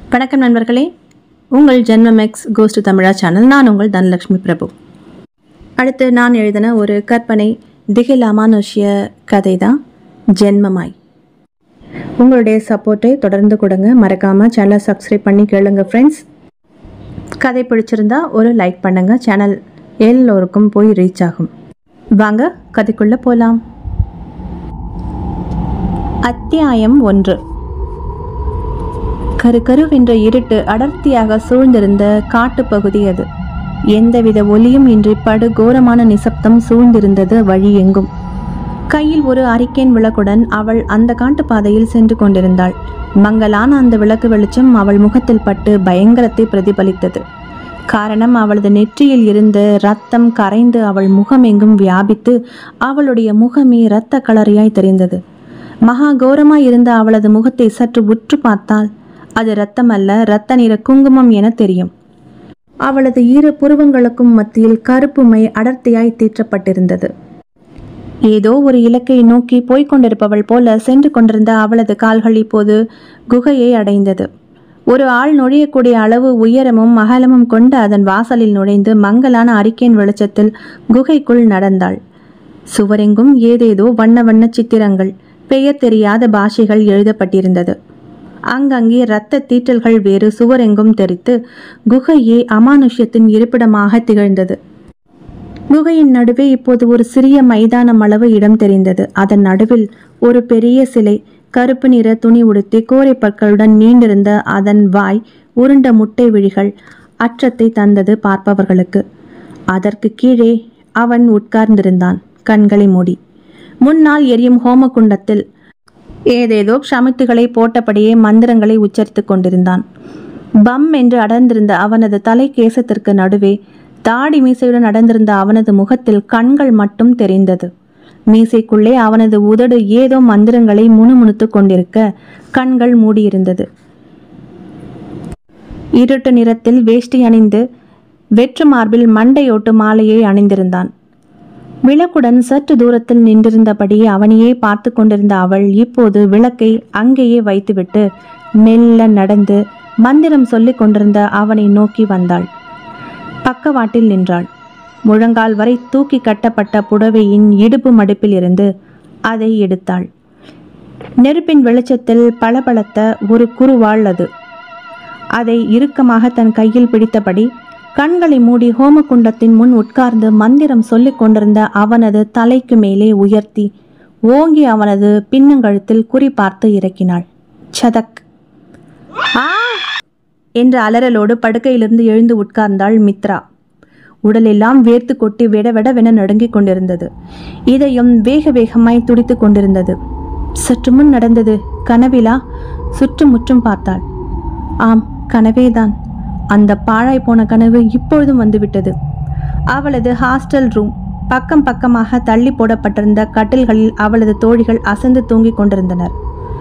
வணக்கம் நண்பர்களே உங்கள் ஜென்மமெக்ஸ் கோஸ்ட் தமிழா சேனல் நான் உங்கள் தனலட்சுமி பிரபு அடுத்து நான் எழுதின ஒரு கற்பனை திகில் அமானுஷ்ய கதை தான் ஜென்மமாய் உங்களுடைய சப்போர்ட்டை தொடர்ந்து கொடுங்க மறக்காமல் சேனலை சப்ஸ்கிரைப் பண்ணி கேளுங்க ஃப்ரெண்ட்ஸ் கதை பிடிச்சிருந்தா ஒரு லைக் பண்ணுங்க சேனல் எல்லோருக்கும் போய் ரீச் ஆகும் வாங்க கதைக்குள்ளே போகலாம் அத்தியாயம் ஒன்று கரு கருவென்ற இருட்டு அடர்த்தியாக சூழ்ந்திருந்த காட்டுப்பகுதி அது எந்தவித ஒலியும் இன்றி படு கோரமான நிசப்தம் சூழ்ந்திருந்தது வழி எங்கும் கையில் ஒரு அரிக்கேன் விளக்குடன் அவள் அந்த காட்டுப்பாதையில் சென்று கொண்டிருந்தாள் மங்கலான அந்த விளக்கு வெளிச்சம் அவள் முகத்தில் பட்டு பயங்கரத்தை பிரதிபலித்தது காரணம் அவளது நெற்றியில் இருந்து ரத்தம் கரைந்து அவள் முகமெங்கும் வியாபித்து அவளுடைய முகமே இரத்த கலரியாய் தெரிந்தது மகா கோரமாய் இருந்த அவளது முகத்தை சற்று உற்று பார்த்தால் அது இரத்தம் அல்ல இரத்த நிற குங்குமம் என தெரியும் அவளது இரு புருவங்களுக்கும் மத்தியில் கருப்பு மை அடர்த்தியாய் தீற்றப்பட்டிருந்தது ஏதோ ஒரு இலக்கை நோக்கி போய்க் கொண்டிருப்பவள் போல சென்று கொண்டிருந்த அவளது கால்கள் இப்போது குகையை அடைந்தது ஒரு ஆள் நுழையக்கூடிய அளவு உயரமும் அகலமும் கொண்ட அதன் வாசலில் நுழைந்து மங்கலான அரிக்கேன் வெளிச்சத்தில் குகைக்குள் நடந்தாள் சுவரெங்கும் ஏதேதோ வண்ண வண்ண சித்திரங்கள் பெயர் தெரியாத பாஷைகள் எழுதப்பட்டிருந்தது அங்கங்கே இரத்த தீற்றல்கள் வேறு சுவரெங்கும் தெரித்து குகையே அமானுஷ்யத்தின் இருப்பிடமாக திகழ்ந்தது குகையின் நடுவே இப்போது ஒரு சிறிய மைதானம் அளவு இடம் தெரிந்தது அதன் நடுவில் ஒரு பெரிய சிலை கருப்பு நிற துணி உடுத்தி கோரை பற்களுடன் நீண்டிருந்த அதன் வாய் உருண்ட முட்டை விழிகள் அச்சத்தை தந்தது பார்ப்பவர்களுக்கு அதற்கு கீழே அவன் உட்கார்ந்திருந்தான் கண்களை மூடி முன்னால் எரியும் ஹோமகுண்டத்தில் ஏதேதோ க்ஷமித்துகளை போட்டபடியே மந்திரங்களை உச்சரித்துக் கொண்டிருந்தான் பம் என்று அடர்ந்திருந்த அவனது தலை கேசத்திற்கு நடுவே தாடி மீசையுடன் அடர்ந்திருந்த அவனது முகத்தில் கண்கள் மட்டும் தெரிந்தது மீசைக்குள்ளே அவனது உதடு ஏதோ மந்திரங்களை முணுமுணுத்துக் கொண்டிருக்க கண்கள் மூடியிருந்தது இருட்டு நிறத்தில் வேஷ்டி அணிந்து வெற்று மார்பில் மண்டையோட்டு மாலையை அணிந்திருந்தான் விளக்குடன் சற்று தூரத்தில் நின்றிருந்தபடி அவனையே பார்த்து கொண்டிருந்த அவள் இப்போது விளக்கை அங்கேயே வைத்துவிட்டு மெல்ல நடந்து மந்திரம் சொல்லிக் கொண்டிருந்த அவனை நோக்கி வந்தாள் பக்கவாட்டில் நின்றாள் முழங்கால் வரை தூக்கி கட்டப்பட்ட புடவையின் இடுப்பு மடிப்பில் இருந்து அதை எடுத்தாள் நெருப்பின் வெளிச்சத்தில் பளபளத்த ஒரு குறுவாள் அது அதை இறுக்கமாக தன் கையில் பிடித்தபடி கண்களை மூடி ஹோமகுண்டத்தின் முன் உட்கார்ந்து மந்திரம் சொல்லிக் கொண்டிருந்த அவனது தலைக்கு மேலே உயர்த்தி ஓங்கி அவனது பின்னங்கழுத்தில் குறி பார்த்து இறக்கினாள் சதக் ஆ என்ற அலறலோடு படுக்கையிலிருந்து எழுந்து உட்கார்ந்தாள் மித்ரா உடலெல்லாம் வேர்த்து கொட்டி விட விடவென நடுங்கிக் கொண்டிருந்தது இதயம் வேக வேகமாய் துடித்துக் கொண்டிருந்தது சற்று முன் நடந்தது கனவிலா சுற்றும் முற்றும் பார்த்தாள் ஆம் கனவேதான் அந்த பாழாய் போன கனவு இப்பொழுதும் வந்துவிட்டது அவளது ஹாஸ்டல் ரூம் பக்கம் பக்கமாக தள்ளி போடப்பட்டிருந்த கட்டில்களில் அவளது தோழிகள் அசந்து தூங்கிக் கொண்டிருந்தனர்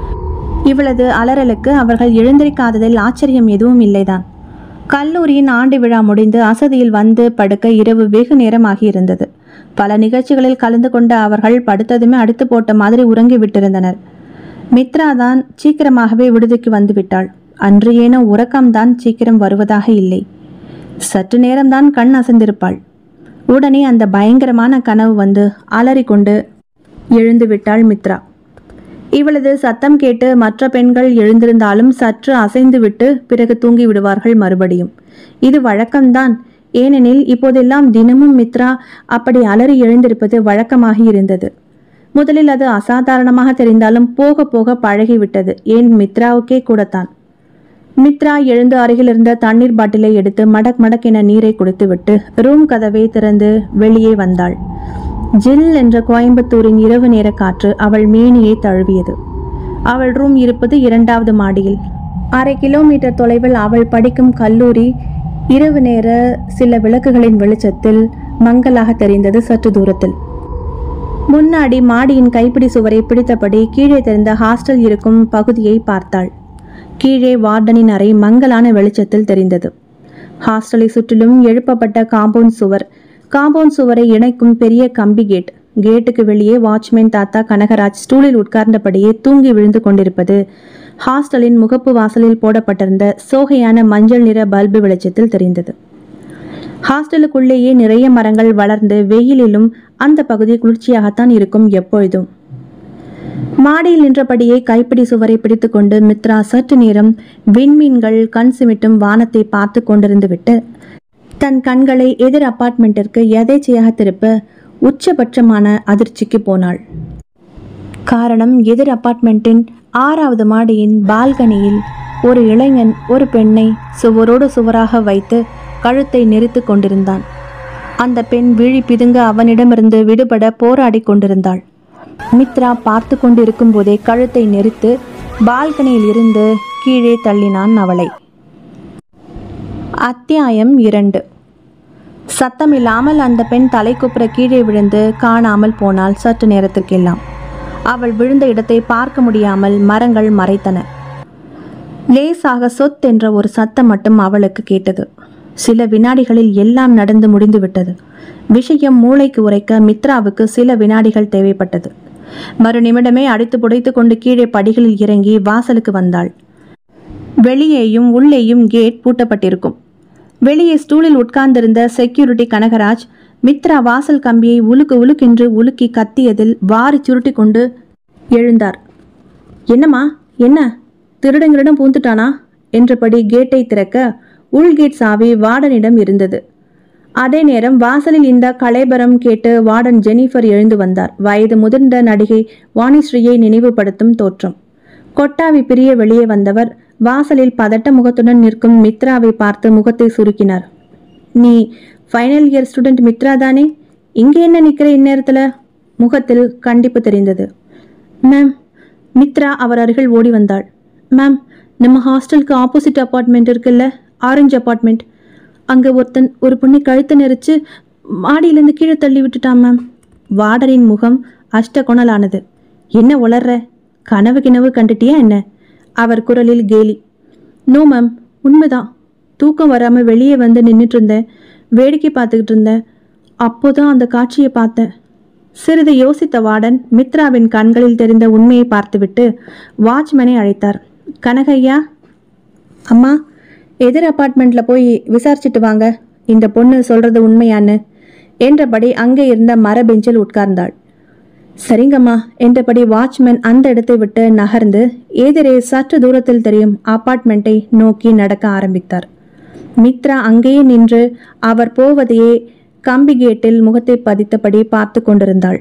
இவளது அலறலுக்கு அவர்கள் எழுந்திருக்காததில் ஆச்சரியம் எதுவும் இல்லைதான் கல்லூரியின் ஆண்டு விழா முடிந்து அசதியில் வந்து படுக்க இரவு வெகு நேரமாகி இருந்தது பல நிகழ்ச்சிகளில் கலந்து கொண்ட அவர்கள் படுத்ததுமே அடுத்து போட்ட மாதிரி உறங்கி விட்டிருந்தனர் மித்ரா தான் சீக்கிரமாகவே விடுதிக்கு வந்து விட்டாள் அன்று ஏனோ உறக்கம்தான் சீக்கிரம் வருவதாக இல்லை சற்று நேரம்தான் கண் அசந்திருப்பாள் உடனே அந்த பயங்கரமான கனவு வந்து அலறிக்கொண்டு எழுந்து விட்டாள் மித்ரா இவளது சத்தம் கேட்டு மற்ற பெண்கள் எழுந்திருந்தாலும் சற்று அசைந்துவிட்டு பிறகு தூங்கி விடுவார்கள் மறுபடியும் இது வழக்கம்தான் ஏனெனில் இப்போதெல்லாம் தினமும் மித்ரா அப்படி அலறி எழுந்திருப்பது வழக்கமாகி இருந்தது முதலில் அது அசாதாரணமாக தெரிந்தாலும் போக போக பழகிவிட்டது ஏன் மித்ராவுக்கே கூடத்தான் மித்ரா எழுந்து அருகில் இருந்த தண்ணீர் பாட்டிலை எடுத்து மடக் மடக் என நீரை குடித்துவிட்டு ரூம் கதவை திறந்து வெளியே வந்தாள் ஜில் என்ற கோயம்புத்தூரின் இரவு நேர காற்று அவள் மேனியை தழுவியது அவள் ரூம் இருப்பது இரண்டாவது மாடியில் அரை கிலோமீட்டர் தொலைவில் அவள் படிக்கும் கல்லூரி இரவு நேர சில விளக்குகளின் வெளிச்சத்தில் மங்கலாக தெரிந்தது சற்று தூரத்தில் முன்னாடி மாடியின் கைப்பிடி சுவரை பிடித்தபடி கீழே தெரிந்த ஹாஸ்டல் இருக்கும் பகுதியை பார்த்தாள் கீழே வார்டனின் அறை மங்கலான வெளிச்சத்தில் தெரிந்தது ஹாஸ்டலை சுற்றிலும் எழுப்பப்பட்ட காம்பவுண்ட் சுவர் காம்பவுண்ட் சுவரை இணைக்கும் பெரிய கம்பி கேட் கேட்டுக்கு வெளியே வாட்ச்மேன் தாத்தா கனகராஜ் ஸ்டூலில் உட்கார்ந்தபடியே தூங்கி விழுந்து கொண்டிருப்பது ஹாஸ்டலின் முகப்பு வாசலில் போடப்பட்டிருந்த சோகையான மஞ்சள் நிற பல்பு வெளிச்சத்தில் தெரிந்தது ஹாஸ்டலுக்குள்ளேயே நிறைய மரங்கள் வளர்ந்து வெயிலிலும் அந்த பகுதி குளிர்ச்சியாகத்தான் இருக்கும் எப்பொழுதும் மாடியில் நின்றபடியே கைப்பிடி சுவரை பிடித்துக்கொண்டு மித்ரா சற்று நேரம் விண்மீன்கள் கண் சிமிட்டும் வானத்தை பார்த்து கொண்டிருந்து விட்டு தன் கண்களை எதிர் அபார்ட்மெண்ட்டிற்கு எதேச்சையாக திருப்ப உச்சபட்சமான அதிர்ச்சிக்கு போனாள் காரணம் எதிர் அபார்ட்மெண்ட்டின் ஆறாவது மாடியின் பால்கனியில் ஒரு இளைஞன் ஒரு பெண்ணை சுவரோடு சுவராக வைத்து கழுத்தை நெரித்து கொண்டிருந்தான் அந்த பெண் விழி பிதுங்க அவனிடமிருந்து விடுபட போராடி கொண்டிருந்தாள் மித்ரா பார்த்து கொண்டிருக்கும் போதே கழுத்தை நெரித்து பால்கனியில் இருந்து கீழே தள்ளினான் அவளை அத்தியாயம் இரண்டு சத்தமில்லாமல் அந்த பெண் தலைக்குப்புற கீழே விழுந்து காணாமல் போனாள் சற்று நேரத்திற்கெல்லாம் அவள் விழுந்த இடத்தை பார்க்க முடியாமல் மரங்கள் மறைத்தன லேசாக சொத் என்ற ஒரு சத்தம் மட்டும் அவளுக்கு கேட்டது சில வினாடிகளில் எல்லாம் நடந்து முடிந்து விட்டது விஷயம் மூளைக்கு உரைக்க மித்ராவுக்கு சில வினாடிகள் தேவைப்பட்டது மறு நிமிடமே அடித்து புடைத்து கொண்டு கீழே படிகளில் இறங்கி வாசலுக்கு வந்தாள் வெளியேயும் உள்ளேயும் கேட் பூட்டப்பட்டிருக்கும் வெளியே ஸ்டூலில் உட்கார்ந்திருந்த செக்யூரிட்டி கனகராஜ் மித்ரா வாசல் கம்பியை உலுக்கு உலுக்கென்று உலுக்கி கத்தியதில் வாரி சுருட்டி கொண்டு எழுந்தார் என்னம்மா என்ன திருடங்களிடம் பூந்துட்டானா என்றபடி கேட்டை திறக்க உள்கேட் சாவி வார்டனிடம் இருந்தது அதே நேரம் வாசலில் இந்த கலைபரம் கேட்டு வார்டன் ஜெனிஃபர் எழுந்து வந்தார் வயது முதிர்ந்த நடிகை வாணிஸ்ரீயை நினைவுபடுத்தும் தோற்றம் கொட்டாவி பிரிய வெளியே வந்தவர் வாசலில் பதட்ட முகத்துடன் நிற்கும் மித்ராவை பார்த்து முகத்தை சுருக்கினார் நீ ஃபைனல் இயர் ஸ்டூடெண்ட் மித்ரா தானே இங்கே என்ன நிற்கிற இந்நேரத்தில் முகத்தில் கண்டிப்பு தெரிந்தது மேம் மித்ரா அவர் அருகில் ஓடி வந்தாள் மேம் நம்ம ஹாஸ்டலுக்கு ஆப்போசிட் அப்பார்ட்மெண்ட் இருக்குல்ல ஆரஞ்சு அப்பார்ட்மெண்ட் அங்கே ஒருத்தன் ஒரு பொண்ணை கழுத்தை நெரிச்சு மாடியிலேருந்து கீழே தள்ளி விட்டுட்டான் மேம் வார்டனின் முகம் அஷ்டகுணலானது என்ன உளர்ற கனவு கிணவு கண்டுட்டியா என்ன அவர் குரலில் கேலி நோ மேம் உண்மைதான் தூக்கம் வராமல் வெளியே வந்து நின்றுட்டு இருந்தேன் வேடிக்கை பார்த்துக்கிட்டு இருந்தேன் அப்போதான் அந்த காட்சியை பார்த்தேன் சிறிது யோசித்த வார்டன் மித்ராவின் கண்களில் தெரிந்த உண்மையை பார்த்துவிட்டு வாட்ச்மேனை அழைத்தார் கனகையா அம்மா எதிர் அப்பார்ட்மெண்ட்ல போய் விசாரிச்சுட்டு வாங்க இந்த பொண்ணு சொல்றது உண்மையான்னு என்றபடி அங்கே இருந்த மர பெஞ்சில் உட்கார்ந்தாள் சரிங்கம்மா என்றபடி வாட்ச்மேன் அந்த இடத்தை விட்டு நகர்ந்து எதிரே சற்று தூரத்தில் தெரியும் அப்பார்ட்மெண்ட்டை நோக்கி நடக்க ஆரம்பித்தார் மித்ரா அங்கேயே நின்று அவர் போவதையே கம்பி கேட்டில் முகத்தை பதித்தபடி பார்த்து கொண்டிருந்தாள்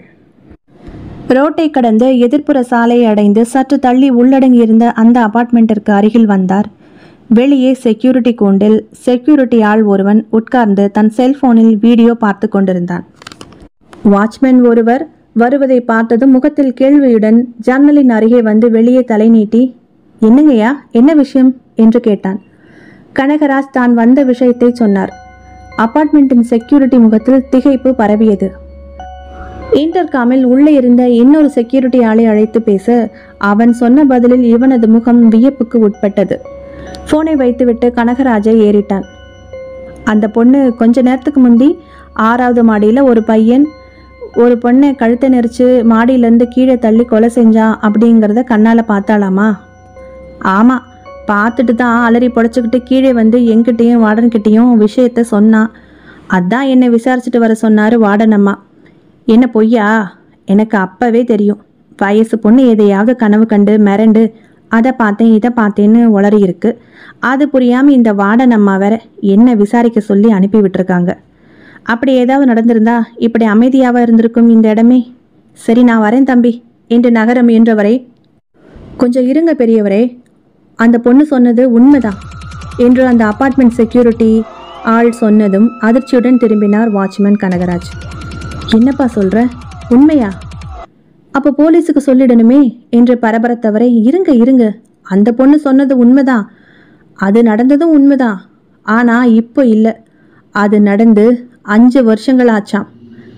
ரோட்டை கடந்து எதிர்ப்புற சாலையை அடைந்து சற்று தள்ளி உள்ளடங்கியிருந்த அந்த அபார்ட்மெண்ட்டிற்கு அருகில் வந்தார் வெளியே செக்யூரிட்டி கூண்டில் செக்யூரிட்டி ஆள் ஒருவன் உட்கார்ந்து தன் செல்போனில் வீடியோ பார்த்து கொண்டிருந்தான் வாட்ச்மேன் ஒருவர் வருவதை பார்த்ததும் முகத்தில் கேள்வியுடன் ஜன்னலின் அருகே வந்து வெளியே தலை நீட்டி என்னங்கய்யா என்ன விஷயம் என்று கேட்டான் கனகராஜ் தான் வந்த விஷயத்தை சொன்னார் அபார்ட்மெண்ட்டின் செக்யூரிட்டி முகத்தில் திகைப்பு பரவியது இன்டர்காமில் உள்ளே இருந்த இன்னொரு செக்யூரிட்டி ஆளை அழைத்து பேச அவன் சொன்ன பதிலில் இவனது முகம் வியப்புக்கு உட்பட்டது போனை வைத்துவிட்டு கனகராஜை ஏறிட்டான் அந்த பொண்ணு கொஞ்ச நேரத்துக்கு முந்தி ஆறாவது மாடியில் ஒரு பையன் ஒரு பொண்ணை கழுத்தை நெரிச்சு மாடியிலேருந்து கீழே தள்ளி கொலை செஞ்சான் அப்படிங்கிறத கண்ணால் பார்த்தாலாமா ஆமாம் பார்த்துட்டு தான் அலறி புடச்சிக்கிட்டு கீழே வந்து எங்கிட்டேயும் வார்டன்கிட்டேயும் விஷயத்த சொன்னான் அதான் என்னை விசாரிச்சுட்டு வர சொன்னார் வார்டன் அம்மா என்ன பொய்யா எனக்கு அப்பவே தெரியும் வயசு பொண்ணு எதையாவது கனவு கண்டு மிரண்டு அதை பார்த்தேன் இதை பார்த்தேன்னு உளறி இருக்கு அது புரியாமல் இந்த வார்டன் அம்மா வேற என்ன விசாரிக்க சொல்லி அனுப்பி விட்டுருக்காங்க அப்படி ஏதாவது நடந்திருந்தா இப்படி அமைதியாக இருந்திருக்கும் இந்த இடமே சரி நான் வரேன் தம்பி என்று நகர முயன்றவரை கொஞ்சம் இருங்க பெரியவரே அந்த பொண்ணு சொன்னது உண்மைதான் என்று அந்த அபார்ட்மெண்ட் செக்யூரிட்டி ஆள் சொன்னதும் அதிர்ச்சியுடன் திரும்பினார் வாட்ச்மேன் கனகராஜ் என்னப்பா சொல்ற உண்மையா அப்போ போலீஸுக்கு சொல்லிடணுமே என்று பரபரத்தவரை இருங்க இருங்க அந்த பொண்ணு சொன்னது உண்மைதான் அது நடந்ததும் உண்மைதான் ஆனா இப்போ இல்லை அது நடந்து அஞ்சு வருஷங்கள் ஆச்சாம்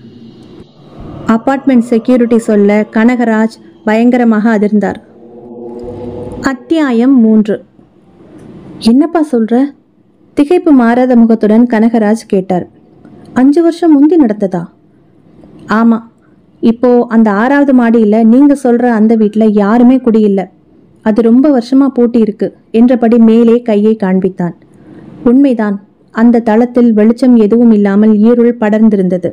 அபார்ட்மெண்ட் செக்யூரிட்டி சொல்ல கனகராஜ் பயங்கரமாக அதிர்ந்தார் அத்தியாயம் மூன்று என்னப்பா சொல்ற திகைப்பு மாறாத முகத்துடன் கனகராஜ் கேட்டார் அஞ்சு வருஷம் முந்தி நடந்ததா ஆமாம் இப்போ அந்த ஆறாவது மாடியில் நீங்க சொல்ற அந்த வீட்டில் யாருமே குடியில்லை அது ரொம்ப வருஷமா பூட்டி இருக்கு என்றபடி மேலே கையை காண்பித்தான் உண்மைதான் அந்த தளத்தில் வெளிச்சம் எதுவும் இல்லாமல் இருள் படர்ந்திருந்தது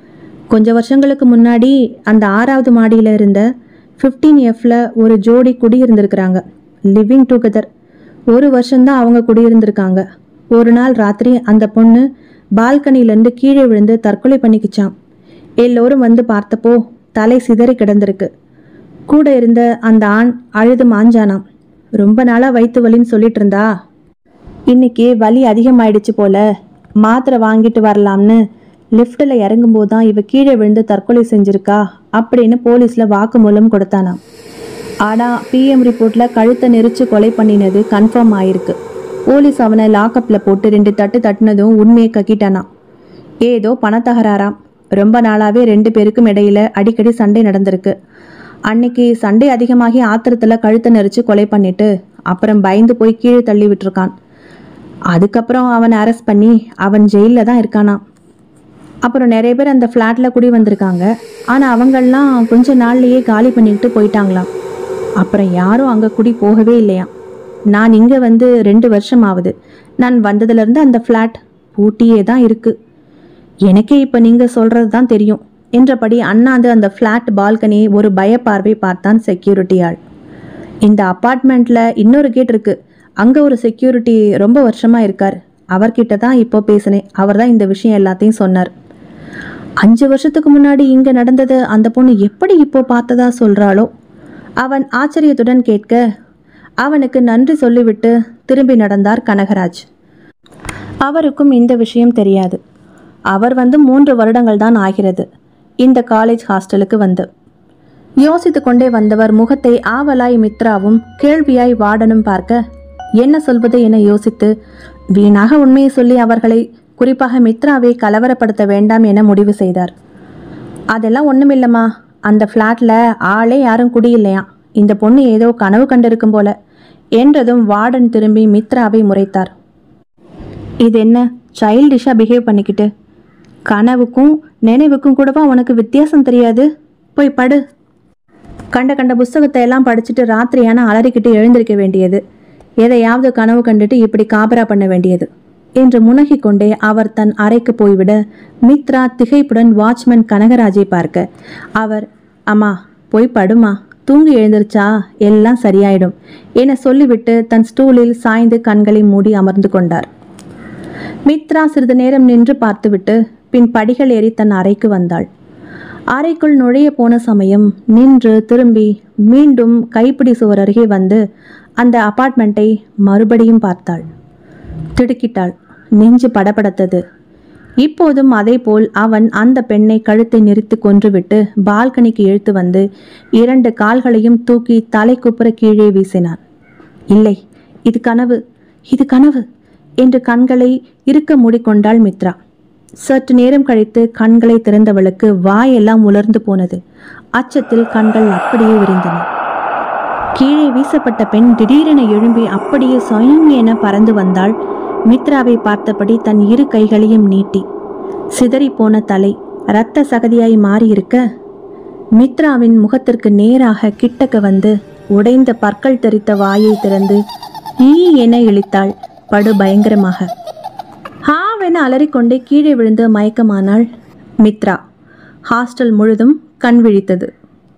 கொஞ்ச வருஷங்களுக்கு முன்னாடி அந்த ஆறாவது மாடியில் இருந்த ஃபிஃப்டீன் எஃப்ல ஒரு ஜோடி குடியிருந்திருக்கிறாங்க லிவிங் டுகெதர் ஒரு வருஷம்தான் அவங்க குடியிருந்திருக்காங்க ஒரு நாள் ராத்திரி அந்த பொண்ணு பால்கனிலேருந்து கீழே விழுந்து தற்கொலை பண்ணிக்கிச்சான் எல்லோரும் வந்து பார்த்தப்போ தலை சிதறி கிடந்திருக்கு கூட இருந்த அந்த ஆண் அழுது மாஞ்சானாம் ரொம்ப நாளாக வயிற்று வலின்னு சொல்லிட்டு இருந்தா இன்னைக்கு வலி அதிகமாயிடுச்சு போல மாத்திரை வாங்கிட்டு வரலாம்னு லிஃப்ட்டில் இறங்கும்போது தான் இவ கீழே விழுந்து தற்கொலை செஞ்சிருக்கா அப்படின்னு போலீஸில் வாக்குமூலம் கொடுத்தானாம் ஆனால் பிஎம் ரிப்போர்ட்டில் கழுத்தை நெரிச்சு கொலை பண்ணினது கன்ஃபார்ம் ஆயிருக்கு போலீஸ் அவனை லாக்கப்பில் போட்டு ரெண்டு தட்டு தட்டினதும் உண்மையை கக்கிட்டானாம் ஏதோ பணத்தகராறாம் ரொம்ப நாளாவே ரெண்டு பேருக்கும் இடையில அடிக்கடி சண்டை நடந்திருக்கு அன்னைக்கு சண்டை அதிகமாகி ஆத்திரத்தில் கழுத்தை நெரிச்சு கொலை பண்ணிட்டு அப்புறம் பயந்து போய் கீழே தள்ளி விட்டுருக்கான் அதுக்கப்புறம் அவனை அரெஸ்ட் பண்ணி அவன் ஜெயிலில் தான் இருக்கானாம் அப்புறம் நிறைய பேர் அந்த ஃப்ளாட்டில் குடி வந்திருக்காங்க ஆனால் அவங்கெல்லாம் கொஞ்ச நாள்லயே காலி பண்ணிட்டு போயிட்டாங்களாம் அப்புறம் யாரும் அங்கே குடி போகவே இல்லையாம் நான் இங்கே வந்து ரெண்டு வருஷம் ஆகுது நான் வந்ததுலேருந்து அந்த ஃப்ளாட் பூட்டியே தான் இருக்கு எனக்கே இப்போ நீங்கள் சொல்கிறது தான் தெரியும் என்றபடி அண்ணாந்து அந்த ஃப்ளாட் பால்கனியை ஒரு பயப்பார்வை பார்த்தான் செக்யூரிட்டி ஆள் இந்த அப்பார்ட்மெண்ட்டில் இன்னொரு கேட் இருக்கு அங்கே ஒரு செக்யூரிட்டி ரொம்ப வருஷமாக இருக்கார் அவர்கிட்ட தான் இப்போ பேசினேன் அவர் தான் இந்த விஷயம் எல்லாத்தையும் சொன்னார் அஞ்சு வருஷத்துக்கு முன்னாடி இங்கே நடந்தது அந்த பொண்ணு எப்படி இப்போ பார்த்ததா சொல்கிறாளோ அவன் ஆச்சரியத்துடன் கேட்க அவனுக்கு நன்றி சொல்லிவிட்டு திரும்பி நடந்தார் கனகராஜ் அவருக்கும் இந்த விஷயம் தெரியாது அவர் வந்து மூன்று வருடங்கள் தான் ஆகிறது இந்த காலேஜ் ஹாஸ்டலுக்கு வந்து யோசித்து கொண்டே வந்தவர் முகத்தை ஆவலாய் மித்ராவும் கேள்வியாய் வார்டனும் பார்க்க என்ன சொல்வது என யோசித்து வீணாக உண்மையை சொல்லி அவர்களை குறிப்பாக மித்ராவை கலவரப்படுத்த வேண்டாம் என முடிவு செய்தார் அதெல்லாம் ஒண்ணுமில்லம்மா அந்த ஃப்ளாட்ல ஆளே யாரும் குடியில்லையாம் இந்த பொண்ணு ஏதோ கனவு கண்டிருக்கும் போல என்றதும் வார்டன் திரும்பி மித்ராவை முறைத்தார் இது என்ன சைல்டிஷா பிஹேவ் பண்ணிக்கிட்டு கனவுக்கும் நினைவுக்கும் கூடவா உனக்கு வித்தியாசம் தெரியாது போய் படு கண்ட கண்ட புஸ்தகத்தை எல்லாம் படிச்சுட்டு ராத்திரியான அலறிக்கிட்டு எழுந்திருக்க வேண்டியது எதையாவது கனவு கண்டுட்டு இப்படி காபரா பண்ண வேண்டியது என்று முனகிக் கொண்டே அவர் தன் அறைக்கு போய்விட மித்ரா திகைப்புடன் வாட்ச்மேன் கனகராஜை பார்க்க அவர் அம்மா போய் படுமா தூங்கி எழுந்திருச்சா எல்லாம் சரியாயிடும் என சொல்லிவிட்டு தன் ஸ்டூலில் சாய்ந்து கண்களை மூடி அமர்ந்து கொண்டார் மித்ரா சிறிது நேரம் நின்று பார்த்துவிட்டு பின் படிகள் ஏறி தன் அறைக்கு வந்தாள் அறைக்குள் நுழைய போன சமயம் நின்று திரும்பி மீண்டும் கைப்பிடி சுவர் அருகே வந்து அந்த அபார்ட்மெண்ட்டை மறுபடியும் பார்த்தாள் திடுக்கிட்டாள் நெஞ்சு படபடத்தது இப்போதும் அதேபோல் அவன் அந்த பெண்ணை கழுத்தை நெரித்து கொன்றுவிட்டு பால்கனிக்கு இழுத்து வந்து இரண்டு கால்களையும் தூக்கி தலை குப்புற கீழே வீசினான் இல்லை இது கனவு இது கனவு என்று கண்களை இருக்க மூடிக்கொண்டாள் மித்ரா சற்று நேரம் கழித்து கண்களை திறந்தவளுக்கு வாயெல்லாம் உலர்ந்து போனது அச்சத்தில் கண்கள் அப்படியே விரிந்தன கீழே வீசப்பட்ட பெண் திடீரென எழும்பி அப்படியே சொயம் என பறந்து வந்தாள் மித்ராவை பார்த்தபடி தன் இரு கைகளையும் நீட்டி சிதறிப்போன தலை இரத்த சகதியாய் மாறியிருக்க மித்ராவின் முகத்திற்கு நேராக கிட்டக்க வந்து உடைந்த பற்கள் தெரித்த வாயை திறந்து ஈ என இழித்தாள் படு பயங்கரமாக ஹாவென அலறிக்கொண்டே கீழே விழுந்து மயக்கமானாள் மித்ரா ஹாஸ்டல் முழுதும் கண் விழித்தது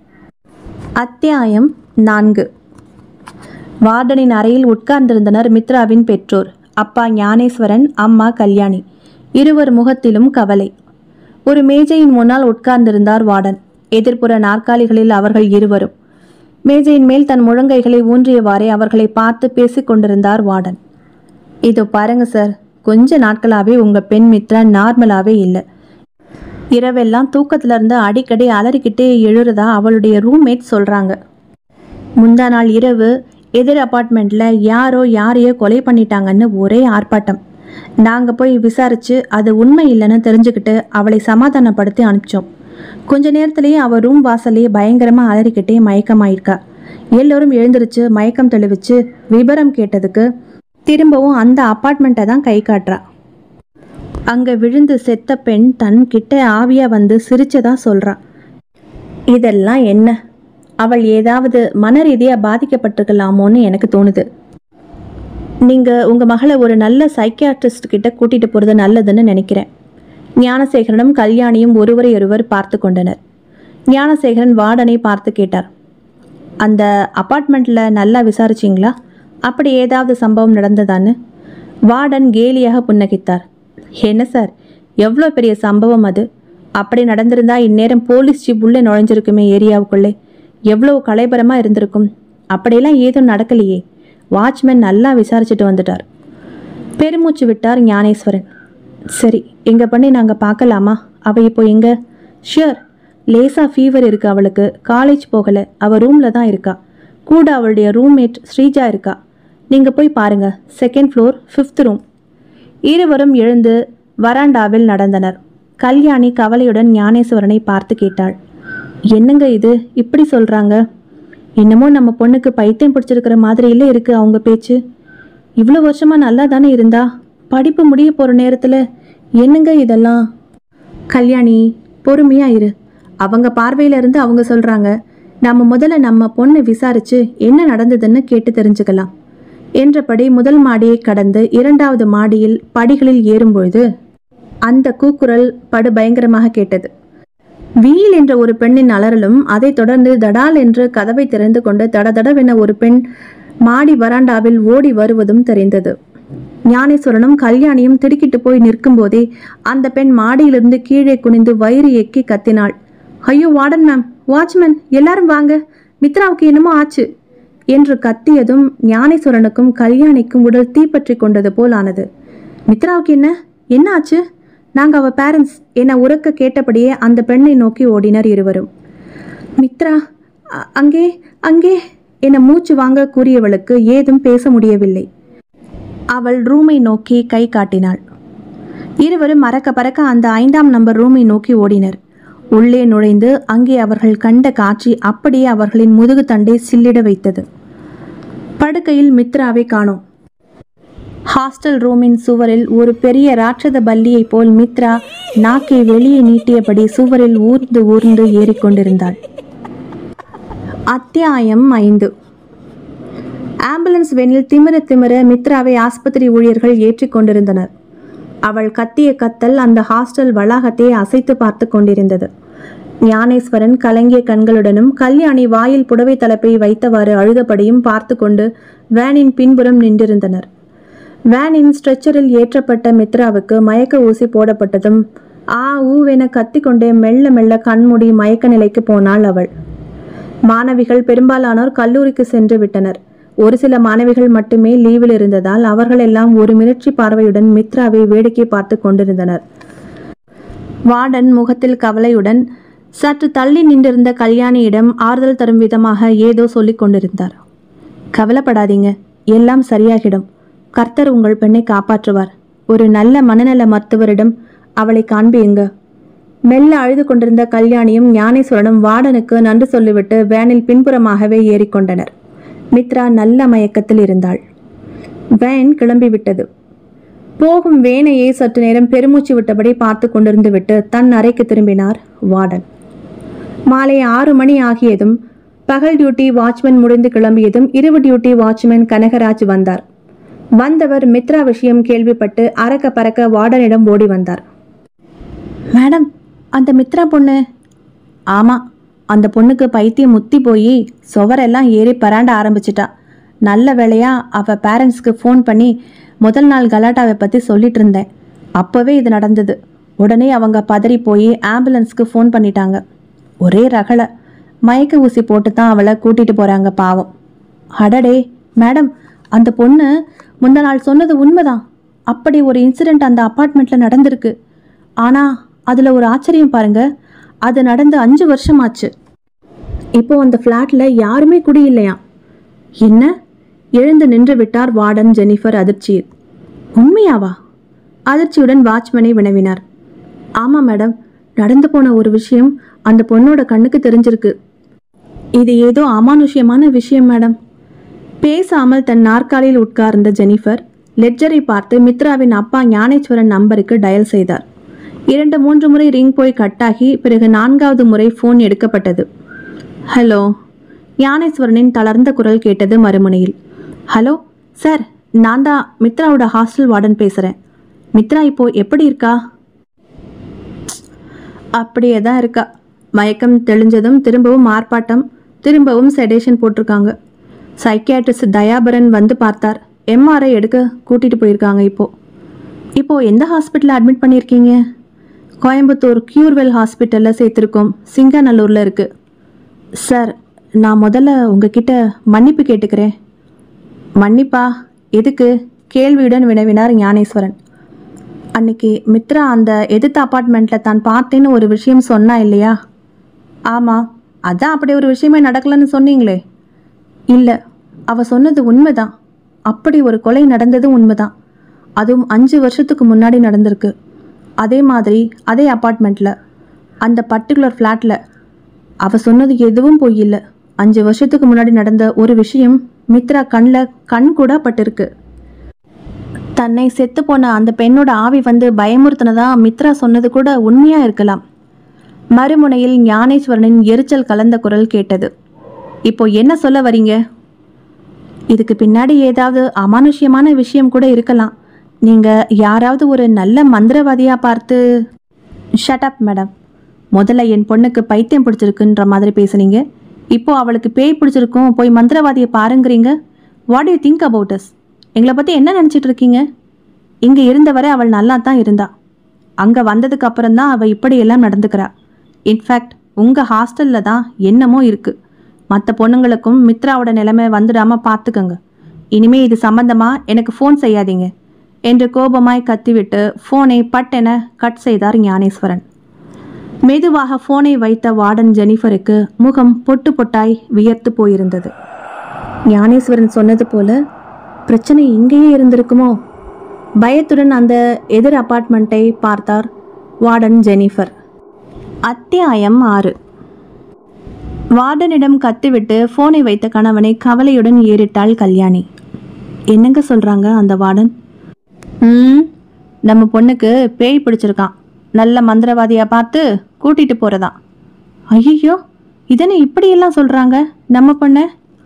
அத்தியாயம் நான்கு வார்டனின் அறையில் உட்கார்ந்திருந்தனர் மித்ராவின் பெற்றோர் அப்பா ஞானேஸ்வரன் அம்மா கல்யாணி இருவர் முகத்திலும் கவலை ஒரு மேஜையின் முன்னால் உட்கார்ந்திருந்தார் வார்டன் எதிர்ப்புற நாற்காலிகளில் அவர்கள் இருவரும் மேஜையின் மேல் தன் முழங்கைகளை ஊன்றியவாறே அவர்களை பார்த்து பேசிக் கொண்டிருந்தார் வார்டன் இதோ பாருங்க சார் கொஞ்ச நாட்களாவே உங்க பெண் மித்ரா நார்மலாவே இல்லை இரவெல்லாம் தூக்கத்துல இருந்து அடிக்கடி அலறிக்கிட்டே எழுறதா அவளுடைய ரூம்மேட் சொல்றாங்க முந்தா நாள் இரவு எதிர் அபார்ட்மெண்ட்ல யாரோ யாரையோ கொலை பண்ணிட்டாங்கன்னு ஒரே ஆர்ப்பாட்டம் நாங்க போய் விசாரிச்சு அது உண்மை இல்லைன்னு தெரிஞ்சுக்கிட்டு அவளை சமாதானப்படுத்தி அனுப்பிச்சோம் கொஞ்ச நேரத்திலேயே அவ ரூம் வாசல்லையே பயங்கரமா அலறிக்கிட்டே மயக்கமாயிருக்கா எல்லோரும் எழுந்திருச்சு மயக்கம் தெளிவிச்சு விபரம் கேட்டதுக்கு திரும்பவும் அந்த அப்பார்ட்மெண்ட்டை தான் கை காட்டுறா அங்க விழுந்து செத்த பெண் தன் கிட்ட ஆவியா வந்து சிரிச்சதா சொல்றா இதெல்லாம் என்ன அவள் ஏதாவது மன ரீதியா பாதிக்கப்பட்டிருக்கலாமோன்னு எனக்கு தோணுது நீங்க உங்க மகளை ஒரு நல்ல சைக்கியாட்ரிஸ்ட் கிட்ட கூட்டிட்டு போறது நல்லதுன்னு நினைக்கிறேன் ஞானசேகரனும் கல்யாணியும் ஒருவரையொருவர் பார்த்து கொண்டனர் ஞானசேகரன் வார்டனை பார்த்து கேட்டார் அந்த அப்பார்ட்மெண்ட்ல நல்லா விசாரிச்சிங்களா அப்படி ஏதாவது சம்பவம் நடந்ததான்னு வார்டன் கேலியாக புன்னகைத்தார் என்ன சார் எவ்வளோ பெரிய சம்பவம் அது அப்படி நடந்திருந்தா இந்நேரம் போலீஸ் ஜீப் உள்ளே நுழைஞ்சிருக்குமே ஏரியாவுக்குள்ளே எவ்வளோ கலைபரமாக இருந்திருக்கும் அப்படியெல்லாம் ஏதும் நடக்கலையே வாட்ச்மேன் நல்லா விசாரிச்சுட்டு வந்துட்டார் பெருமூச்சு விட்டார் ஞானேஸ்வரன் சரி எங்க பண்ணி நாங்கள் பார்க்கலாமா அவ இப்போ எங்க ஷியர் லேசா ஃபீவர் இருக்கு அவளுக்கு காலேஜ் போகல அவ ரூம்ல தான் இருக்கா கூட அவளுடைய ரூம்மேட் ஸ்ரீஜா இருக்கா நீங்க போய் பாருங்க செகண்ட் ஃப்ளோர் ஃபிஃப்த் ரூம் இருவரும் எழுந்து வராண்டாவில் நடந்தனர் கல்யாணி கவலையுடன் ஞானேஸ்வரனை பார்த்து கேட்டாள் என்னங்க இது இப்படி சொல்றாங்க என்னமோ நம்ம பொண்ணுக்கு பைத்தியம் பிடிச்சிருக்கிற மாதிரியில இருக்கு அவங்க பேச்சு இவ்வளோ வருஷமா நல்லா தானே இருந்தா படிப்பு முடிய போற நேரத்துல என்னங்க இதெல்லாம் கல்யாணி பொறுமையா இரு அவங்க பார்வையில இருந்து அவங்க சொல்றாங்க நம்ம முதல்ல நம்ம பொண்ணை விசாரிச்சு என்ன நடந்ததுன்னு கேட்டு தெரிஞ்சுக்கலாம் என்றபடி முதல் மாடியை கடந்து இரண்டாவது மாடியில் படிகளில் ஏறும்பொழுது அந்த கூக்குரல் படு பயங்கரமாக கேட்டது வீல் என்ற ஒரு பெண்ணின் அலறலும் அதைத் தொடர்ந்து தடால் என்று கதவை திறந்து கொண்டு தடதடவென ஒரு பெண் மாடி வராண்டாவில் ஓடி வருவதும் தெரிந்தது ஞானேஸ்வரனும் கல்யாணியும் திடுக்கிட்டு போய் நிற்கும்போதே அந்த பெண் மாடியிலிருந்து கீழே குனிந்து வயிறு எக்கி கத்தினாள் ஐயோ வார்டன் மேம் வாட்ச்மேன் எல்லாரும் வாங்க மித்ராவுக்கு என்னமோ ஆச்சு என்று கத்தியதும் ஞானேஸ்வரனுக்கும் கல்யாணிக்கும் உடல் தீப்பற்றி கொண்டது போல் ஆனது மித்ராவுக்கு என்ன என்ன ஆச்சு நாங்க அவ பேரண்ட்ஸ் என உறக்க கேட்டபடியே அந்த பெண்ணை நோக்கி ஓடினர் இருவரும் மித்ரா அ- அங்கே அங்கே என மூச்சு வாங்க கூறியவளுக்கு ஏதும் பேச முடியவில்லை அவள் ரூமை நோக்கி கை காட்டினாள் இருவரும் மறக்க பறக்க அந்த ஐந்தாம் நம்பர் ரூமை நோக்கி ஓடினர் உள்ளே நுழைந்து அங்கே அவர்கள் கண்ட காட்சி அப்படியே அவர்களின் முதுகு தண்டை சில்லிட வைத்தது படுக்கையில் மித்ராவை காணோம் ஹாஸ்டல் ரூமின் சுவரில் ஒரு பெரிய ராட்சத பல்லியைப் போல் மித்ரா நாக்கை வெளியே நீட்டியபடி சுவரில் ஊர்ந்து ஊர்ந்து ஏறிக்கொண்டிருந்தாள் அத்தியாயம் ஐந்து ஆம்புலன்ஸ் வேனில் திமிர திமிர மித்ராவை ஆஸ்பத்திரி ஊழியர்கள் ஏற்றிக் கொண்டிருந்தனர் அவள் கத்திய கத்தல் அந்த ஹாஸ்டல் வளாகத்தை அசைத்து பார்த்து கொண்டிருந்தது ஞானேஸ்வரன் கலங்கிய கண்களுடனும் கல்யாணி வாயில் புடவை தலைப்பை வைத்தவாறு அழுதபடியும் பார்த்து கொண்டு வேனின் பின்புறம் நின்றிருந்தனர் வேனின் ஸ்ட்ரெச்சரில் ஏற்றப்பட்ட மித்ராவுக்கு மயக்க ஊசி போடப்பட்டதும் ஆ ஊவென கத்திக்கொண்டே மெல்ல மெல்ல கண்மூடி மயக்க நிலைக்கு போனாள் அவள் மாணவிகள் பெரும்பாலானோர் கல்லூரிக்கு சென்று விட்டனர் ஒரு சில மாணவிகள் மட்டுமே லீவில் இருந்ததால் அவர்கள் எல்லாம் ஒரு மிரட்சி பார்வையுடன் மித்ராவை வேடிக்கை பார்த்து கொண்டிருந்தனர் வார்டன் முகத்தில் கவலையுடன் சற்று தள்ளி நின்றிருந்த கல்யாணியிடம் ஆறுதல் தரும் விதமாக ஏதோ சொல்லிக் கொண்டிருந்தார் கவலைப்படாதீங்க எல்லாம் சரியாகிடும் கர்த்தர் உங்கள் பெண்ணை காப்பாற்றுவார் ஒரு நல்ல மனநல மருத்துவரிடம் அவளை காண்பியுங்க மெல்ல அழுது கொண்டிருந்த கல்யாணியும் ஞானேஸ்வரனும் வார்டனுக்கு நன்றி சொல்லிவிட்டு வேனில் பின்புறமாகவே ஏறிக்கொண்டனர் மித்ரா நல்ல மயக்கத்தில் இருந்தாள் வேன் கிளம்பிவிட்டது போகும் வேனையை சற்று நேரம் பெருமூச்சு விட்டபடி பார்த்து கொண்டிருந்து விட்டு தன் அறைக்கு திரும்பினார் வார்டன் மாலை ஆறு மணி ஆகியதும் பகல் டியூட்டி வாட்ச்மேன் முடிந்து கிளம்பியதும் இரவு டியூட்டி வாட்ச்மேன் கனகராஜ் வந்தார் வந்தவர் மித்ரா விஷயம் கேள்விப்பட்டு அறக்க பறக்க வார்டனிடம் ஓடி வந்தார் மேடம் அந்த மித்ரா பொண்ணு ஆமாம் அந்த பொண்ணுக்கு பைத்தியம் முத்தி போய் சுவரெல்லாம் ஏறி பராண்ட ஆரம்பிச்சிட்டா நல்ல வேளையா அவ பேரண்ட்ஸ்க்கு ஃபோன் பண்ணி முதல் நாள் கலாட்டாவை பற்றி சொல்லிட்டு இருந்தேன் அப்போவே இது நடந்தது உடனே அவங்க பதறி போய் ஆம்புலன்ஸ்க்கு ஃபோன் பண்ணிட்டாங்க ஒரே ரகளை மயக்க ஊசி போட்டு தான் அவளை கூட்டிட்டு போறாங்க பாவம் அடடே மேடம் அந்த பொண்ணு முந்த நாள் சொன்னது உண்மைதான் அப்படி ஒரு இன்சிடெண்ட் அந்த அப்பார்ட்மெண்ட்ல நடந்திருக்கு ஆனா அதுல ஒரு ஆச்சரியம் பாருங்க அது நடந்து அஞ்சு வருஷமாச்சு இப்போ அந்த ஃப்ளாட்ல யாருமே குடியில்லையா என்ன எழுந்து நின்று விட்டார் வார்டன் ஜெனிஃபர் அதிர்ச்சியில் உண்மையாவா அதிர்ச்சியுடன் வாட்ச்மேனை வினவினார் ஆமா மேடம் நடந்து போன ஒரு விஷயம் அந்த பொண்ணோட கண்ணுக்கு தெரிஞ்சிருக்கு இது ஏதோ அமானுஷ்யமான விஷயம் மேடம் பேசாமல் தன் நாற்காலியில் உட்கார்ந்த ஜெனிஃபர் லெட்ஜரை பார்த்து மித்ராவின் அப்பா ஞானேஸ்வரன் நம்பருக்கு டயல் செய்தார் இரண்டு மூன்று முறை ரிங் போய் கட்டாகி பிறகு நான்காவது முறை ஃபோன் எடுக்கப்பட்டது ஹலோ ஞானேஸ்வரனின் தளர்ந்த குரல் கேட்டது மறுமுனையில் ஹலோ சார் நான் தான் மித்ராவோட ஹாஸ்டல் வார்டன் பேசுகிறேன் மித்ரா இப்போ எப்படி இருக்கா அப்படியே தான் இருக்கா மயக்கம் தெளிஞ்சதும் திரும்பவும் ஆர்ப்பாட்டம் திரும்பவும் செடேஷன் போட்டிருக்காங்க சைக்கியாட்ரிஸ்ட் தயாபரன் வந்து பார்த்தார் எம்ஆர்ஐ எடுக்க கூட்டிகிட்டு போயிருக்காங்க இப்போ இப்போ எந்த ஹாஸ்பிட்டலில் அட்மிட் பண்ணியிருக்கீங்க கோயம்புத்தூர் கியூர்வெல் ஹாஸ்பிட்டலில் சேர்த்துருக்கோம் சிங்காநல்லூரில் இருக்குது சார் நான் முதல்ல உங்ககிட்ட மன்னிப்பு கேட்டுக்கிறேன் மன்னிப்பா எதுக்கு கேள்வியுடன் வினவினார் ஞானேஸ்வரன் அன்னைக்கு மித்ரா அந்த எதிர்த்த அப்பார்ட்மெண்ட்டில் தான் பார்த்தேன்னு ஒரு விஷயம் சொன்னா இல்லையா ஆமாம் அதான் அப்படி ஒரு விஷயமே நடக்கலன்னு சொன்னீங்களே இல்லை அவ சொன்னது உண்மைதான் அப்படி ஒரு கொலை நடந்தது உண்மைதான் அதுவும் அஞ்சு வருஷத்துக்கு முன்னாடி நடந்திருக்கு அதே மாதிரி அதே அப்பார்ட்மெண்ட்டில் அந்த பர்டிகுலர் ஃப்ளாட்டில் அவ சொன்னது எதுவும் பொய் இல்லை அஞ்சு வருஷத்துக்கு முன்னாடி நடந்த ஒரு விஷயம் மித்ரா கண்ணில் கண் கூட பட்டிருக்கு தன்னை செத்து போன அந்த பெண்ணோட ஆவி வந்து பயமுறுத்தினதா மித்ரா சொன்னது கூட உண்மையா இருக்கலாம் மறுமுனையில் ஞானேஸ்வரனின் எரிச்சல் கலந்த குரல் கேட்டது இப்போ என்ன சொல்ல வரீங்க இதுக்கு பின்னாடி ஏதாவது அமானுஷ்யமான விஷயம் கூட இருக்கலாம் நீங்க யாராவது ஒரு நல்ல மந்திரவாதியா பார்த்து ஷட் அப் மேடம் முதல்ல என் பொண்ணுக்கு பைத்தியம் பிடிச்சிருக்குன்ற மாதிரி பேசுனீங்க இப்போ அவளுக்கு பேய் பிடிச்சிருக்கும் போய் மந்திரவாதியை பாருங்கிறீங்க what you think about us எங்களை பற்றி என்ன நினச்சிட்டு இருக்கீங்க இங்கே இருந்தவரை அவள் நல்லா தான் இருந்தா அங்கே வந்ததுக்கு அப்புறம் தான் அவள் இப்படியெல்லாம் நடந்துக்கிறா இன்ஃபேக்ட் உங்கள் ஹாஸ்டலில் தான் என்னமோ இருக்குது மற்ற பொண்ணுங்களுக்கும் மித்ராவோட நிலைமை வந்துடாமல் பார்த்துக்கங்க இனிமே இது சம்பந்தமாக எனக்கு ஃபோன் செய்யாதீங்க என்று கோபமாய் கத்திவிட்டு ஃபோனை பட்டென கட் செய்தார் ஞானேஸ்வரன் மெதுவாக ஃபோனை வைத்த வார்டன் ஜெனிஃபருக்கு முகம் பொட்டு பொட்டாய் வியர்த்து போயிருந்தது ஞானேஸ்வரன் சொன்னது போல பிரச்சனை இங்கேயே இருந்திருக்குமோ பயத்துடன் அந்த எதிர் அபார்ட்மெண்ட்டை பார்த்தார் வார்டன் ஜெனிஃபர் அத்தியாயம் ஆறு வார்டனிடம் கத்திவிட்டு ஃபோனை வைத்த கணவனை கவலையுடன் ஏறிட்டாள் கல்யாணி என்னங்க சொல்றாங்க அந்த வார்டன் ம் நம்ம பொண்ணுக்கு பேய் பிடிச்சிருக்கான் நல்ல மந்திரவாதியா பார்த்து கூட்டிட்டு போறதா ஐயோ இதனை இப்படியெல்லாம் சொல்றாங்க நம்ம பொண்ணு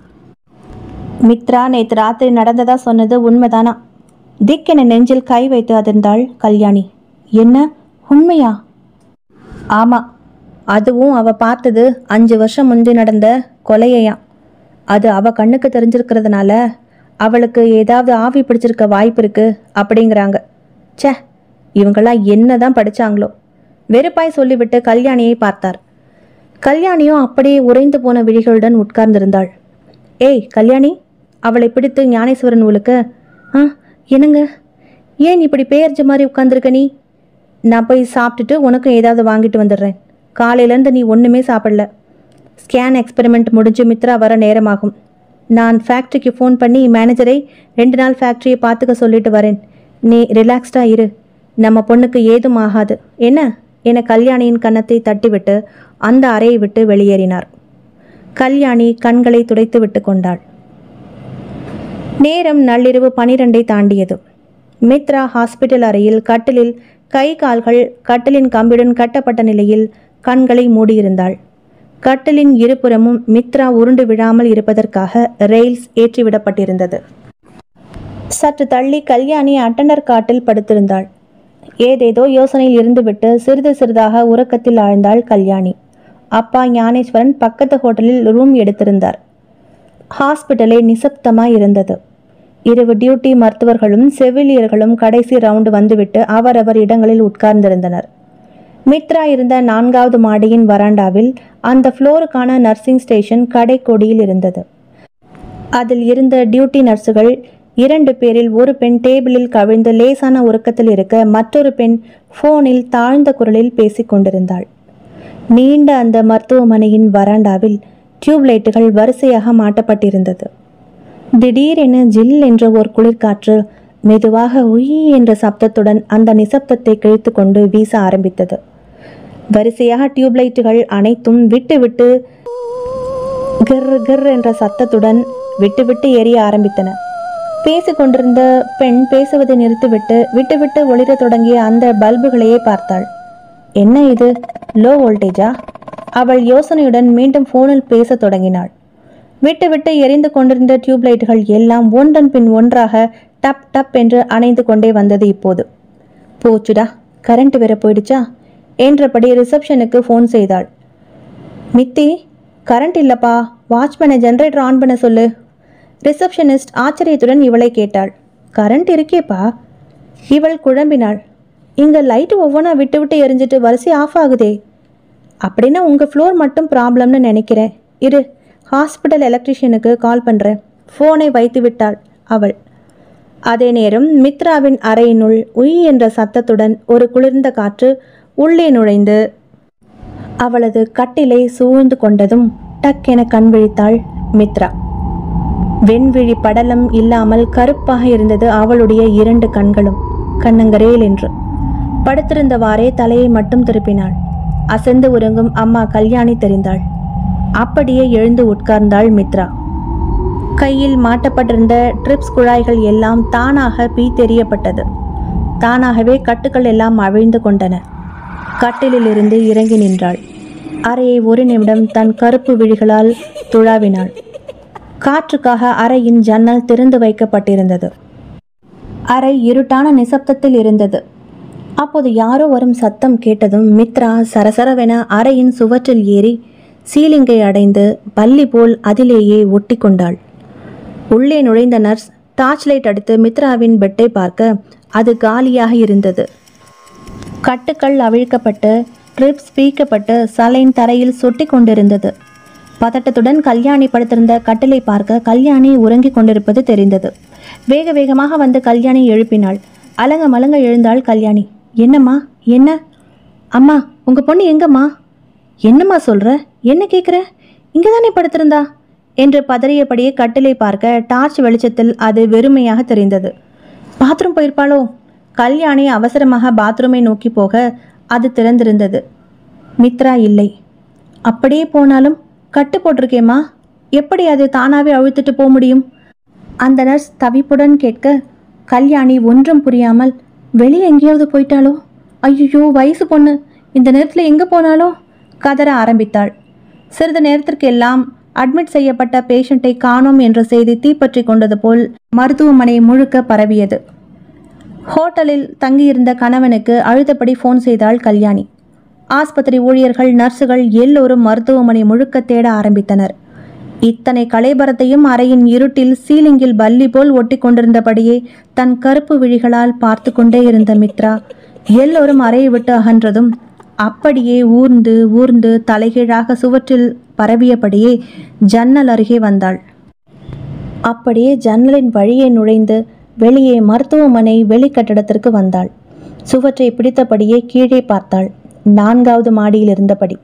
மித்ரா நேற்று ராத்திரி நடந்ததா சொன்னது உண்மைதானா திக்கென நெஞ்சில் கை வைத்து அதிர்ந்தாள் கல்யாணி என்ன உண்மையா ஆமா அதுவும் அவ பார்த்தது அஞ்சு வருஷம் முந்தி நடந்த கொலையையாம் அது அவ கண்ணுக்கு தெரிஞ்சிருக்கிறதுனால அவளுக்கு ஏதாவது ஆவி பிடிச்சிருக்க வாய்ப்பு இருக்கு அப்படிங்கிறாங்க ச்சே இவங்கெல்லாம் என்னதான் படிச்சாங்களோ வெறுப்பாய் சொல்லிவிட்டு கல்யாணியை பார்த்தார் கல்யாணியும் அப்படியே உறைந்து போன விழிகளுடன் உட்கார்ந்திருந்தாள் ஏய் கல்யாணி அவளை பிடித்து ஞானேஸ்வரன் உழுக்க ஆ என்னங்க ஏன் இப்படி பேர்ஜ மாதிரி உட்கார்ந்திருக்க நீ நான் போய் சாப்பிட்டுட்டு உனக்கும் ஏதாவது வாங்கிட்டு வந்துடுறேன் காலையிலேருந்து நீ ஒன்றுமே சாப்பிடல ஸ்கேன் எக்ஸ்பெரிமெண்ட் முடிஞ்சு மித்ரா வர நேரமாகும் நான் ஃபேக்ட்ரிக்கு ஃபோன் பண்ணி மேனேஜரை ரெண்டு நாள் ஃபேக்ட்ரியை பார்த்துக்க சொல்லிட்டு வரேன் நீ ரிலாக்ஸ்டாக இரு நம்ம பொண்ணுக்கு ஏதும் ஆகாது என்ன என கல்யாணியின் கன்னத்தை தட்டிவிட்டு அந்த அறையை விட்டு வெளியேறினார் கல்யாணி கண்களை துடைத்து விட்டு கொண்டாள் நேரம் நள்ளிரவு பனிரெண்டை தாண்டியது மித்ரா ஹாஸ்பிட்டல் அறையில் கட்டிலில் கை கால்கள் கட்டிலின் கம்பியுடன் கட்டப்பட்ட நிலையில் கண்களை மூடியிருந்தாள் கட்டிலின் இருபுறமும் மித்ரா உருண்டு விழாமல் இருப்பதற்காக ரெயில்ஸ் ஏற்றிவிடப்பட்டிருந்தது சற்று தள்ளி கல்யாணி அட்டண்டர் காட்டில் படுத்திருந்தாள் ஏதேதோ யோசனையில் இருந்துவிட்டு சிறிது சிறிதாக உறக்கத்தில் ஆழ்ந்தாள் கல்யாணி அப்பா ஞானேஸ்வரன் பக்கத்து ஹோட்டலில் ரூம் எடுத்திருந்தார் ஹாஸ்பிட்டலே நிசப்தமாய் இருந்தது இரவு டியூட்டி மருத்துவர்களும் செவிலியர்களும் கடைசி ரவுண்டு வந்துவிட்டு அவரவர் இடங்களில் உட்கார்ந்திருந்தனர் மித்ரா இருந்த நான்காவது மாடியின் வராண்டாவில் அந்த ஃப்ளோருக்கான நர்சிங் ஸ்டேஷன் கடைக்கோடியில் இருந்தது அதில் இருந்த டியூட்டி நர்சுகள் இரண்டு பேரில் ஒரு பெண் டேபிளில் கவிழ்ந்து லேசான உறக்கத்தில் இருக்க மற்றொரு பெண் ஃபோனில் தாழ்ந்த குரலில் பேசிக் கொண்டிருந்தாள் நீண்ட அந்த மருத்துவமனையின் வராண்டாவில் டியூப்லைட்டுகள் வரிசையாக மாட்டப்பட்டிருந்தது திடீரென ஜில் என்ற ஒரு குளிர்காற்று மெதுவாக உயி என்ற சப்தத்துடன் அந்த நிசப்தத்தை கிழித்து கொண்டு வீச ஆரம்பித்தது வரிசையாக டியூப்லைட்டுகள் அனைத்தும் விட்டு விட்டு கிர் கிர் என்ற சத்தத்துடன் விட்டு விட்டு எரிய ஆரம்பித்தன பேசிக் கொண்டிருந்த பெண் பேசுவதை நிறுத்திவிட்டு விட்டு விட்டு ஒளிரத் தொடங்கிய அந்த பல்புகளையே பார்த்தாள் என்ன இது லோ வோல்டேஜா அவள் யோசனையுடன் மீண்டும் ஃபோனில் பேசத் தொடங்கினாள் விட்டு விட்டு எரிந்து கொண்டிருந்த டியூப்லைட்டுகள் எல்லாம் ஒன்றன் பின் ஒன்றாக டப் டப் என்று அணைந்து கொண்டே வந்தது இப்போது போச்சுடா கரண்ட் வேற போயிடுச்சா என்றபடி ரிசப்ஷனுக்கு ஃபோன் செய்தாள் மித்தி கரண்ட் இல்லப்பா வாட்ச்மேனை ஜெனரேட்டர் ஆன் பண்ண சொல்லு ரிசப்ஷனிஸ்ட் ஆச்சரியத்துடன் இவளை கேட்டாள் கரண்ட் இருக்கேப்பா இவள் குழம்பினாள் இங்க லைட் ஒவ்வொன்றா விட்டு விட்டு எரிஞ்சிட்டு வரிசை ஆஃப் ஆகுதே அப்படின்னா உங்கள் ஃப்ளோர் மட்டும் ப்ராப்ளம்னு நினைக்கிறேன் இரு ஹாஸ்பிட்டல் எலக்ட்ரிஷியனுக்கு கால் பண்ணுறேன் ஃபோனை வைத்து விட்டாள் அவள் அதே நேரம் மித்ராவின் அறையினுள் உய் என்ற சத்தத்துடன் ஒரு குளிர்ந்த காற்று உள்ளே நுழைந்து அவளது கட்டிலை சூழ்ந்து கொண்டதும் டக்கென கண் விழித்தாள் மித்ரா வெண்விழி படலம் இல்லாமல் கருப்பாக இருந்தது அவளுடைய இரண்டு கண்களும் கண்ணங்கரேல் என்று படுத்திருந்தவாறே தலையை மட்டும் திருப்பினாள் அசந்து உறங்கும் அம்மா கல்யாணி தெரிந்தாள் அப்படியே எழுந்து உட்கார்ந்தாள் மித்ரா கையில் மாட்டப்பட்டிருந்த ட்ரிப்ஸ் குழாய்கள் எல்லாம் தானாக பீத்தெறியப்பட்டது தானாகவே கட்டுக்கள் எல்லாம் அவிழ்ந்து கொண்டன கட்டிலிலிருந்து இறங்கி நின்றாள் அறையை ஒரு நிமிடம் தன் கருப்பு விழிகளால் துழாவினாள் காற்றுக்காக அறையின் ஜன்னல் திறந்து வைக்கப்பட்டிருந்தது அறை இருட்டான நிசப்தத்தில் இருந்தது அப்போது யாரோ வரும் சத்தம் கேட்டதும் மித்ரா சரசரவென அறையின் சுவற்றில் ஏறி சீலிங்கை அடைந்து பல்லி போல் அதிலேயே ஒட்டி கொண்டாள் உள்ளே நுழைந்த நர்ஸ் டார்ச் லைட் அடித்து மித்ராவின் பெட்டை பார்க்க அது காலியாக இருந்தது கட்டுக்கள் அவிழ்க்கப்பட்டு ட்ரிப்ஸ் பீக்கப்பட்டு சலைன் தரையில் சொட்டி கொண்டிருந்தது பதட்டத்துடன் கல்யாணி படுத்திருந்த கட்டிலை பார்க்க கல்யாணி உறங்கிக் கொண்டிருப்பது தெரிந்தது வேக வேகமாக வந்து கல்யாணி எழுப்பினாள் அலங்க மலங்க எழுந்தாள் கல்யாணி என்னம்மா என்ன அம்மா உங்க பொண்ணு எங்கம்மா என்னம்மா சொல்ற என்ன கேட்குற இங்கே தானே படுத்திருந்தா என்று பதறியபடியே கட்டிலை பார்க்க டார்ச் வெளிச்சத்தில் அது வெறுமையாக தெரிந்தது பாத்ரூம் போயிருப்பாளோ கல்யாணி அவசரமாக பாத்ரூமை நோக்கி போக அது திறந்திருந்தது மித்ரா இல்லை அப்படியே போனாலும் கட்டு போட்டிருக்கேம்மா எப்படி அது தானாவே அழுத்துட்டு போக முடியும் அந்த நர்ஸ் தவிப்புடன் கேட்க கல்யாணி ஒன்றும் புரியாமல் வெளியே எங்கேயாவது போயிட்டாளோ ஐயோ வயசு பொண்ணு இந்த நேரத்தில் எங்கே போனாலோ கதற ஆரம்பித்தாள் சிறிது நேரத்திற்கு எல்லாம் அட்மிட் செய்யப்பட்ட பேஷண்ட்டை காணோம் என்ற செய்தி தீப்பற்றி கொண்டது போல் மருத்துவமனை முழுக்க பரவியது ஹோட்டலில் தங்கியிருந்த கணவனுக்கு அழுத்தபடி ஃபோன் செய்தாள் கல்யாணி ஆஸ்பத்திரி ஊழியர்கள் நர்சுகள் எல்லோரும் மருத்துவமனை முழுக்க தேட ஆரம்பித்தனர் இத்தனை கலைபரத்தையும் அறையின் இருட்டில் சீலிங்கில் பல்லி போல் ஒட்டி கொண்டிருந்தபடியே தன் கருப்பு விழிகளால் பார்த்து கொண்டே இருந்த மித்ரா எல்லோரும் அறையை விட்டு அகன்றதும் அப்படியே ஊர்ந்து ஊர்ந்து தலைகீழாக சுவற்றில் பரவியபடியே ஜன்னல் அருகே வந்தாள் அப்படியே ஜன்னலின் வழியே நுழைந்து வெளியே மருத்துவமனை வெளிக்கட்டடத்திற்கு வந்தாள் சுவற்றை பிடித்தபடியே கீழே பார்த்தாள் நான்காவது மாடியில் இருந்தபடி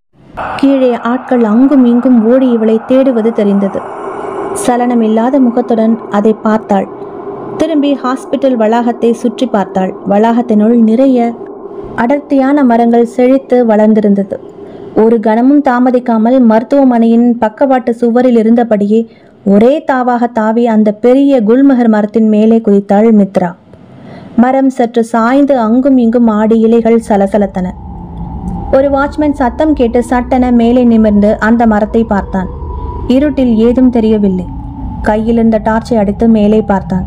கீழே ஆட்கள் அங்கும் இங்கும் ஓடி இவளை தேடுவது தெரிந்தது சலனமில்லாத முகத்துடன் அதை பார்த்தாள் திரும்பி ஹாஸ்பிட்டல் வளாகத்தை சுற்றி பார்த்தாள் வளாகத்தினுள் நிறைய அடர்த்தியான மரங்கள் செழித்து வளர்ந்திருந்தது ஒரு கணமும் தாமதிக்காமல் மருத்துவமனையின் பக்கவாட்டு சுவரில் இருந்தபடியே ஒரே தாவாக தாவி அந்த பெரிய குல்மஹர் மரத்தின் மேலே குதித்தாள் மித்ரா மரம் சற்று சாய்ந்து அங்கும் இங்கும் ஆடி இலைகள் சலசலத்தன ஒரு வாட்ச்மேன் சத்தம் கேட்டு சட்டென மேலே நிமிர்ந்து அந்த மரத்தை பார்த்தான் இருட்டில் ஏதும் தெரியவில்லை கையில் இருந்த டார்ச்சை அடித்து மேலே பார்த்தான்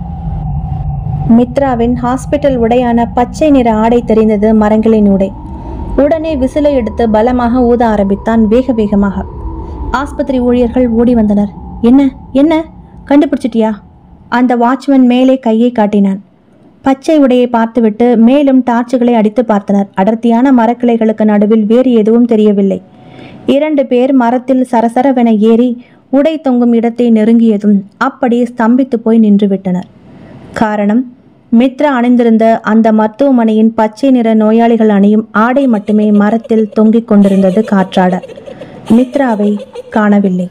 மித்ராவின் ஹாஸ்பிட்டல் உடையான பச்சை நிற ஆடை தெரிந்தது மரங்களின் உடை உடனே விசிலை எடுத்து பலமாக ஊத ஆரம்பித்தான் வேக வேகமாக ஆஸ்பத்திரி ஊழியர்கள் ஓடி வந்தனர் என்ன என்ன கண்டுபிடிச்சிட்டியா அந்த வாட்ச்மேன் மேலே கையை காட்டினான் பச்சை உடையை பார்த்துவிட்டு மேலும் டார்ச்சுகளை அடித்து பார்த்தனர் அடர்த்தியான மரக்கிளைகளுக்கு நடுவில் வேறு எதுவும் தெரியவில்லை இரண்டு பேர் மரத்தில் சரசரவென ஏறி உடை தொங்கும் இடத்தை நெருங்கியதும் அப்படியே ஸ்தம்பித்து போய் நின்று விட்டனர் காரணம் மித்ரா அணிந்திருந்த அந்த மருத்துவமனையின் பச்சை நிற நோயாளிகள் அணியும் ஆடை மட்டுமே மரத்தில் தொங்கிக் கொண்டிருந்தது காற்றாட மித்ராவை காணவில்லை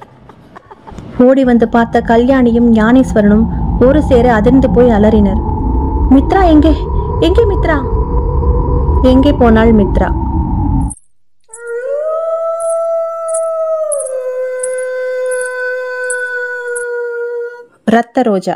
ஓடி வந்து பார்த்த கல்யாணியும் ஞானேஸ்வரனும் ஒரு சேர அதிர்ந்து போய் அலறினர் மித்ரா எங்கே எங்கே மித்ரா எங்கே போனாள் மித்ரா ரத்த ரோஜா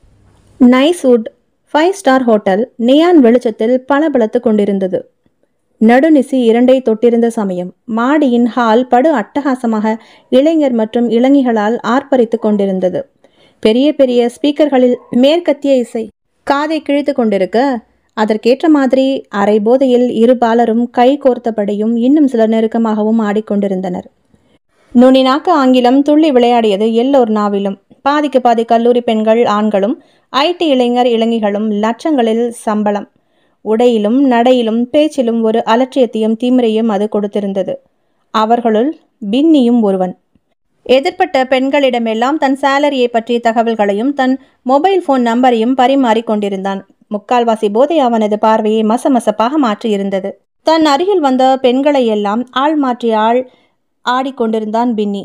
nice wood five star hotel neon வெளிச்சத்தில் பளபளத்து கொண்டிருந்தது நடுநிசி இரண்டை தொட்டிருந்த சமயம் மாடியின் ஹால் படு அட்டகாசமாக இளைஞர் மற்றும் இளைஞிகளால் ஆர்ப்பரித்துக் கொண்டிருந்தது பெரிய பெரிய ஸ்பீக்கர்களில் மேற்கத்திய இசை காதை கிழித்து கொண்டிருக்க அதற்கேற்ற மாதிரி அரை போதையில் இரு பாலரும் கை கோர்த்தபடியும் இன்னும் சிலர் நெருக்கமாகவும் ஆடிக்கொண்டிருந்தனர் நுனிநாக்கு ஆங்கிலம் துள்ளி விளையாடியது எல்லோர் நாவிலும் பாதிக்கு பாதி கல்லூரி பெண்கள் ஆண்களும் ஐடி இளைஞர் இளைஞிகளும் லட்சங்களில் சம்பளம் உடையிலும் நடையிலும் பேச்சிலும் ஒரு அலட்சியத்தையும் திமிரையும் அது கொடுத்திருந்தது அவர்களுள் பின்னியும் ஒருவன் எதிர்ப்பட்ட பெண்களிடமெல்லாம் தன் சேலரியை பற்றிய தகவல்களையும் தன் மொபைல் ஃபோன் நம்பரையும் பரிமாறிக் கொண்டிருந்தான் முக்கால்வாசி போதை அவனது பார்வையை மசமசப்பாக மாற்றியிருந்தது தன் அருகில் வந்த பெண்களை எல்லாம் ஆள் மாற்றி ஆள் ஆடிக்கொண்டிருந்தான் பின்னி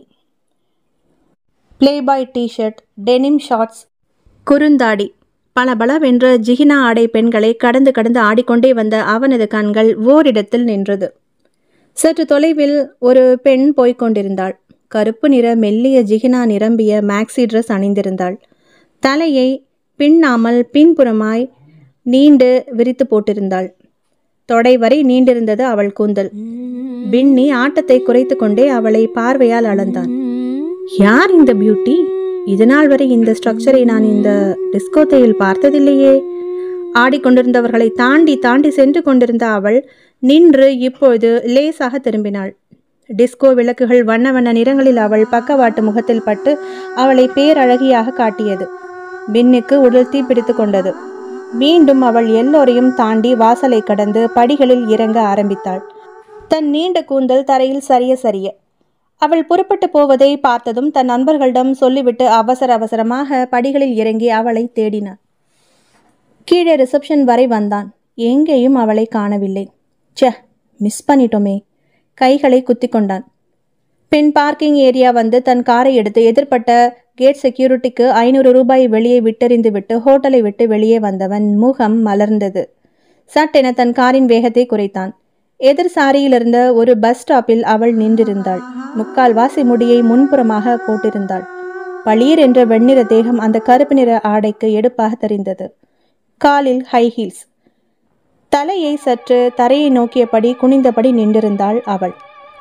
பிளேபாய் டிஷர்ட் டெனிம் ஷார்ட்ஸ் குறுந்தாடி பளபளவென்ற ஜிகினா ஆடை பெண்களை கடந்து கடந்து ஆடிக்கொண்டே வந்த அவனது கண்கள் ஓரிடத்தில் நின்றது சற்று தொலைவில் ஒரு பெண் போய்க் கொண்டிருந்தாள் கருப்பு நிற மெல்லிய ஜிகினா நிரம்பிய மேக்ஸி ட்ரெஸ் அணிந்திருந்தாள் தலையை பின்னாமல் பின்புறமாய் நீண்டு விரித்து போட்டிருந்தாள் தொடை வரை நீண்டிருந்தது அவள் கூந்தல் பின்னி ஆட்டத்தை குறைத்து கொண்டே அவளை பார்வையால் அளந்தான் யார் இந்த பியூட்டி இதுநாள் வரை இந்த ஸ்ட்ரக்சரை நான் இந்த டிஸ்கோத்தையில் பார்த்ததில்லையே ஆடிக்கொண்டிருந்தவர்களை தாண்டி தாண்டி சென்று கொண்டிருந்த அவள் நின்று இப்பொழுது லேசாக திரும்பினாள் டிஸ்கோ விளக்குகள் வண்ண வண்ண நிறங்களில் அவள் பக்கவாட்டு முகத்தில் பட்டு அவளை பேரழகியாக காட்டியது பின்னுக்கு உடல் தீப்பிடித்து கொண்டது மீண்டும் அவள் எல்லோரையும் தாண்டி வாசலை கடந்து படிகளில் இறங்க ஆரம்பித்தாள் தன் நீண்ட கூந்தல் தரையில் சரிய சரிய அவள் புறப்பட்டு போவதை பார்த்ததும் தன் நண்பர்களிடம் சொல்லிவிட்டு அவசர அவசரமாக படிகளில் இறங்கி அவளை தேடினான் கீழே ரிசப்ஷன் வரை வந்தான் எங்கேயும் அவளை காணவில்லை ச்சே மிஸ் பண்ணிட்டோமே கைகளை குத்தி கொண்டான் பின் பார்க்கிங் ஏரியா வந்து தன் காரை எடுத்து எதிர்ப்பட்ட கேட் செக்யூரிட்டிக்கு ஐநூறு ரூபாய் வெளியே விட்டெறிந்து விட்டு ஹோட்டலை விட்டு வெளியே வந்தவன் முகம் மலர்ந்தது சட்டென தன் காரின் வேகத்தை குறைத்தான் எதிர் சாரியிலிருந்த ஒரு பஸ் ஸ்டாப்பில் அவள் நின்றிருந்தாள் முக்கால் வாசி முடியை முன்புறமாக போட்டிருந்தாள் பளீர் என்ற வெண்ணிற தேகம் அந்த கருப்பு நிற ஆடைக்கு எடுப்பாக தெரிந்தது காலில் ஹை ஹீல்ஸ் தலையை சற்று தரையை நோக்கியபடி குனிந்தபடி நின்றிருந்தாள் அவள்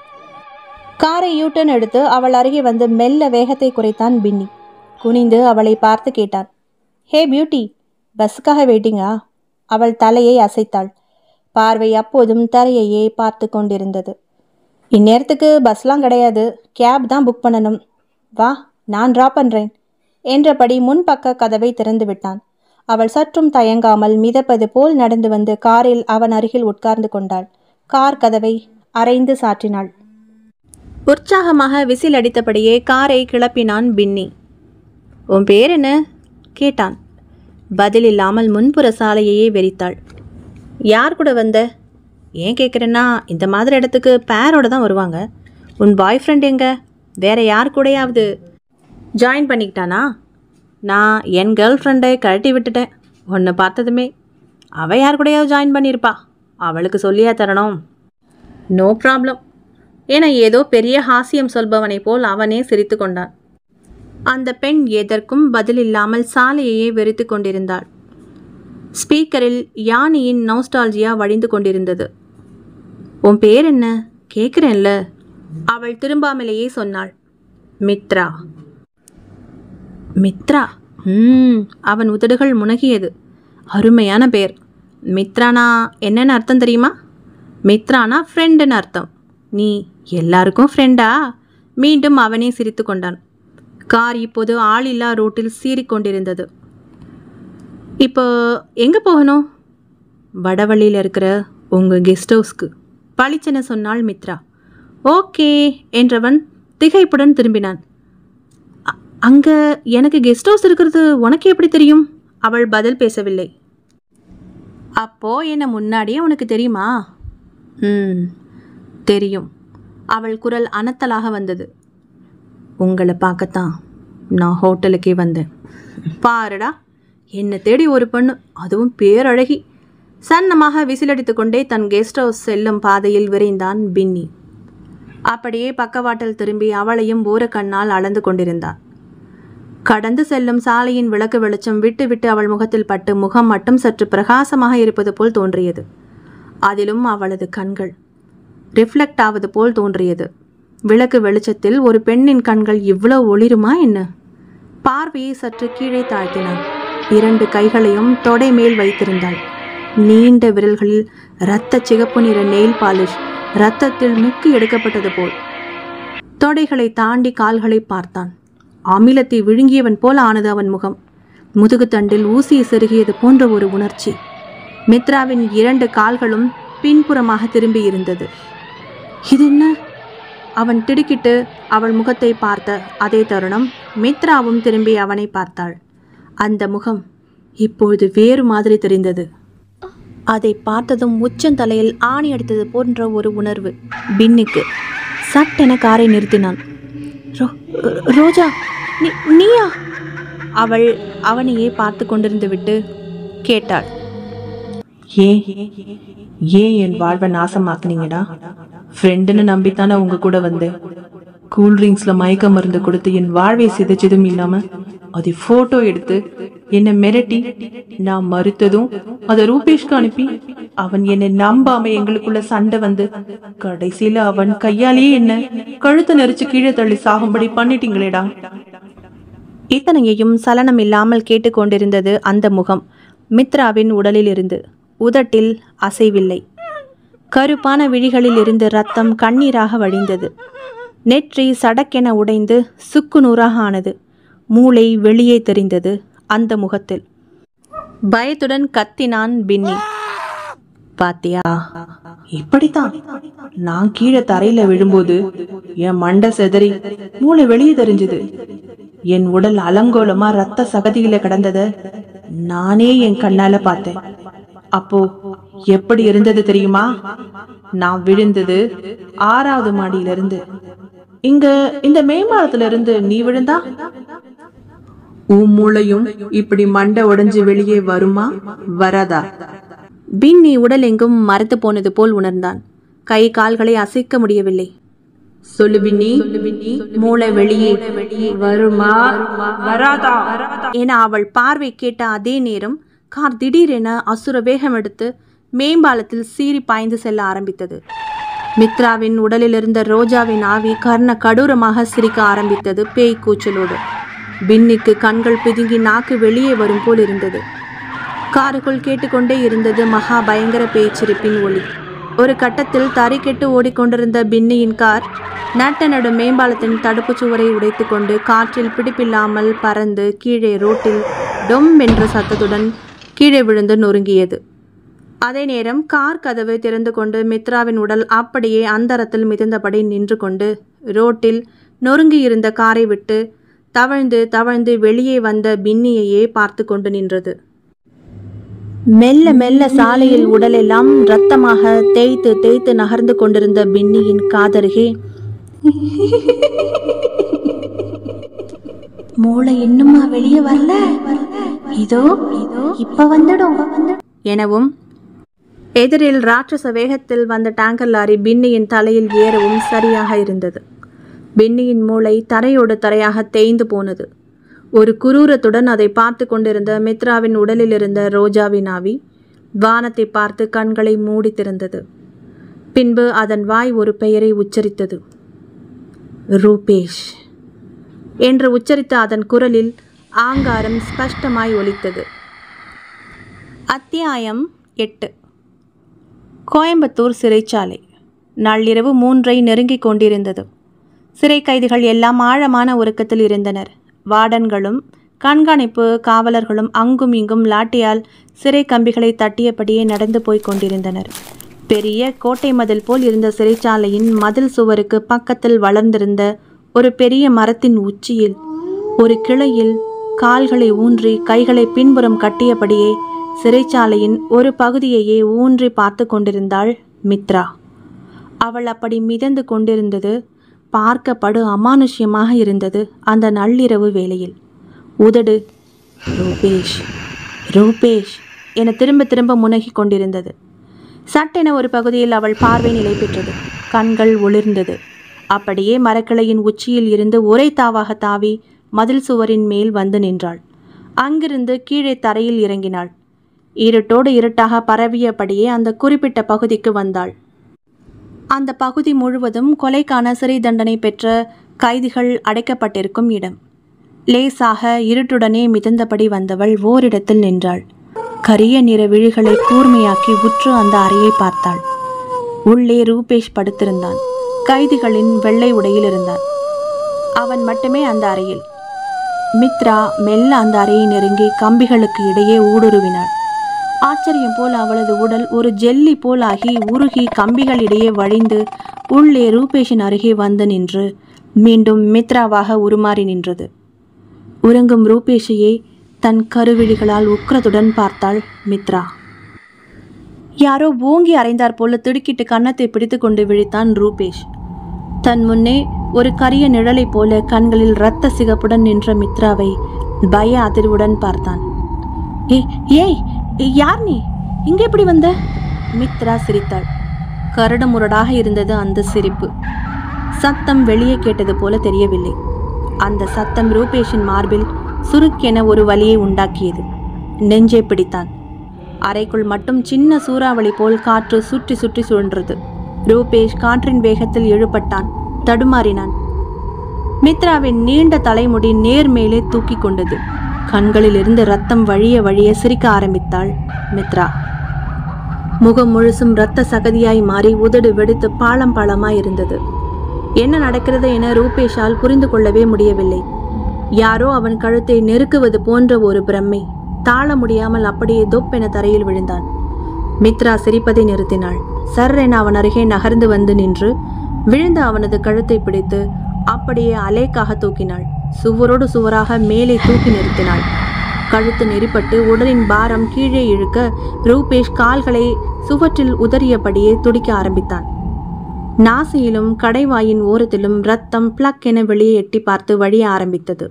காரை யூட்டன் எடுத்து அவள் அருகே வந்து மெல்ல வேகத்தை குறைத்தான் பின்னி குனிந்து அவளை பார்த்து கேட்டான் ஹே பியூட்டி பஸ்ஸுக்காக வெயிட்டிங்கா அவள் தலையை அசைத்தாள் பார்வை அப்போதும் தரையையே பார்த்து கொண்டிருந்தது இந்நேரத்துக்கு பஸ்லாம் கிடையாது கேப் தான் புக் பண்ணணும் வா நான் ட்ராப் பண்ணுறேன் என்றபடி முன்பக்க கதவை திறந்து விட்டான் அவள் சற்றும் தயங்காமல் மிதப்பது போல் நடந்து வந்து காரில் அவன் அருகில் உட்கார்ந்து கொண்டாள் கார் கதவை அரைந்து சாற்றினாள் உற்சாகமாக விசில் அடித்தபடியே காரை கிளப்பினான் பின்னி உன் பேர் என்ன கேட்டான் பதில் இல்லாமல் முன்புற சாலையையே வெறித்தாள் யார் கூட வந்த ஏன் கேட்குறேன்னா இந்த மாதிரி இடத்துக்கு பேரோட தான் வருவாங்க உன் பாய் ஃப்ரெண்ட் எங்க வேற யார் கூடயாவது ஜாயின் பண்ணிக்கிட்டானா நான் என் கேர்ள் ஃப்ரெண்டை கழட்டி விட்டுட்டேன் உன்னை பார்த்ததுமே அவள் யார் கூடயாவது ஜாயின் பண்ணியிருப்பா அவளுக்கு சொல்லியா தரணும் நோ ப்ராப்ளம் என ஏதோ பெரிய ஹாஸ்யம் சொல்பவனை போல் அவனே சிரித்து கொண்டான் அந்த பெண் எதற்கும் பதில் இல்லாமல் சாலையையே வெறித்து கொண்டிருந்தாள் ஸ்பீக்கரில் யானியின் நௌஸ்டால்ஜியா வழிந்து கொண்டிருந்தது உன் பேர் என்ன கேட்குறேன்ல அவள் திரும்பாமலேயே சொன்னாள் மித்ரா மித்ரா ம் அவன் உதடுகள் முனகியது அருமையான பேர் மித்ரானா என்னன்னு அர்த்தம் தெரியுமா மித்ரானா ஃப்ரெண்டுன்னு அர்த்தம் நீ எல்லாருக்கும் ஃப்ரெண்டா மீண்டும் அவனே சிரித்து கொண்டான் கார் இப்போது ஆளில்லா ரோட்டில் சீறிக்கொண்டிருந்தது இப்போ எங்கே போகணும் வடவழியில் இருக்கிற உங்கள் கெஸ்ட் ஹவுஸ்க்கு பளிச்சென சொன்னாள் மித்ரா ஓகே என்றவன் திகைப்புடன் திரும்பினான் "அ- அங்க எனக்கு கெஸ்ட் ஹவுஸ் இருக்கிறது உனக்கு எப்படி தெரியும் அவள் பதில் பேசவில்லை அப்போ என்ன முன்னாடியே உனக்கு தெரியுமா ம் தெரியும் அவள் குரல் அனத்தலாக வந்தது உங்களை பார்க்கத்தான் நான் ஹோட்டலுக்கே வந்தேன் பாருடா என்னை தேடி ஒரு பெண்ணு அதுவும் பேரழகி சன்னமாக விசிலடித்து கொண்டே தன் கெஸ்ட் ஹவுஸ் செல்லும் பாதையில் விரைந்தான் பின்னி அப்படியே பக்கவாட்டில் திரும்பி அவளையும் ஓரக்கண்ணால் அளந்து கொண்டிருந்தான் கடந்து செல்லும் சாலையின் விளக்கு வெளிச்சம் விட்டு விட்டு அவள் முகத்தில் பட்டு முகம் மட்டும் சற்று பிரகாசமாக இருப்பது போல் தோன்றியது அதிலும் அவளது கண்கள் ரிஃப்ளெக்ட் ஆவது போல் தோன்றியது விளக்கு வெளிச்சத்தில் ஒரு பெண்ணின் கண்கள் இவ்வளவு ஒளிருமா என்ன பார்வையை சற்று கீழே தாழ்த்தினான் இரண்டு கைகளையும் தொடை மேல் வைத்திருந்தாள் நீண்ட விரல்களில் இரத்த சிகப்பு நிற நெயில் பாலிஷ் இரத்தத்தில் முக்கி எடுக்கப்பட்டது போல் தொடைகளை தாண்டி கால்களை பார்த்தான் அமிலத்தை விழுங்கியவன் போல ஆனது அவன் முகம் முதுகுத்தண்டில் ஊசியை செருகியது போன்ற ஒரு உணர்ச்சி மித்ராவின் இரண்டு கால்களும் பின்புறமாக திரும்பி இருந்தது இது என்ன அவன் திடுக்கிட்டு அவள் முகத்தை பார்த்த அதே தருணம் மித்ராவும் திரும்பி அவனை பார்த்தாள் அந்த முகம் இப்பொழுது வேறு மாதிரி தெரிந்தது அதை பார்த்ததும் உச்சந்தலையில் ஆணி அடித்தது போன்ற ஒரு உணர்வு பின்னிக்கு சட்டென காரை நிறுத்தினான் "ரோ- ரோஜா நீ நீயா அவள் அவனையே பார்த்து கொண்டிருந்து விட்டு கேட்டாள் ஏன் ஏன் என் வாழ்வை நாசமாக்குனீங்கடா ஃப்ரெண்டுன்னு நம்பித்தானே உங்க கூட வந்தேன் கூல் ட்ரிங்க்ஸ்ல மயக்க மருந்து கொடுத்து என் வாழ்வை சிதைச்சதும் இல்லாம அதை போட்டோ எடுத்து என்னை மிரட்டி நான் மறுத்ததும் அதை ரூபேஷ்க்கு அனுப்பி அவன் என்னை நம்பாம எங்களுக்குள்ள சண்டை வந்து கடைசியில அவன் கையாலேயே என்ன கழுத்தை நெரிச்சு கீழே தள்ளி சாகும்படி பண்ணிட்டீங்களேடா இத்தனையையும் சலனம் இல்லாமல் கேட்டுக்கொண்டிருந்தது அந்த முகம் மித்ராவின் உடலிலிருந்து உதட்டில் அசைவில்லை கருப்பான விழிகளில் இருந்து ரத்தம் கண்ணீராக வழிந்தது நெற்றி சடக்கென உடைந்து சுக்கு நூறாக ஆனது மூளை வெளியே தெரிந்தது அந்த முகத்தில் பயத்துடன் கத்தினான் பின்னி பாத்தியா இப்படித்தான் நான் கீழே தரையில விழும்போது என் மண்டை செதறி மூளை வெளியே தெரிஞ்சது என் உடல் அலங்கோலமா ரத்த சகதியில கிடந்தத நானே என் கண்ணால பார்த்தேன் அப்போ எப்படி இருந்தது தெரியுமா நான் விழுந்தது ஆறாவது மாடியில இருந்து இங்க இந்த மேம்பாலத்துல இருந்து நீ விழுந்தா உன் மூளையும் இப்படி மண்டை உடைஞ்சு வெளியே வருமா வராதா பின்னி உடலெங்கும் மரத்து போனது போல் உணர்ந்தான் கை கால்களை அசைக்க முடியவில்லை சொல்லு பின்னி மூளை வெளியே வருமா வராதா என அவள் பார்வை கேட்ட அதே நேரம் கார் திடீரென அசுர வேகம் எடுத்து மேம்பாலத்தில் சீறி பாய்ந்து செல்ல ஆரம்பித்தது மித்ராவின் உடலில் இருந்த ரோஜாவின் ஆவி கர்ண கடூரமாக சிரிக்க ஆரம்பித்தது பேய் கூச்சலோடு பின்னிக்கு கண்கள் பிதுங்கி நாக்கு வெளியே வரும் போல் இருந்தது காருக்குள் கேட்டுக்கொண்டே இருந்தது மகா பயங்கர பேச்சிரிப்பின் ஒலி ஒரு கட்டத்தில் தறிக்கெட்டு ஓடிக்கொண்டிருந்த பின்னியின் கார் நட்ட நடு மேம்பாலத்தின் தடுப்புச் சுவரை உடைத்துக்கொண்டு காற்றில் பிடிப்பில்லாமல் பறந்து கீழே ரோட்டில் டொம் என்ற சத்தத்துடன் கீழே விழுந்து நொறுங்கியது அதே நேரம் கார் கதவு திறந்து கொண்டு மித்ராவின் உடல் அப்படியே அந்தரத்தில் மிதந்தபடி நின்று கொண்டு ரோட்டில் நொறுங்கியிருந்த காரை விட்டு தவழ்ந்து தவழ்ந்து வெளியே வந்த பின்னியையே பார்த்து கொண்டு நின்றது மெல்ல மெல்ல சாலையில் உடலெல்லாம் இரத்தமாக தேய்த்து தேய்த்து நகர்ந்து கொண்டிருந்த பின்னியின் காதருகே மூளை இன்னுமா வெளியே வரல இதோ இதோ இப்ப வந்துடும் எனவும் எதிரில் ராட்சச வேகத்தில் வந்த டேங்கர் லாரி பின்னியின் தலையில் ஏறவும் சரியாக இருந்தது பின்னியின் மூளை தரையோடு தரையாக தேய்ந்து போனது ஒரு குரூரத்துடன் அதை பார்த்து கொண்டிருந்த மித்ராவின் உடலில் இருந்த ரோஜாவின் ஆவி வானத்தை பார்த்து கண்களை மூடி திறந்தது பின்பு அதன் வாய் ஒரு பெயரை உச்சரித்தது ரூபேஷ் என்று உச்சரித்த அதன் குரலில் ஆங்காரம் ஸ்பஷ்டமாய் ஒலித்தது அத்தியாயம் எட்டு கோயம்புத்தூர் சிறைச்சாலை நள்ளிரவு மூன்றை நெருங்கிக் கொண்டிருந்தது சிறை கைதிகள் எல்லாம் ஆழமான உறக்கத்தில் இருந்தனர் வார்டன்களும் கண்காணிப்பு காவலர்களும் அங்கும் இங்கும் லாட்டியால் சிறை கம்பிகளை தட்டியபடியே நடந்து போய்க் கொண்டிருந்தனர் பெரிய கோட்டை மதில் போல் இருந்த சிறைச்சாலையின் மதில் சுவருக்கு பக்கத்தில் வளர்ந்திருந்த ஒரு பெரிய மரத்தின் உச்சியில் ஒரு கிளையில் கால்களை ஊன்றி கைகளை பின்புறம் கட்டியபடியே சிறைச்சாலையின் ஒரு பகுதியையே ஊன்றி பார்த்து கொண்டிருந்தாள் மித்ரா அவள் அப்படி மிதந்து கொண்டிருந்தது பார்க்க படு அமானுஷ்யமாக இருந்தது அந்த நள்ளிரவு வேளையில் உதடு ரூபேஷ் ரூபேஷ் என திரும்ப திரும்ப முனகிக் கொண்டிருந்தது சட்டென ஒரு பகுதியில் அவள் பார்வை நிலை பெற்றது கண்கள் ஒளிர்ந்தது அப்படியே மரக்கிளையின் உச்சியில் இருந்து ஒரே தாவாக தாவி மதில் சுவரின் மேல் வந்து நின்றாள் அங்கிருந்து கீழே தரையில் இறங்கினாள் இருட்டோடு இருட்டாக பரவியபடியே அந்த குறிப்பிட்ட பகுதிக்கு வந்தாள் அந்த பகுதி முழுவதும் கொலைக்கான சிறை தண்டனை பெற்ற கைதிகள் அடைக்கப்பட்டிருக்கும் இடம் லேசாக இருட்டுடனே மிதந்தபடி வந்தவள் ஓரிடத்தில் நின்றாள் கரிய நிற விழிகளை கூர்மையாக்கி உற்று அந்த அறையை பார்த்தாள் உள்ளே ரூபேஷ் படுத்திருந்தான் கைதிகளின் வெள்ளை உடையில் இருந்தான் அவன் மட்டுமே அந்த அறையில் மித்ரா மெல்ல அந்த அறையை நெருங்கி கம்பிகளுக்கு இடையே ஊடுருவினாள் ஆச்சரியம் போல் அவளது உடல் ஒரு ஜெல்லி போல் ஆகி உருகி கம்பிகளிடையே வழிந்து உள்ளே ரூபேஷின் அருகே வந்து நின்று மீண்டும் மித்ராவாக உருமாறி நின்றது உறங்கும் ரூபேஷையே தன் கருவிழிகளால் உக்கிரத்துடன் பார்த்தாள் மித்ரா யாரோ ஓங்கி அறைந்தார் போல திடுக்கிட்டு கன்னத்தை பிடித்து கொண்டு விழித்தான் ரூபேஷ் தன் முன்னே ஒரு கரிய நிழலைப் போல கண்களில் இரத்த சிகப்புடன் நின்ற மித்ராவை பய அதிர்வுடன் பார்த்தான் ஏய் ஏய் ஏய், யார் நீ இங்க எப்படி வந்த மித்ரா சிரித்தாள் கரடுமுரடாக இருந்தது அந்த சிரிப்பு சத்தம் வெளியே கேட்டது போல தெரியவில்லை அந்த சத்தம் ரூபேஷின் மார்பில் சுருக்கென ஒரு வலியை உண்டாக்கியது நெஞ்சை பிடித்தான் அறைக்குள் மட்டும் சின்ன சூறாவளி போல் காற்று சுற்றி சுற்றி சுழன்றது ரூபேஷ் காற்றின் வேகத்தில் இழுபட்டான் தடுமாறினான் மித்ராவின் நீண்ட தலைமுடி நேர் மேலே தூக்கி கொண்டது கண்களிலிருந்து ரத்தம் வழிய வழிய சிரிக்க ஆரம்பித்தாள் மித்ரா முகம் முழுசும் இரத்த சகதியாய் மாறி உதடு வெடித்து பாளம் பாளமாய் இருந்தது என்ன நடக்கிறது என ரூபேஷால் புரிந்து கொள்ளவே முடியவில்லை யாரோ அவன் கழுத்தை நெருக்குவது போன்ற ஒரு பிரம்மை தாழ முடியாமல் அப்படியே தொப்பென தரையில் விழுந்தான் மித்ரா சிரிப்பதை நிறுத்தினாள் சர் என அவன் அருகே நகர்ந்து வந்து நின்று விழுந்த அவனது கழுத்தை பிடித்து அப்படியே அலேக்காக தூக்கினாள் சுவரோடு சுவராக மேலே தூக்கி நிறுத்தினாள் கழுத்து நெறிப்பட்டு உடலின் பாரம் கீழே இழுக்க ரூபேஷ் கால்களை சுவற்றில் உதறியபடியே துடிக்க ஆரம்பித்தான் நாசியிலும் கடைவாயின் ஓரத்திலும் ரத்தம் பிளக் என வெளியே எட்டி பார்த்து வழிய ஆரம்பித்தது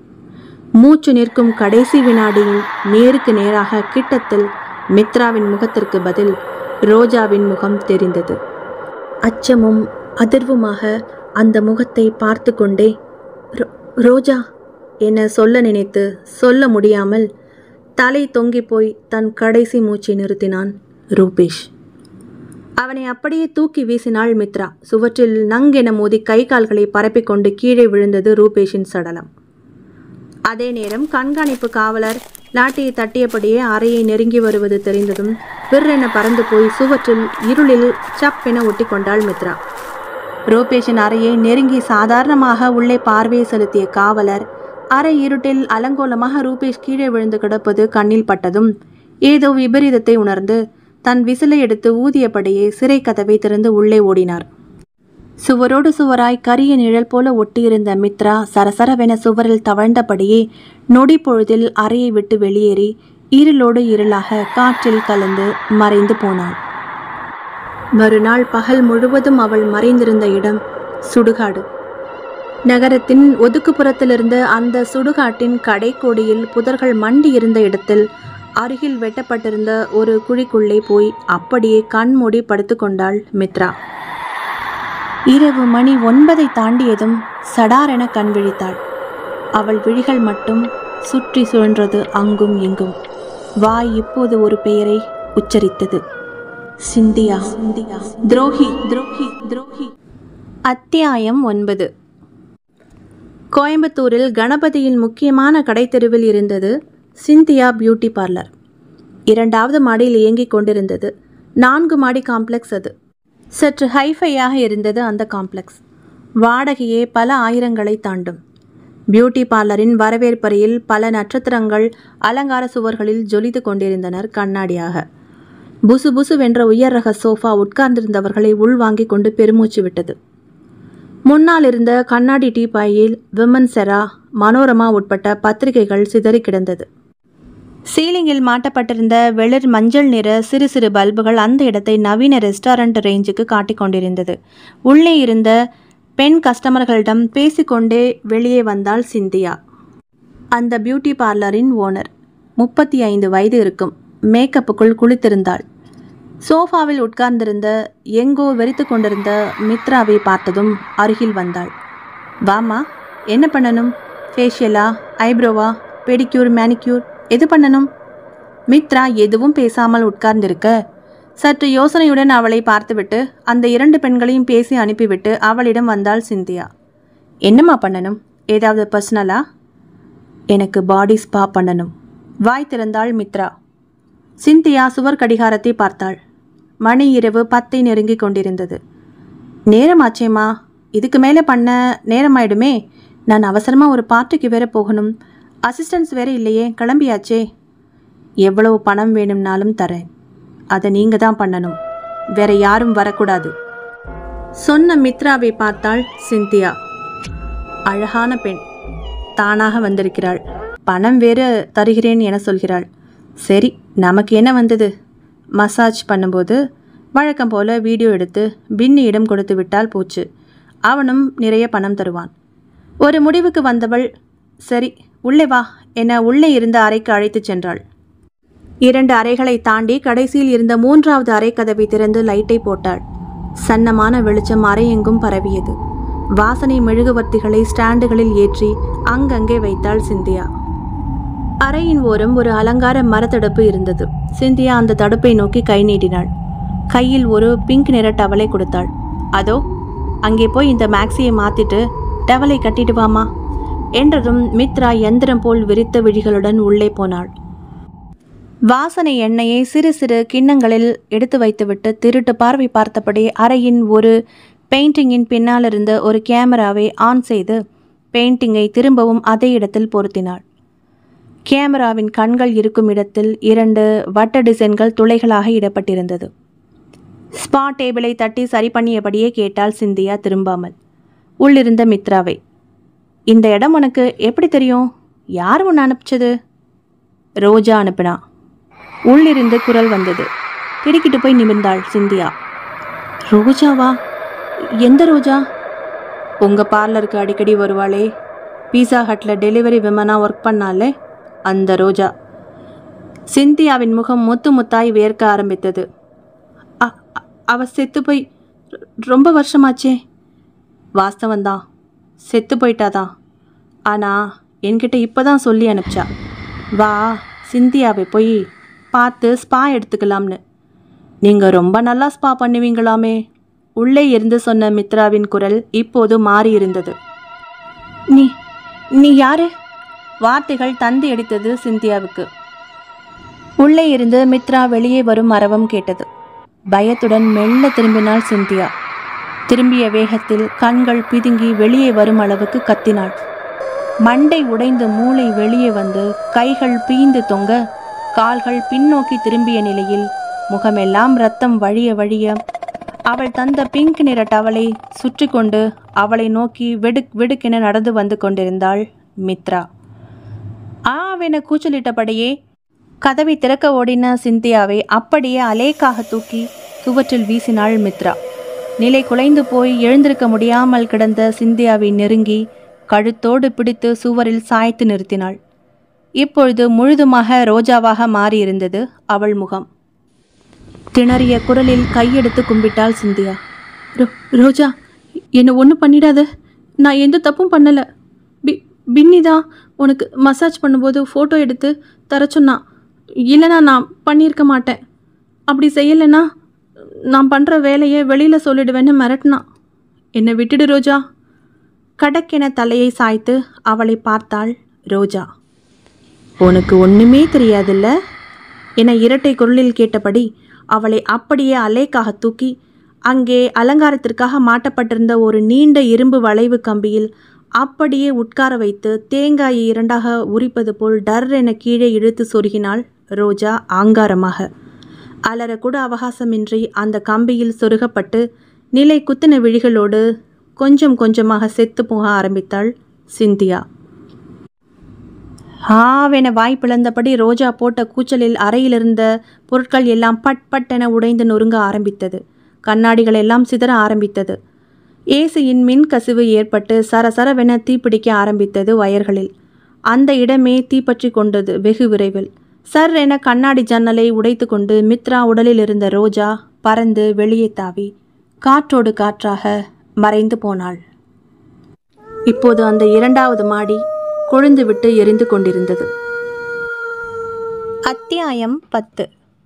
மூச்சு நிற்கும் கடைசி வினாடியில் நேருக்கு நேராக கிட்டத்தில் மித்ராவின் முகத்திற்கு பதில் ரோஜாவின் முகம் தெரிந்தது அச்சமும் அதிர்வுமாக அந்த முகத்தை பார்த்து கொண்டே "ரோ- ரோஜா என சொல்ல நினைத்து சொல்ல முடியாமல் தலை தொங்கி போய் தன் கடைசி மூச்சை நிறுத்தினான் ரூபேஷ் அவனை அப்படியே தூக்கி வீசினாள் மித்ரா சுவற்றில் நங்கென மோதி கை கால்களை பரப்பிக்கொண்டு கீழே விழுந்தது ரூபேஷின் சடலம் அதே நேரம் கண்காணிப்பு காவலர் லாட்டியை தட்டியபடியே அறையை நெருங்கி வருவது தெரிந்ததும் விற்றென பறந்து போய் சுவற்றில் இருளில் சப்பென ஒட்டி கொண்டாள் மித்ரா ரூபேஷின் அறையை நெருங்கி சாதாரணமாக உள்ளே பார்வையை செலுத்திய காவலர் அறை இருட்டில் அலங்கோலமாக ரூபேஷ் கீழே விழுந்து கிடப்பது கண்ணில் பட்டதும் ஏதோ விபரீதத்தை உணர்ந்து தன் விசிலை எடுத்து ஊதியபடியே சிறை கதவை திறந்து உள்ளே ஓடினார் சுவரோடு சுவராய் கரிய நிழல் போல ஒட்டியிருந்த மித்ரா சரசரவென சுவரில் தவழ்ந்தபடியே நொடி பொழுதில் அறையை விட்டு வெளியேறி இருளோடு இருளாக காற்றில் கலந்து மறைந்து போனாள் மறுநாள் பகல் முழுவதும் அவள் மறைந்திருந்த இடம் சுடுகாடு நகரத்தின் ஒதுக்குப்புறத்திலிருந்த அந்த சுடுகாட்டின் கடைக்கோடியில் புதர்கள் மண்டி இருந்த இடத்தில் அருகில் வெட்டப்பட்டிருந்த ஒரு குழிக்குள்ளே போய் அப்படியே கண்மூடி படுத்துக்கொண்டாள் மித்ரா இரவு மணி ஒன்பதை தாண்டியதும் சடாரென கண் விழித்தாள் அவள் விழிகள் மட்டும் சுற்றி சுழன்றது அங்கும் இங்கும் வாய் இப்போது ஒரு பெயரை உச்சரித்தது சிந்தியா சிந்தியா துரோகி துரோகி துரோகி அத்தியாயம் ஒன்பது கோயம்புத்தூரில் கணபதியின் முக்கியமான கடைத்தெருவில் இருந்தது சிந்தியா பியூட்டி பார்லர் இரண்டாவது மாடியில் இயங்கிக் கொண்டிருந்தது நான்கு மாடி காம்ப்ளெக்ஸ் அது சற்று ஹைஃபையாக இருந்தது அந்த காம்ப்ளெக்ஸ் வாடகையே பல ஆயிரங்களை தாண்டும் பியூட்டி பார்லரின் வரவேற்பறையில் பல நட்சத்திரங்கள் அலங்கார சுவர்களில் ஜொலித்து கொண்டிருந்தனர் கண்ணாடியாக புசு புசு வென்ற உயர் ரக சோஃபா உட்கார்ந்திருந்தவர்களை உள்வாங்கிக் கொண்டு பெருமூச்சு விட்டது முன்னால் இருந்த கண்ணாடி டீப்பாயில் விமன் செரா மனோரமா உட்பட்ட பத்திரிகைகள் சிதறி கிடந்தது சீலிங்கில் மாட்டப்பட்டிருந்த வெளிர் மஞ்சள் நிற சிறு சிறு பல்புகள் அந்த இடத்தை நவீன ரெஸ்டாரண்ட் ரேஞ்சுக்கு காட்டிக் கொண்டிருந்தது உள்ளே இருந்த பெண் கஸ்டமர்களிடம் பேசிக்கொண்டே வெளியே வந்தாள் சிந்தியா அந்த பியூட்டி பார்லரின் ஓனர் முப்பத்தி ஐந்து வயது இருக்கும் மேக்கப்புக்குள் குளித்திருந்தாள் சோஃபாவில் உட்கார்ந்திருந்த எங்கோ வெறித்து கொண்டிருந்த மித்ராவை பார்த்ததும் அருகில் வந்தாள் வாமா என்ன பண்ணணும் ஃபேஷியலா ஐப்ரோவா பெடிக்யூர் மேனிக்யூர் எது பண்ணணும் மித்ரா எதுவும் பேசாமல் உட்கார்ந்திருக்க சற்று யோசனையுடன் அவளை பார்த்துவிட்டு அந்த இரண்டு பெண்களையும் பேசி அனுப்பிவிட்டு அவளிடம் வந்தாள் சிந்தியா என்னம்மா பண்ணணும் ஏதாவது பர்சனலா எனக்கு பாடி ஸ்பா பண்ணணும் வாய் திறந்தாள் மித்ரா சிந்தியா சுவர் கடிகாரத்தை பார்த்தாள் மணி இரவு பத்தை நெருங்கிக் கொண்டிருந்தது நேரமாச்சேம்மா இதுக்கு மேலே பண்ண நேரமாயிடுமே நான் அவசரமாக ஒரு பார்ட்டிக்கு வேற போகணும் அசிஸ்டன்ஸ் வேற இல்லையே கிளம்பியாச்சே எவ்வளவு பணம் வேணும்னாலும் தரேன் அதை நீங்கள் தான் பண்ணணும் வேற யாரும் வரக்கூடாது சொன்ன மித்ராவை பார்த்தாள் சிந்தியா அழகான பெண் தானாக வந்திருக்கிறாள் பணம் வேறு தருகிறேன் என சொல்கிறாள் சரி நமக்கு என்ன வந்தது மசாஜ் பண்ணும்போது வழக்கம் போல வீடியோ எடுத்து பின்னியிடம் கொடுத்து விட்டால் போச்சு அவனும் நிறைய பணம் தருவான் ஒரு முடிவுக்கு வந்தவள் சரி உள்ளே வா என உள்ளே இருந்த அறைக்கு அழைத்துச் சென்றாள் இரண்டு அறைகளை தாண்டி கடைசியில் இருந்த மூன்றாவது அறை கதவை திறந்து லைட்டை போட்டாள் சன்னமான வெளிச்சம் அறையெங்கும் பரவியது வாசனை மெழுகுவர்த்திகளை ஸ்டாண்டுகளில் ஏற்றி அங்கங்கே வைத்தாள் சிந்தியா அறையின் ஓரம் ஒரு அலங்கார மரத்தடுப்பு இருந்தது சிந்தியா அந்த தடுப்பை நோக்கி கை நீட்டினாள் கையில் ஒரு பிங்க் நிற டவலை கொடுத்தாள் அதோ அங்கே போய் இந்த மேக்ஸியை மாத்திட்டு டவலை கட்டிட்டு வாமா என்றதும் மித்ரா எந்திரம் போல் விரித்த விழிகளுடன் உள்ளே போனாள் வாசனை எண்ணெயை சிறு சிறு கிண்ணங்களில் எடுத்து வைத்துவிட்டு திருட்டு பார்வை பார்த்தபடி அறையின் ஒரு பெயிண்டிங்கின் பின்னால் இருந்த ஒரு கேமராவை ஆன் செய்து பெயிண்டிங்கை திரும்பவும் அதே இடத்தில் பொருத்தினாள் கேமராவின் கண்கள் இருக்கும் இடத்தில் இரண்டு வட்ட டிசைன்கள் துளைகளாக இடப்பட்டிருந்தது ஸ்பா டேபிளை தட்டி சரி பண்ணியபடியே கேட்டாள் சிந்தியா திரும்பாமல் உள்ளிருந்த மித்ராவை இந்த இடம் உனக்கு எப்படி தெரியும் யார் உன்னை அனுப்பிச்சது ரோஜா அனுப்பினா உள்ளிருந்து குரல் வந்தது திடுக்கிட்டு போய் நிமிர்ந்தாள் சிந்தியா ரோஜாவா எந்த ரோஜா உங்கள் பார்லருக்கு அடிக்கடி வருவாளே பீஸா ஹட்டில் டெலிவரி விமனாக ஒர்க் பண்ணாலே அந்த ரோஜா சிந்தியாவின் முகம் முத்து முத்தாய் வேர்க்க ஆரம்பித்தது அ- அ- அவ செத்து போய் ரொ- ரொம்ப வருஷமாச்சே வாஸ்தவந்தான் செத்து போயிட்டாதான் ஆனால் என்கிட்ட இப்போ தான் சொல்லி அனுப்பிச்சா வா சிந்தியாவை போய் பார்த்து ஸ்பா எடுத்துக்கலாம்னு நீங்கள் ரொம்ப நல்லா ஸ்பா பண்ணுவீங்களாமே உள்ளே இருந்து சொன்ன மித்ராவின் குரல் இப்போது மாறி இருந்தது நீ நீ யாரு வார்த்தைகள் தந்தி அடித்தது சிந்தியாவுக்கு உள்ளே இருந்து மித்ரா வெளியே வரும் அரவம் கேட்டது பயத்துடன் மெல்ல திரும்பினாள் சிந்தியா திரும்பிய வேகத்தில் கண்கள் பிதுங்கி வெளியே வரும் அளவுக்கு கத்தினாள் மண்டை உடைந்து மூளை வெளியே வந்து கைகள் பீந்து தொங்க கால்கள் பின்னோக்கி திரும்பிய நிலையில் முகமெல்லாம் ரத்தம் வழிய வழிய அவள் தந்த பிங்க் நிற டவலை சுற்றி கொண்டு அவளை நோக்கி வெடுக் வெடுக்கென நடந்து வந்து கொண்டிருந்தாள் மித்ரா ஆவென கூச்சலிட்டபடியே கதவை திறக்க ஓடின சிந்தியாவை அப்படியே அலேக்காக தூக்கி சுவற்றில் வீசினாள் மித்ரா நிலை குலைந்து போய் எழுந்திருக்க முடியாமல் கிடந்த சிந்தியாவை நெருங்கி கழுத்தோடு பிடித்து சுவரில் சாய்த்து நிறுத்தினாள் இப்பொழுது முழுதுமாக ரோஜாவாக மாறியிருந்தது அவள் முகம் திணறிய குரலில் கையெடுத்து கும்பிட்டாள் சிந்தியா ரோ ரோஜா என்னை ஒன்றும் பண்ணிடாத நான் எந்த தப்பும் பண்ணலை பி பின்னி தான் உனக்கு மசாஜ் பண்ணும்போது ஃபோட்டோ எடுத்து தர சொன்னான் இல்லைனா நான் பண்ணியிருக்க மாட்டேன் அப்படி செய்யலைன்னா நான் பண்ணுற வேலையை வெளியில் சொல்லிடுவேன்னு மிரட்டினான் என்னை விட்டுடு ரோஜா கடக்கென தலையை சாய்த்து அவளை பார்த்தாள் ரோஜா உனக்கு ஒன்றுமே தெரியாதுல்ல என இரட்டை குரலில் கேட்டபடி அவளை அப்படியே அலேக்காக தூக்கி அங்கே அலங்காரத்திற்காக மாட்டப்பட்டிருந்த ஒரு நீண்ட இரும்பு வளைவு கம்பியில் அப்படியே உட்கார வைத்து தேங்காயை இரண்டாக உரிப்பது போல் டர் என கீழே இழுத்து சொருகினாள் ரோஜா ஆங்காரமாக அலறக்கூட அவகாசமின்றி அந்த கம்பியில் சொருகப்பட்டு நிலை குத்தின விழிகளோடு கொஞ்சம் கொஞ்சமாக செத்து போக ஆரம்பித்தாள் சிந்தியா ஆவென வாய் பிளந்தபடி ரோஜா போட்ட கூச்சலில் அறையிலிருந்த பொருட்கள் எல்லாம் பட் பட்டென உடைந்து நொறுங்க ஆரம்பித்தது கண்ணாடிகள் எல்லாம் சிதற ஆரம்பித்தது ஏசியின் மின் கசிவு ஏற்பட்டு சரசரவென தீப்பிடிக்க ஆரம்பித்தது வயர்களில் அந்த இடமே தீப்பற்றி கொண்டது வெகு விரைவில் சர் என கண்ணாடி ஜன்னலை உடைத்து கொண்டு மித்ரா உடலில் இருந்த ரோஜா பறந்து வெளியே தாவி காற்றோடு காற்றாக மறைந்து போனாள் இப்போது அந்த இரண்டாவது மாடி கொழுந்துவிட்டு எரிந்து கொண்டிருந்தது அத்தியாயம் அத்தியாயம் பத்து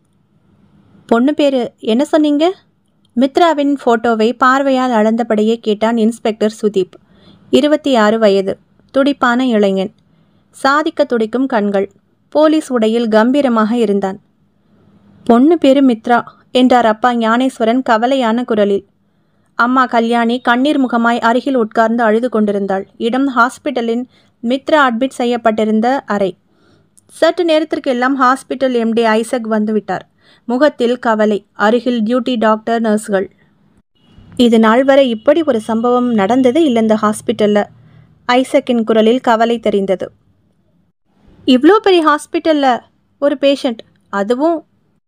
பொண்ணு பேரு என்ன சொன்னீங்க மித்ராவின் ஃபோட்டோவை பார்வையால் அளந்தபடியே கேட்டான் இன்ஸ்பெக்டர் சுதீப் இருபத்தி ஆறு வயது துடிப்பான இளைஞன் சாதிக்க துடிக்கும் கண்கள் போலீஸ் உடையில் கம்பீரமாக இருந்தான் பொண்ணு பேரு மித்ரா என்றார் அப்பா ஞானேஸ்வரன் கவலையான குரலில் அம்மா கல்யாணி கண்ணீர் முகமாய் அருகில் உட்கார்ந்து அழுது கொண்டிருந்தாள் இடம் ஹாஸ்பிட்டலின் மித்ரா அட்மிட் செய்யப்பட்டிருந்த அறை சற்று நேரத்திற்கு எல்லாம் ஹாஸ்பிட்டல் எம்டி ஐசக் வந்துவிட்டார் முகத்தில் கவலை அருகில் டியூட்டி டாக்டர் நர்ஸ்கள் இது நாள் வரை இப்படி ஒரு சம்பவம் நடந்ததே இல்லை இந்த ஹாஸ்பிட்டலில் ஐசக்கின் குரலில் கவலை தெரிந்தது இவ்வளோ பெரிய ஹாஸ்பிட்டலில் ஒரு பேஷண்ட் அதுவும்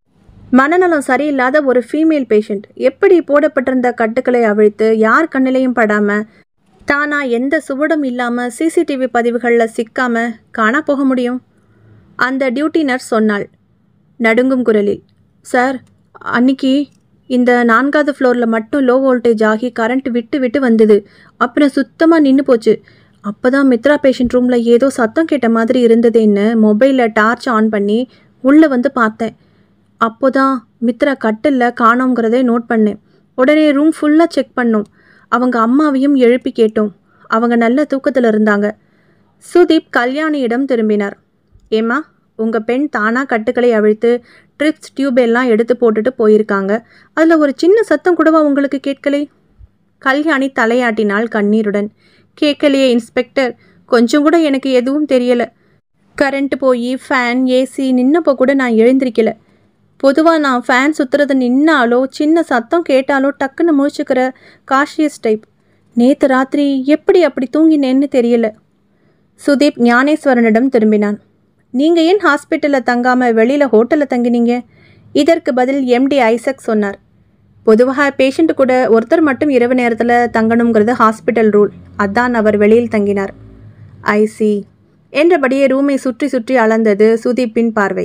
மனநலம் சரியில்லாத ஒரு ஃபீமேல் பேஷண்ட் எப்படி போடப்பட்டிருந்த கட்டுக்களை அவிழ்த்து யார் கண்ணிலையும் படாமல் தானா எந்த சுவடும் இல்லாமல் சிசிடிவி பதிவுகளில் சிக்காம காணா போக முடியும் அந்த டியூட்டி நர்ஸ் சொன்னாள் நடுங்கும் குரலில் சார் அன்னைக்கு இந்த நான்காவது ஃப்ளோரில் மட்டும் லோ வோல்டேஜ் ஆகி கரண்ட் விட்டு விட்டு வந்தது அப்புறம் சுத்தமாக நின்று போச்சு அப்போ தான் மித்ரா பேஷண்ட் ரூமில் ஏதோ சத்தம் கேட்ட மாதிரி இருந்ததுன்னு மொபைலில் டார்ச் ஆன் பண்ணி உள்ளே வந்து பார்த்தேன் அப்போ தான் மித்ரா கட்டில் காணோங்கிறதை நோட் பண்ணேன் உடனே ரூம் ஃபுல்லாக செக் பண்ணோம் அவங்க அம்மாவையும் எழுப்பி கேட்டோம் அவங்க நல்ல தூக்கத்தில் இருந்தாங்க சுதீப் கல்யாணியிடம் திரும்பினார் ஏம்மா உங்கள் பெண் தானாக கட்டுக்களை அவிழ்த்து ட்ரிப்ஸ் டியூப் எல்லாம் எடுத்து போட்டுட்டு போயிருக்காங்க அதில் ஒரு சின்ன சத்தம் கூடவா உங்களுக்கு கேட்கலை கல்யாணி தலையாட்டினாள் கண்ணீருடன் கேட்கலையே இன்ஸ்பெக்டர் கொஞ்சம் கூட எனக்கு எதுவும் தெரியல கரண்ட் போய் ஃபேன் ஏசி நின்னப்போ கூட நான் எழுந்திருக்கல பொதுவாக நான் ஃபேன் சுற்றுறது நின்னாலோ சின்ன சத்தம் கேட்டாலோ டக்குன்னு முழிச்சுக்கிற காஷியஸ் டைப் நேற்று ராத்திரி எப்படி அப்படி தூங்கினேன்னு தெரியல சுதீப் ஞானேஸ்வரனிடம் திரும்பினான் நீங்கள் ஏன் ஹாஸ்பிட்டலில் தங்காமல் வெளியில் ஹோட்டலில் தங்கினீங்க இதற்கு பதில் எம்டி ஐசக் சொன்னார் பொதுவாக பேஷண்ட் கூட ஒருத்தர் மட்டும் இரவு நேரத்தில் தங்கணுங்கிறது ஹாஸ்பிட்டல் ரூல் அதான் அவர் வெளியில் தங்கினார் ஐசி என்றபடியே ரூமை சுற்றி சுற்றி அளந்தது சுதீப்பின் பார்வை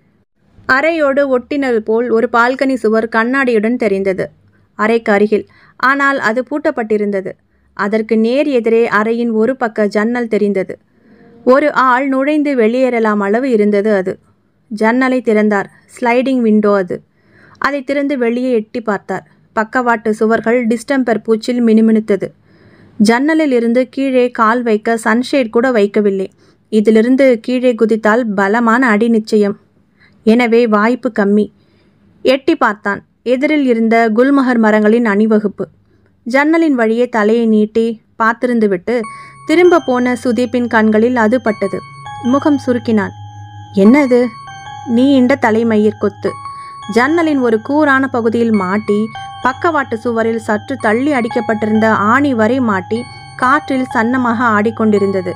அறையோடு ஒட்டினது போல் ஒரு பால்கனி சுவர் கண்ணாடியுடன் தெரிந்தது அறைக்கு அருகில் ஆனால் அது பூட்டப்பட்டிருந்தது அதற்கு நேர் எதிரே அறையின் ஒரு பக்க ஜன்னல் தெரிந்தது ஒரு ஆள் நுழைந்து வெளியேறலாம் அளவு இருந்தது அது ஜன்னலை திறந்தார் ஸ்லைடிங் விண்டோ அது அதை திறந்து வெளியே எட்டி பார்த்தார் பக்கவாட்டு சுவர்கள் டிஸ்டம்பர் பூச்சில் மினுமினுத்தது ஜன்னலில் இருந்து கீழே கால் வைக்க சன்ஷேட் கூட வைக்கவில்லை இதிலிருந்து கீழே குதித்தால் பலமான அடி நிச்சயம் எனவே வாய்ப்பு கம்மி எட்டி பார்த்தான் எதிரில் இருந்த குல்மஹர் மரங்களின் அணிவகுப்பு ஜன்னலின் வழியே தலையை நீட்டி பார்த்திருந்து விட்டு திரும்ப போன சுதீப்பின் கண்களில் அது பட்டது முகம் சுருக்கினான் என்னது நீண்ட தலைமயிர் கொத்து ஜன்னலின் ஒரு கூரான பகுதியில் மாட்டி பக்கவாட்டு சுவரில் சற்று தள்ளி அடிக்கப்பட்டிருந்த ஆணி வரை மாட்டி காற்றில் சன்னமாக ஆடிக்கொண்டிருந்தது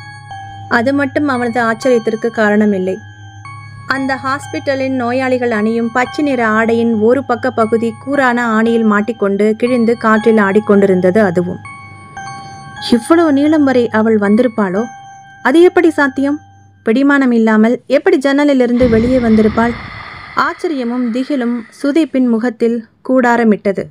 அது மட்டும் அவனது ஆச்சரியத்திற்கு காரணமில்லை அந்த ஹாஸ்பிட்டலின் நோயாளிகள் அணியும் பச்சை நிற ஆடையின் ஒரு பக்க பகுதி கூரான ஆணியில் மாட்டிக்கொண்டு கிழிந்து காற்றில் ஆடிக்கொண்டிருந்தது அதுவும் இவ்வளவு நீளம் வரை அவள் வந்திருப்பாளோ அது எப்படி சாத்தியம் பிடிமானம் இல்லாமல் எப்படி ஜன்னலிலிருந்து வெளியே வந்திருப்பாள் ஆச்சரியமும் திகிலும் சுதீப்பின் முகத்தில் கூடாரமிட்டது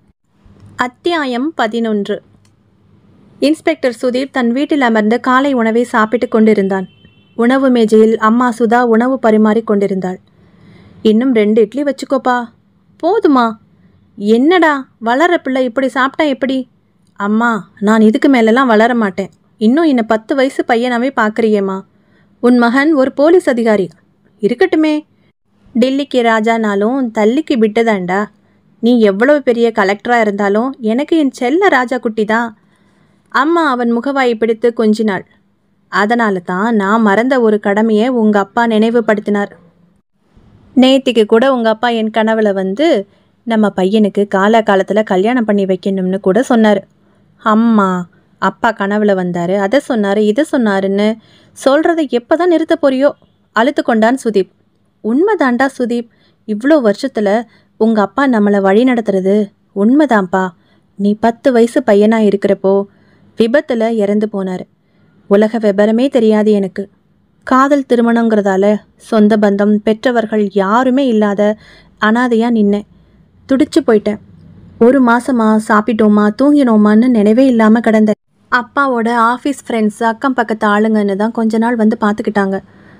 அத்தியாயம் பதினொன்று இன்ஸ்பெக்டர் சுதீப் தன் வீட்டில் அமர்ந்து காலை உணவை சாப்பிட்டுக் கொண்டிருந்தான் உணவு மேஜையில் அம்மா சுதா உணவு பரிமாறிக் கொண்டிருந்தாள் இன்னும் ரெண்டு இட்லி வச்சுக்கோப்பா போதுமா என்னடா வளர பிள்ளை இப்படி சாப்பிட்டா எப்படி அம்மா நான் இதுக்கு மேலெல்லாம் வளர மாட்டேன் இன்னும் என்னை பத்து வயசு பையனாவே பார்க்குறியேம்மா உன் மகன் ஒரு போலீஸ் அதிகாரி இருக்கட்டுமே டெல்லிக்கு ராஜானாலும் தள்ளிக்கு விட்டதாண்டா நீ எவ்வளவு பெரிய கலெக்டராக இருந்தாலும் எனக்கு என் செல்ல ராஜா குட்டி தான் அம்மா அவன் முகவாயை பிடித்து கொஞ்சினாள் அதனால தான் நான் மறந்த ஒரு கடமையை உங்கள் அப்பா நினைவுபடுத்தினார் நேத்திக்கு கூட உங்கள் அப்பா என் கனவுல வந்து நம்ம பையனுக்கு கால காலத்தில் கல்யாணம் பண்ணி வைக்கணும்னு கூட சொன்னார் அம்மா அப்பா கனவுல வந்தார் அதை சொன்னார் இதை சொன்னாருன்னு சொல்கிறத எப்போ தான் நிறுத்த போறியோ அழுத்து கொண்டான் சுதீப் உண்மைதான்டா சுதீப் இவ்வளோ வருஷத்தில் உங்கள் அப்பா நம்மளை வழி நடத்துறது உண்மைதான்ப்பா நீ பத்து வயசு பையனாக இருக்கிறப்போ விபத்தில் இறந்து போனார் உலக விபரமே தெரியாது எனக்கு காதல் திருமணங்கிறதால சொந்த பந்தம் பெற்றவர்கள் யாருமே இல்லாத அனாதையாக நின்னேன் துடிச்சு போயிட்டேன் ஒரு மாசமா சாப்பிட்டோமா தூங்கினோமான்னு நினைவே இல்லாமல் கிடந்தேன் அப்பாவோட ஆஃபீஸ் ஃப்ரெண்ட்ஸ் அக்கம் பக்கத்து ஆளுங்கன்னு தான் கொஞ்ச நாள் வந்து பார்த்துக்கிட்டாங்க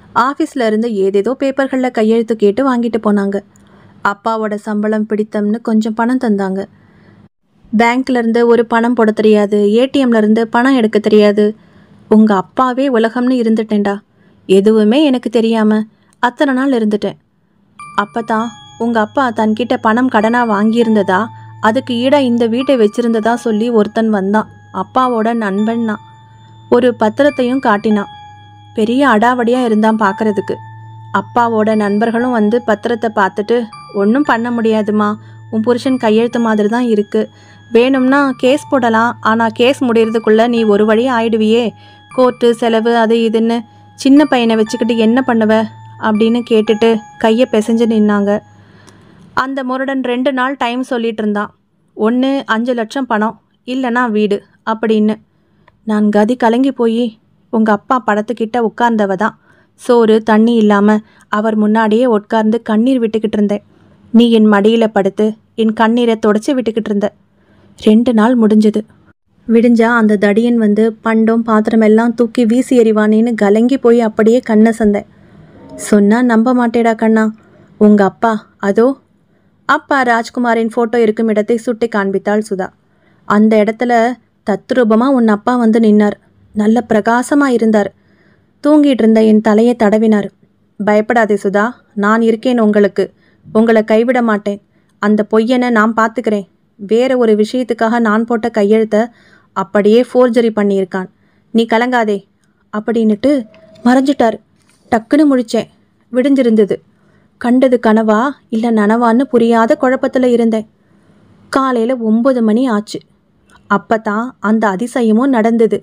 ஆஃபீஸில் இருந்து ஏதேதோ பேப்பர்களில் கையெழுத்து கேட்டு வாங்கிட்டு போனாங்க அப்பாவோட சம்பளம் பிடித்தம்னு கொஞ்சம் பணம் தந்தாங்க பேங்க்ல இருந்து ஒரு பணம் போட தெரியாது ஏடிஎம்ல இருந்து பணம் எடுக்க தெரியாது உங்க அப்பாவே உலகம்னு இருந்துட்டேன்டா எதுவுமே எனக்கு தெரியாம அத்தனை நாள் இருந்துட்டேன் அப்பதான் உங்க அப்பா தன்கிட்ட பணம் கடனா வாங்கியிருந்ததா அதுக்கு ஈடா இந்த வீட்டை வச்சிருந்ததா சொல்லி ஒருத்தன் வந்தான் அப்பாவோட நண்பன்னா ஒரு பத்திரத்தையும் காட்டினான் பெரிய அடாவடியா இருந்தான் பார்க்கறதுக்கு அப்பாவோட நண்பர்களும் வந்து பத்திரத்தை பார்த்துட்டு ஒன்றும் பண்ண முடியாதுமா உன் புருஷன் கையெழுத்து மாதிரி தான் இருக்கு வேணும்னா கேஸ் போடலாம் ஆனால் கேஸ் முடியறதுக்குள்ள நீ ஒரு வழி ஆயிடுவியே கோர்ட்டு செலவு அது இதுன்னு சின்ன பையனை வச்சுக்கிட்டு என்ன பண்ணுவ அப்படின்னு கேட்டுட்டு கையை பிசைஞ்சு நின்னாங்க அந்த முரடன் ரெண்டு நாள் டைம் சொல்லிட்டு இருந்தான் ஒன்று அஞ்சு லட்சம் பணம் இல்லைனா வீடு அப்படின்னு நான் கதி கலங்கி போய் உங்கள் அப்பா படத்துக்கிட்ட உட்கார்ந்தவ தான் சோறு தண்ணி இல்லாமல் அவர் முன்னாடியே உட்கார்ந்து கண்ணீர் விட்டுக்கிட்டு இருந்தேன் நீ என் மடியில் படுத்து என் கண்ணீரை தொடச்சி விட்டுக்கிட்டு இருந்த ரெண்டு நாள் முடிஞ்சது விடிஞ்சா அந்த தடியன் வந்து பண்டம் பாத்திரம் எல்லாம் தூக்கி வீசி எறிவானேன்னு கலங்கி போய் அப்படியே கண்ணை சந்தேன் சொன்னா நம்ப மாட்டேடா கண்ணா உங்க அப்பா அதோ அப்பா ராஜ்குமாரின் ஃபோட்டோ இருக்கும் இடத்தை சுட்டி காண்பித்தாள் சுதா அந்த இடத்துல தத்ரூபமா உன் அப்பா வந்து நின்னார் நல்ல பிரகாசமா இருந்தார் தூங்கிட்டு இருந்த என் தலையை தடவினார் பயப்படாதே சுதா நான் இருக்கேன் உங்களுக்கு உங்களை கைவிட மாட்டேன் அந்த பொய்யனை நான் பார்த்துக்கிறேன் வேற ஒரு விஷயத்துக்காக நான் போட்ட கையெழுத்தை அப்படியே ஃபோர்ஜரி பண்ணியிருக்கான் நீ கலங்காதே அப்படின்னுட்டு மறைஞ்சிட்டார் டக்குன்னு முழிச்சேன் விடிஞ்சிருந்தது கண்டது கனவா இல்லை நனவான்னு புரியாத குழப்பத்தில் இருந்தேன் காலையில் ஒம்பது மணி ஆச்சு அப்பதான் அந்த அதிசயமும் நடந்தது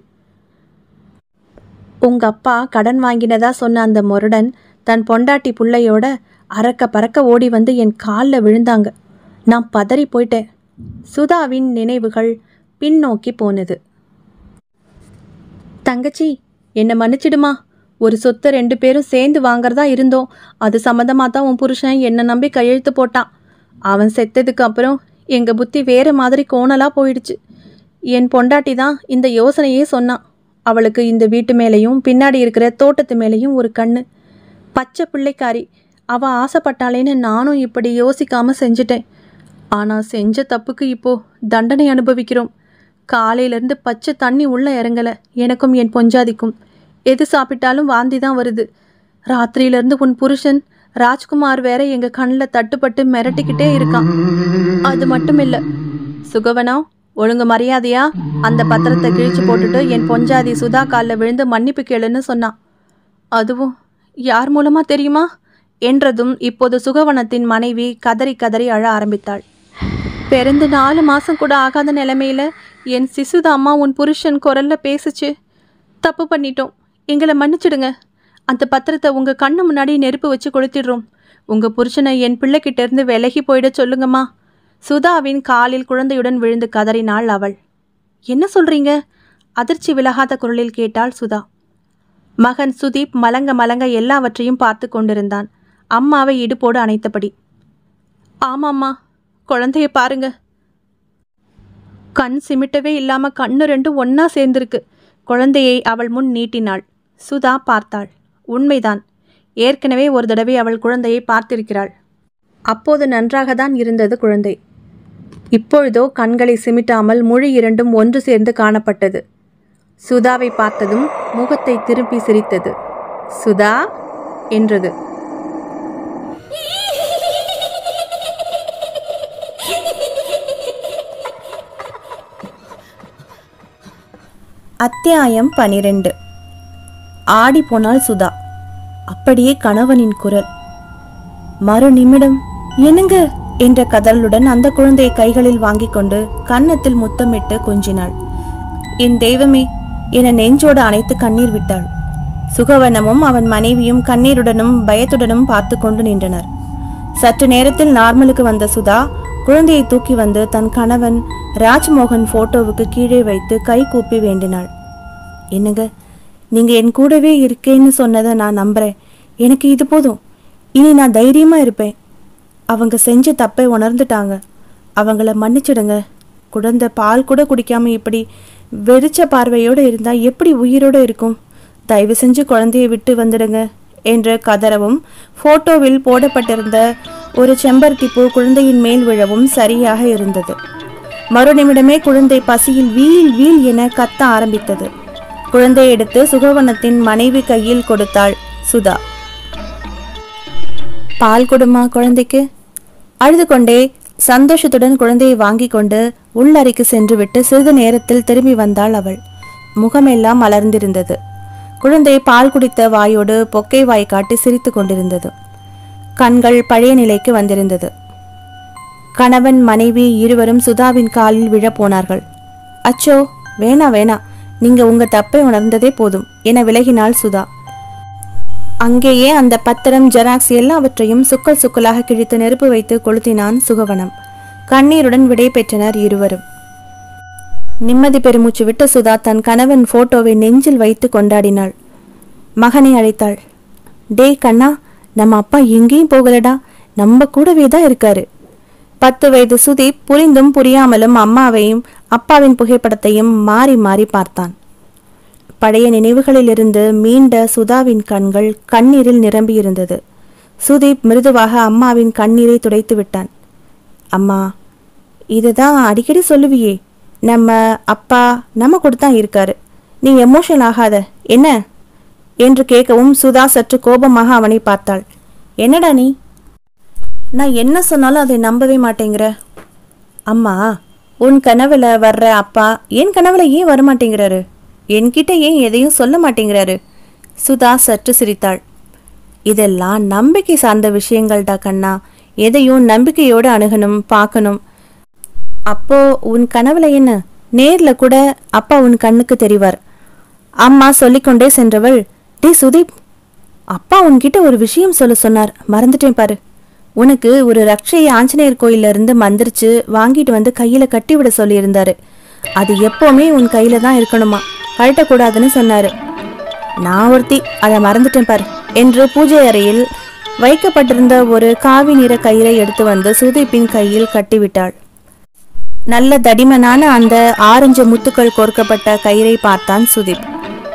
உங்க அப்பா கடன் வாங்கினதா சொன்ன அந்த முரடன் தன் பொண்டாட்டி புள்ளையோட அறக்க பறக்க ஓடி வந்து என் காலில் விழுந்தாங்க நான் பதறி போயிட்டேன் சுதாவின் நினைவுகள் பின்னோக்கி போனது தங்கச்சி என்னை மன்னிச்சிடுமா ஒரு சொத்தை ரெண்டு பேரும் சேர்ந்து வாங்குறதா இருந்தோம் அது சம்மந்தமாக தான் உன் புருஷன் என்னை நம்பி கையெழுத்து போட்டான் அவன் செத்ததுக்கு அப்புறம் எங்கள் புத்தி வேற மாதிரி கோணலாக போயிடுச்சு என் பொண்டாட்டி தான் இந்த யோசனையே சொன்னான் அவளுக்கு இந்த வீட்டு மேலேயும் பின்னாடி இருக்கிற தோட்டத்து மேலேயும் ஒரு கண்ணு பச்சை பிள்ளைக்காரி அவ ஆசைப்பட்டாளேன்னு நானும் இப்படி யோசிக்காம செஞ்சுட்டேன் ஆனா செஞ்ச தப்புக்கு இப்போ தண்டனை அனுபவிக்கிறோம் காலையிலேருந்து பச்சை தண்ணி உள்ள இறங்கல எனக்கும் என் பொஞ்சாதிக்கும் எது சாப்பிட்டாலும் வாந்தி தான் வருது ராத்திரியிலேருந்து உன் புருஷன் ராஜ்குமார் வேற எங்க கண்ணில் தட்டுப்பட்டு மிரட்டிக்கிட்டே இருக்கான் அது மட்டும் இல்ல சுகவனம் ஒழுங்கு மரியாதையா அந்த பத்திரத்தை கிழிச்சு போட்டுட்டு என் பொஞ்சாதி சுதா காலில் விழுந்து மன்னிப்பு கேளுன்னு சொன்னான் அதுவும் யார் மூலமா தெரியுமா என்றதும் இப்போது சுகவனத்தின் மனைவி கதறி கதறி அழ ஆரம்பித்தாள் பிறந்து நாலு மாசம் கூட ஆகாத நிலைமையில என் சிசுதா அம்மா உன் புருஷன் குரல்ல பேசுச்சு தப்பு பண்ணிட்டோம் எங்களை மன்னிச்சிடுங்க அந்த பத்திரத்தை உங்க கண்ணு முன்னாடி நெருப்பு வச்சு கொளுத்திடுறோம் உங்க புருஷனை என் பிள்ளைகிட்ட இருந்து விலகி போயிட சொல்லுங்கம்மா சுதாவின் காலில் குழந்தையுடன் விழுந்து கதறினாள் அவள் என்ன சொல்றீங்க அதிர்ச்சி விலகாத குரலில் கேட்டாள் சுதா மகன் சுதீப் மலங்க மலங்க எல்லாவற்றையும் பார்த்து கொண்டிருந்தான் அம்மாவை இடுப்போடு அணைத்தபடி ஆமாம்மா குழந்தைய பாருங்க கண் சிமிட்டவே இல்லாம கண்ணு ரெண்டும் ஒண்ணா சேர்ந்திருக்கு குழந்தையை அவள் முன் நீட்டினாள் சுதா பார்த்தாள் உண்மைதான் ஏற்கனவே ஒரு தடவை அவள் குழந்தையை பார்த்திருக்கிறாள் அப்போது நன்றாகத்தான் இருந்தது குழந்தை இப்பொழுதோ கண்களை சிமிட்டாமல் மொழி இரண்டும் ஒன்று சேர்ந்து காணப்பட்டது சுதாவை பார்த்ததும் முகத்தை திருப்பி சிரித்தது சுதா என்றது அத்தியாயம் பனிரெண்டு ஆடி போனாள் சுதா அப்படியே கணவனின் குரல் மறு நிமிடம் என்னங்க என்ற கதலுடன் அந்த குழந்தையை கைகளில் வாங்கிக் கொண்டு கன்னத்தில் முத்தமிட்டு கொஞ்சினாள் என் தெய்வமே என நெஞ்சோடு அணைத்து கண்ணீர் விட்டாள் சுகவனமும் அவன் மனைவியும் கண்ணீருடனும் பயத்துடனும் பார்த்து கொண்டு நின்றனர் சற்று நேரத்தில் நார்மலுக்கு வந்த சுதா குழந்தையை தூக்கி வந்து தன் கணவன் ராஜ்மோகன் போட்டோவுக்கு கீழே வைத்து கை கூப்பி வேண்டினாள் என்னங்க நீங்க என் கூடவே இருக்கேன்னு சொன்னதை நான் நம்புறேன் எனக்கு இது போதும் இனி நான் தைரியமா இருப்பேன் அவங்க செஞ்ச தப்பை உணர்ந்துட்டாங்க அவங்கள மன்னிச்சிடுங்க குழந்தை பால் கூட குடிக்காம இப்படி வெறிச்ச பார்வையோட இருந்தா எப்படி உயிரோட இருக்கும் தயவு செஞ்சு குழந்தைய விட்டு வந்துடுங்க என்று கதறவும் போட்டோவில் போடப்பட்டிருந்த ஒரு செம்பருத்தி பூ குழந்தையின் மேல் விழவும் சரியாக இருந்தது மறுநிமிடமே குழந்தை பசியில் வீல் வீல் என கத்த ஆரம்பித்தது குழந்தையை எடுத்து சுகவனத்தின் மனைவி கையில் கொடுத்தாள் சுதா பால் கொடுமா குழந்தைக்கு அழுது கொண்டே சந்தோஷத்துடன் குழந்தையை வாங்கி கொண்டு உள்ளறைக்கு சென்று விட்டு சிறிது நேரத்தில் திரும்பி வந்தாள் அவள் முகமெல்லாம் மலர்ந்திருந்தது குழந்தை பால் குடித்த வாயோடு பொக்கை வாய் காட்டி சிரித்து கொண்டிருந்தது கண்கள் பழைய நிலைக்கு வந்திருந்தது கணவன் மனைவி இருவரும் சுதாவின் காலில் விழப் போனார்கள் அச்சோ வேணா வேணா நீங்க உங்க தப்பை உணர்ந்ததே போதும் என விலகினாள் சுதா அங்கேயே அந்த பத்திரம் ஜெராக்ஸ் எல்லாவற்றையும் சுக்கல் சுக்கலாக கிழித்து நெருப்பு வைத்து கொளுத்தினான் சுகவனம் கண்ணீருடன் விடை பெற்றனர் இருவரும் நிம்மதி பெருமூச்சு விட்டு சுதா தன் கணவன் போட்டோவை நெஞ்சில் வைத்து கொண்டாடினாள் மகனை அழைத்தாள் டேய் கண்ணா நம்ம அப்பா எங்கேயும் போகலடா நம்ம கூடவே தான் இருக்காரு பத்து வயது சுதீப் புரிந்தும் புரியாமலும் அம்மாவையும் அப்பாவின் புகைப்படத்தையும் மாறி மாறி பார்த்தான் பழைய நினைவுகளிலிருந்து மீண்ட சுதாவின் கண்கள் கண்ணீரில் நிரம்பியிருந்தது சுதீப் மிருதுவாக அம்மாவின் கண்ணீரை துடைத்து விட்டான் அம்மா இதுதான் அடிக்கடி சொல்லுவியே நம்ம அப்பா நம்ம கூட தான் இருக்காரு நீ எமோஷனல் ஆகாத என்ன என்று கேட்கவும் சுதா சற்று கோபமாக அவனை பார்த்தாள் என்னடா நீ நான் என்ன சொன்னாலும் அதை நம்பவே மாட்டேங்கிற அம்மா உன் கனவுல வர்ற அப்பா என் கனவுல ஏன் வரமாட்டேங்கிறாரு என்கிட்ட ஏன் எதையும் சொல்ல மாட்டேங்கிறாரு சுதா சற்று சிரித்தாள் இதெல்லாம் நம்பிக்கை சார்ந்த விஷயங்கள்டா கண்ணா எதையும் நம்பிக்கையோடு அணுகணும் பார்க்கணும் அப்போ உன் கனவுல என்ன நேர்ல கூட அப்பா உன் கண்ணுக்கு தெரிவார் அம்மா சொல்லிக்கொண்டே சென்றவள் டே சுதீப் அப்பா உன்கிட்ட ஒரு விஷயம் சொல்ல சொன்னார் மறந்துட்டேன் பாரு உனக்கு ஒரு ரக்ஷையை ஆஞ்சநேயர் கோயில்ல இருந்து மந்திரிச்சு வாங்கிட்டு வந்து கையில கட்டி விட சொல்லியிருந்தாரு அது எப்பவுமே உன் கையில தான் இருக்கணுமா கழட்டக்கூடாதுன்னு சொன்னாரு நான் ஒருத்தி அதை மறந்துட்டேன் பாரு என்று பூஜை அறையில் வைக்கப்பட்டிருந்த ஒரு காவி நிற கயிறை எடுத்து வந்து சுதீப்பின் கையில் கட்டிவிட்டாள் நல்ல தடிமனான அந்த ஆரஞ்சு முத்துக்கள் கோர்க்கப்பட்ட கயிறை பார்த்தான் சுதீப்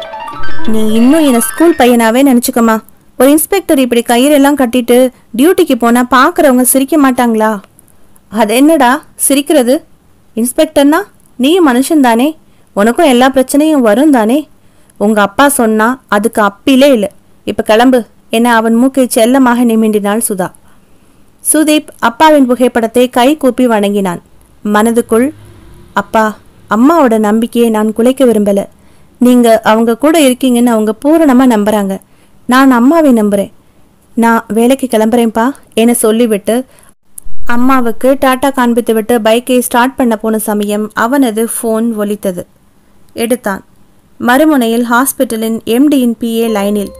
நீ இன்னும் என்ன ஸ்கூல் பையனாவே நினைச்சுக்கமா ஒரு இன்ஸ்பெக்டர் இப்படி கயிறெல்லாம் கட்டிட்டு டியூட்டிக்கு போனா பார்க்கறவங்க சிரிக்க மாட்டாங்களா அது என்னடா சிரிக்கிறது இன்ஸ்பெக்டர்னா நீயும் மனுஷன் தானே உனக்கும் எல்லா பிரச்சனையும் வரும் தானே உங்க அப்பா சொன்னா அதுக்கு அப்பிலே இல்லை இப்ப கிளம்பு என அவன் மூக்கை செல்லமாக நிமிண்டினாள் சுதா சுதீப் அப்பாவின் புகைப்படத்தை கை கூப்பி வணங்கினான் மனதுக்குள் அப்பா அம்மாவோட நம்பிக்கையை நான் குலைக்க விரும்பல நீங்க அவங்க கூட இருக்கீங்கன்னு அவங்க பூரணமா நம்புறாங்க நான் அம்மாவை நம்புறேன் நான் வேலைக்கு கிளம்புறேன்ப்பா என சொல்லிவிட்டு அம்மாவுக்கு டாட்டா காண்பித்து விட்டு பைக்கை ஸ்டார்ட் பண்ண போன சமயம் அவனது ஃபோன் ஒலித்தது எடுத்தான் மறுமுனையில் ஹாஸ்பிட்டலின் எம்டியின் பிஏ லைனில்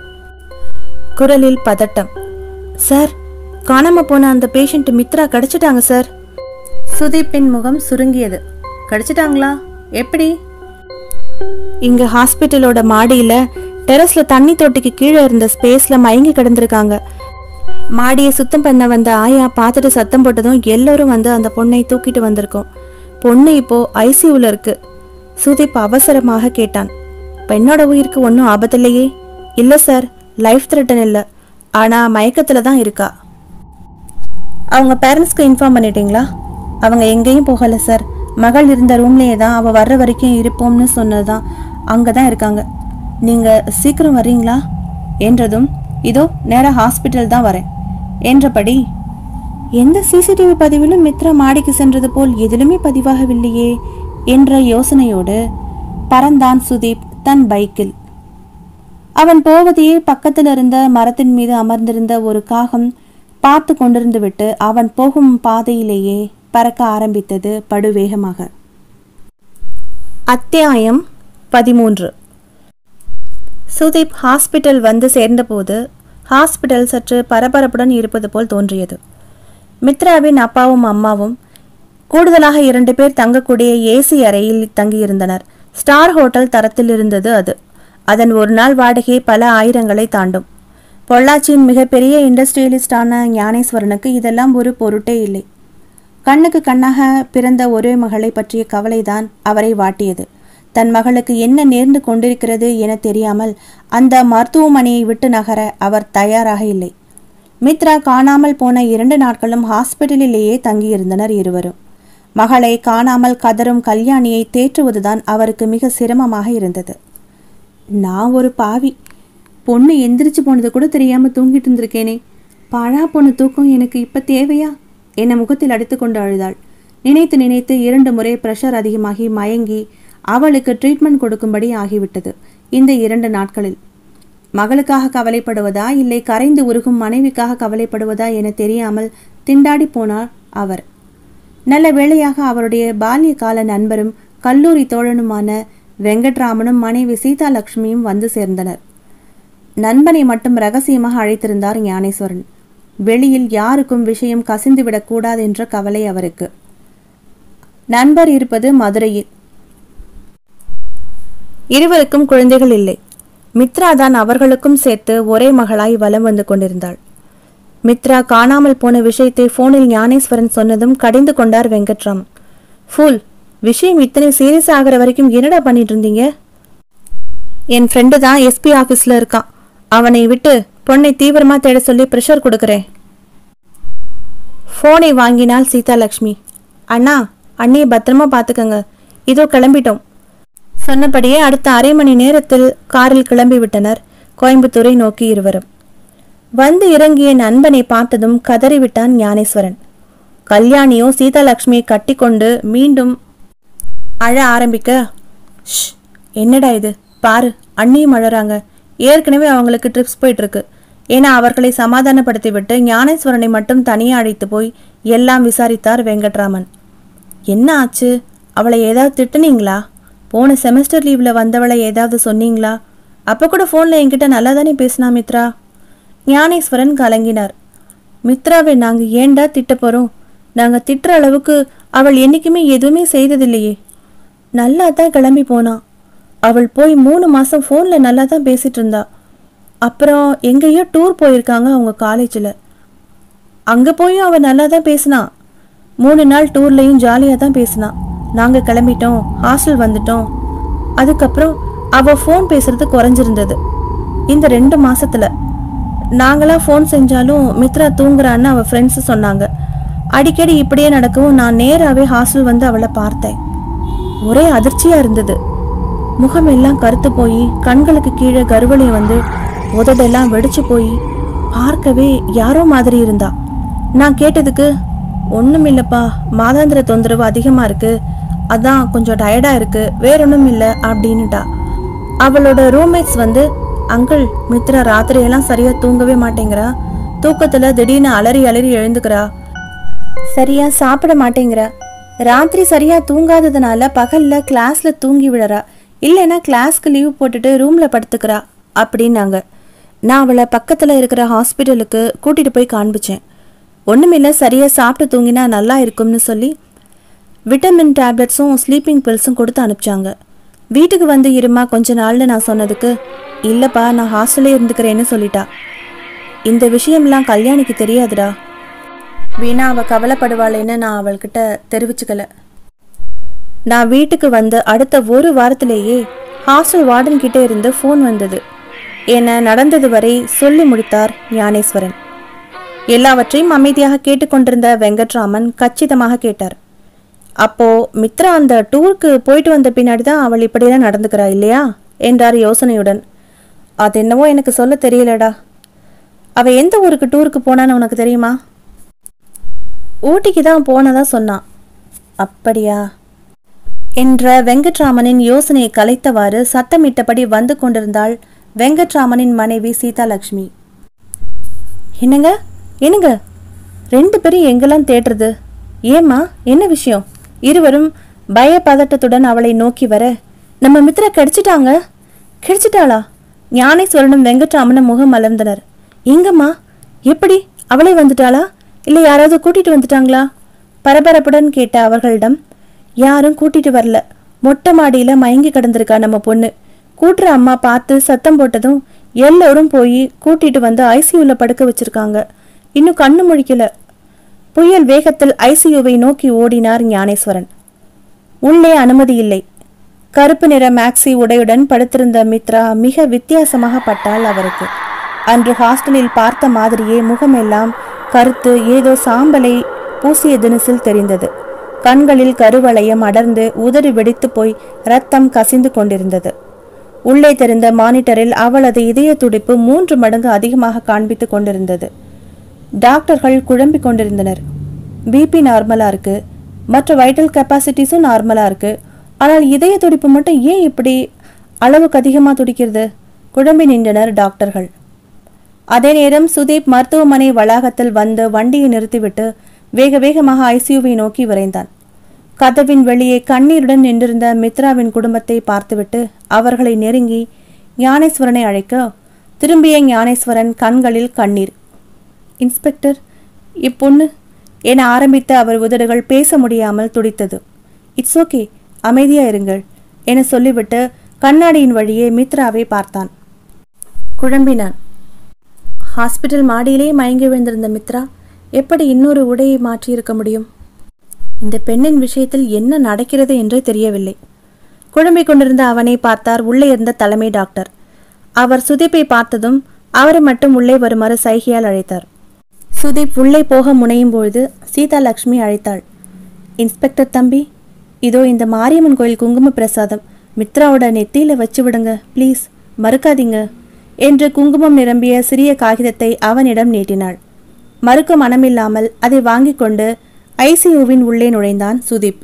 குரலில் பதட்டம் சார் காணாம போன அந்த பேஷண்ட் மித்ரா கிடைச்சிட்டாங்க சார் சுதீப்பின் முகம் சுருங்கியது கிடைச்சிட்டாங்களா எப்படி இங்க ஹாஸ்பிட்டலோட மாடியில டெரஸ்ல தண்ணி தொட்டிக்கு கீழே இருந்த ஸ்பேஸ்ல மயங்கி கிடந்திருக்காங்க மாடியை சுத்தம் பண்ண வந்த ஆயா பார்த்துட்டு சத்தம் போட்டதும் எல்லோரும் வந்து அந்த பொண்ணை தூக்கிட்டு வந்திருக்கோம் பொண்ணு இப்போ ஐசியூல இருக்கு சுதீப் அவசரமாக கேட்டான் பெண்ணோட உயிருக்கு ஒன்றும் ஆபத்தில்லையே இல்ல சார் லைஃப் த்ரெட்டன் இல்ல ஆனா மயக்கத்துல தான் இருக்கா அவங்க பேரண்ட்ஸ்க்கு இன்ஃபார்ம் பண்ணிட்டீங்களா அவங்க எங்கேயும் போகல சார் மகள் இருந்த ரூம்லேயே தான் அவள் வர்ற வரைக்கும் இருப்போம்னு சொன்னதுதான் அங்கே தான் இருக்காங்க நீங்கள் சீக்கிரம் வர்றீங்களா என்றதும் இதோ நேராக ஹாஸ்பிட்டல் தான் வரேன் என்றபடி எந்த சிசிடிவி பதிவிலும் மித்ரா மாடிக்கு சென்றது போல் எதிலுமே பதிவாகவில்லையே என்ற யோசனையோடு பறந்தான் சுதீப் தன் பைக்கில் அவன் போவதையே பக்கத்தில் இருந்த மரத்தின் மீது அமர்ந்திருந்த ஒரு காகம் பார்த்து கொண்டிருந்து விட்டு அவன் போகும் பாதையிலேயே பறக்க ஆரம்பித்தது படுவேகமாக அத்தியாயம் பதிமூன்று சுதீப் ஹாஸ்பிட்டல் வந்து சேர்ந்தபோது ஹாஸ்பிட்டல் சற்று பரபரப்புடன் இருப்பது போல் தோன்றியது மித்ராவின் அப்பாவும் அம்மாவும் கூடுதலாக இரண்டு பேர் தங்கக்கூடிய ஏசி அறையில் தங்கியிருந்தனர் ஸ்டார் ஹோட்டல் தரத்தில் இருந்தது அது அதன் ஒரு நாள் வாடகை பல ஆயிரங்களை தாண்டும் பொள்ளாச்சியின் மிகப்பெரிய இண்டஸ்ட்ரியலிஸ்டான ஞானேஸ்வரனுக்கு இதெல்லாம் ஒரு பொருட்டே இல்லை கண்ணுக்கு கண்ணாக பிறந்த ஒரே மகளை பற்றிய கவலைதான் அவரை வாட்டியது தன் மகளுக்கு என்ன நேர்ந்து கொண்டிருக்கிறது என தெரியாமல் அந்த மருத்துவமனையை விட்டு நகர அவர் தயாராக இல்லை மித்ரா காணாமல் போன இரண்டு நாட்களும் ஹாஸ்பிட்டலிலேயே தங்கியிருந்தனர் இருவரும் மகளை காணாமல் கதரும் கல்யாணியை தேற்றுவதுதான் அவருக்கு மிக சிரமமாக இருந்தது நான் ஒரு பாவி பொண்ணு எந்திரிச்சு போனது கூட தெரியாம தூங்கிட்டு இருந்திருக்கேனே பாழா போன தூக்கம் எனக்கு இப்ப தேவையா என்னை முகத்தில் அடித்துக்கொண்டு அழுதாள் நினைத்து நினைத்து இரண்டு முறை பிரஷர் அதிகமாகி மயங்கி அவளுக்கு ட்ரீட்மெண்ட் கொடுக்கும்படி ஆகிவிட்டது இந்த இரண்டு நாட்களில் மகளுக்காக கவலைப்படுவதா இல்லை கரைந்து உருகும் மனைவிக்காக கவலைப்படுவதா என தெரியாமல் திண்டாடி போனார் அவர் நல்ல வேளையாக அவருடைய பால்ய கால நண்பரும் கல்லூரி தோழனுமான வெங்கட்ராமனும் மனைவி சீதாலட்சுமியும் வந்து சேர்ந்தனர் நண்பனை மட்டும் ரகசியமாக அழைத்திருந்தார் ஞானேஸ்வரன் வெளியில் யாருக்கும் விஷயம் கசிந்துவிடக் கூடாது என்ற கவலை அவருக்கு நண்பர் இருப்பது மதுரையில் இருவருக்கும் குழந்தைகள் இல்லை மித்ரா தான் அவர்களுக்கும் சேர்த்து ஒரே மகளாய் வலம் வந்து கொண்டிருந்தாள் மித்ரா காணாமல் போன விஷயத்தை போனில் ஞானேஸ்வரன் சொன்னதும் கடிந்து கொண்டார் வெங்கட்ராம் ஃபூல் விஷயம் இத்தனை சீரியஸ் ஆகிற வரைக்கும் என்னடா பண்ணிட்டு இருந்தீங்க என் ஃப்ரெண்டு தான் எஸ்பி ஆஃபீஸில் இருக்கான் அவனை விட்டு பொண்ணை தீவிரமாக தேட சொல்லி ப்ரெஷர் கொடுக்குறேன் ஃபோனை வாங்கினாள் சீதாலக்ஷ்மி அண்ணா அண்ணியை பத்திரமா பார்த்துக்கங்க இதோ கிளம்பிட்டோம் சொன்னபடியே அடுத்த அரை மணி நேரத்தில் காரில் கிளம்பி விட்டனர் கோயம்புத்தூரை நோக்கி இருவரும் வந்து இறங்கிய நண்பனை பார்த்ததும் கதறிவிட்டான் ஞானேஸ்வரன் கல்யாணியோ சீதாலட்சுமியை கட்டிக்கொண்டு மீண்டும் அழ ஆரம்பிக்க ஷ் என்னடா இது பாரு அண்ணியும் அழறாங்க ஏற்கனவே அவங்களுக்கு ட்ரிப்ஸ் போயிட்டு இருக்கு ஏன்னா அவர்களை சமாதானப்படுத்தி விட்டு ஞானேஸ்வரனை மட்டும் தனியே அழைத்து போய் எல்லாம் விசாரித்தார் வெங்கட்ராமன் என்ன ஆச்சு அவளை ஏதாவது திட்டுனீங்களா போன செமஸ்டர் லீவில் வந்தவளை ஏதாவது சொன்னீங்களா அப்போ கூட ஃபோனில் என்கிட்ட நல்லா தானே பேசினா மித்ரா ஞானேஸ்வரன் கலங்கினார் மித்ராவை நாங்கள் ஏன்டா திட்ட போகிறோம் நாங்கள் திட்டுற அளவுக்கு அவள் என்றைக்குமே எதுவுமே செய்ததில்லையே நல்லா தான் கிளம்பி போனா அவள் போய் மூணு மாதம் ஃபோனில் நல்லா தான் பேசிட்டு இருந்தா அப்புறம் எங்கேயோ டூர் போயிருக்காங்க அவங்க காலேஜில் அங்கே போயும் அவள் நல்லா தான் பேசினா மூணு நாள் டூர்லையும் ஜாலியாக தான் பேசினா நாங்கள் கிளம்பிட்டோம் ஹாஸ்டல் வந்துட்டோம் அதுக்கப்புறம் அவள் ஃபோன் பேசுறது குறைஞ்சிருந்தது இந்த ரெண்டு மாசத்துல நாங்களாம் ஃபோன் செஞ்சாலும் மித்ரா தூங்குறான்னு அவள் ஃப்ரெண்ட்ஸ் சொன்னாங்க அடிக்கடி இப்படியே நடக்கவும் நான் நேராகவே ஹாஸ்டல் வந்து அவளை பார்த்தேன் ஒரே அதிர்ச்சியா இருந்தது முகம் எல்லாம் கருத்து போய் கண்களுக்கு கீழே கருவளி வந்து உதடெல்லாம் வெடிச்சு போய் பார்க்கவே யாரோ மாதிரி இருந்தா நான் கேட்டதுக்கு ஒண்ணும் இல்லப்பா மாதாந்திர தொந்தரவு அதிகமா இருக்கு அதான் கொஞ்சம் டயர்டா இருக்கு வேற ஒண்ணும் இல்ல அப்படின்னுட்டா அவளோட ரூம்மேட்ஸ் வந்து அங்கிள் மித்ரா ராத்திரியெல்லாம் சரியா தூங்கவே மாட்டேங்கிறா தூக்கத்துல திடீர்னு அலறி அலறி எழுந்துக்கிறா சரியா சாப்பிட மாட்டேங்கிறா ராத்திரி சரியா தூங்காததுனால பகல்ல கிளாஸ்ல தூங்கி விழறா இல்லைன்னா கிளாஸ்க்கு லீவ் போட்டுட்டு ரூம்ல படுத்துக்கிறா அப்படின்னாங்க நான் அவளை பக்கத்துல இருக்கிற ஹாஸ்பிட்டலுக்கு கூட்டிட்டு போய் காண்பிச்சேன் ஒண்ணுமில்ல சரியா சாப்பிட்டு தூங்கினா நல்லா இருக்கும்னு சொல்லி விட்டமின் டேப்லெட்ஸும் ஸ்லீப்பிங் பில்ஸும் கொடுத்து அனுப்பிச்சாங்க வீட்டுக்கு வந்து இருமா கொஞ்ச நாள்னு நான் சொன்னதுக்கு இல்லப்பா நான் ஹாஸ்டல்லே இருந்துக்கிறேன்னு சொல்லிட்டா இந்த விஷயம்லாம் கல்யாணிக்கு தெரியாதுடா வீணா அவ கவலைப்படுவாளேன்னு நான் அவள்கிட்ட தெரிவிச்சுக்கல நான் வீட்டுக்கு வந்து அடுத்த ஒரு வாரத்திலேயே ஹாஸ்டல் வார்டன் கிட்ட இருந்து ஃபோன் வந்தது என நடந்தது வரை சொல்லி முடித்தார் ஞானேஸ்வரன் எல்லாவற்றையும் அமைதியாக கேட்டுக்கொண்டிருந்த வெங்கட்ராமன் கச்சிதமாக கேட்டார் அப்போ மித்ரா அந்த டூருக்கு போயிட்டு வந்த பின்னாடி தான் அவள் இப்படியெல்லாம் நடந்துக்கிறா இல்லையா என்றார் யோசனையுடன் அது என்னவோ எனக்கு சொல்ல தெரியலடா அவ எந்த ஊருக்கு டூருக்கு போனான்னு உனக்கு தெரியுமா ஊட்டிக்கு தான் போனதா சொன்னான் அப்படியா என்ற வெங்கட்ராமனின் யோசனையை கலைத்தவாறு சத்தமிட்டபடி வந்து கொண்டிருந்தாள் வெங்கட்ராமனின் மனைவி சீதாலட்சுமி என்னங்க என்னங்க ரெண்டு பேரும் எங்கெல்லாம் தேடுறது ஏம்மா என்ன விஷயம் இருவரும் பய பதட்டத்துடன் அவளை நோக்கி வர நம்ம மித்ரா கிடைச்சிட்டாங்க கிடைச்சிட்டாளா ஞானேஸ்வரனும் வெங்கட்ராமனும் முகம் மலர்ந்தனர் எங்கம்மா எப்படி அவளே வந்துட்டாளா இல்லை யாராவது கூட்டிட்டு வந்துட்டாங்களா பரபரப்புடன் கேட்ட அவர்களிடம் யாரும் கூட்டிட்டு வரல மொட்டை மாடியில மயங்கி கிடந்திருக்கா நம்ம பொண்ணு கூட்டுற அம்மா பார்த்து சத்தம் போட்டதும் எல்லோரும் போய் கூட்டிட்டு வந்து ஐசியூல படுக்க வச்சிருக்காங்க இன்னும் கண்ணு முழிக்கல புயல் வேகத்தில் ஐசியூவை நோக்கி ஓடினார் ஞானேஸ்வரன் உள்ளே அனுமதி இல்லை கருப்பு நிற மேக்ஸி உடையுடன் படுத்திருந்த மித்ரா மிக வித்தியாசமாக பட்டாள் அவருக்கு அன்று ஹாஸ்டலில் பார்த்த மாதிரியே முகமெல்லாம் கருத்து ஏதோ சாம்பலை பூசிய தினசில் தெரிந்தது கண்களில் கருவளையம் அடர்ந்து உதறி வெடித்து போய் ரத்தம் கசிந்து கொண்டிருந்தது உள்ளே தெரிந்த மானிட்டரில் அவளது இதய துடிப்பு மூன்று மடங்கு அதிகமாக காண்பித்துக் கொண்டிருந்தது டாக்டர்கள் குழம்பிக் கொண்டிருந்தனர் பிபி நார்மலா இருக்கு மற்ற வைட்டல் கெப்பாசிட்டிஸும் நார்மலா இருக்கு ஆனால் இதய துடிப்பு மட்டும் ஏன் இப்படி அளவுக்கு அதிகமாக துடிக்கிறது குழம்பி நின்றனர் டாக்டர்கள் அதே நேரம் சுதீப் மருத்துவமனை வளாகத்தில் வந்து வண்டியை நிறுத்திவிட்டு வேக வேகமாக ஐசியூவை நோக்கி விரைந்தான் கதவின் வெளியே கண்ணீருடன் நின்றிருந்த மித்ராவின் குடும்பத்தை பார்த்துவிட்டு அவர்களை நெருங்கி ஞானேஸ்வரனை அழைக்க திரும்பிய ஞானேஸ்வரன் கண்களில் கண்ணீர் இன்ஸ்பெக்டர் இப்பொண்ணு என ஆரம்பித்த அவர் உதடுகள் பேச முடியாமல் துடித்தது இட்ஸ் ஓகே அமைதியா இருங்கள் என சொல்லிவிட்டு கண்ணாடியின் வழியே மித்ராவை பார்த்தான் குழம்பினான் ஹாஸ்பிட்டல் மாடியிலே மயங்கி விழுந்திருந்த மித்ரா எப்படி இன்னொரு உடையை மாற்றியிருக்க முடியும் இந்த பெண்ணின் விஷயத்தில் என்ன நடக்கிறது என்றே தெரியவில்லை குழம்பிக் கொண்டிருந்த அவனை பார்த்தார் உள்ளே இருந்த தலைமை டாக்டர் அவர் சுதீப்பை பார்த்ததும் அவரை மட்டும் உள்ளே வருமாறு சைகையால் அழைத்தார் சுதீப் உள்ளே போக முனையும் பொழுது சீதா லக்ஷ்மி அழைத்தாள் இன்ஸ்பெக்டர் தம்பி இதோ இந்த மாரியம்மன் கோயில் குங்கும பிரசாதம் மித்ராவோட நெத்தியில வச்சு விடுங்க ப்ளீஸ் மறுக்காதீங்க என்று குங்குமம் நிரம்பிய சிறிய காகிதத்தை அவனிடம் நீட்டினாள் மறுக்க மனமில்லாமல் அதை வாங்கிக் கொண்டு ஐசியூவின் உள்ளே நுழைந்தான் சுதீப்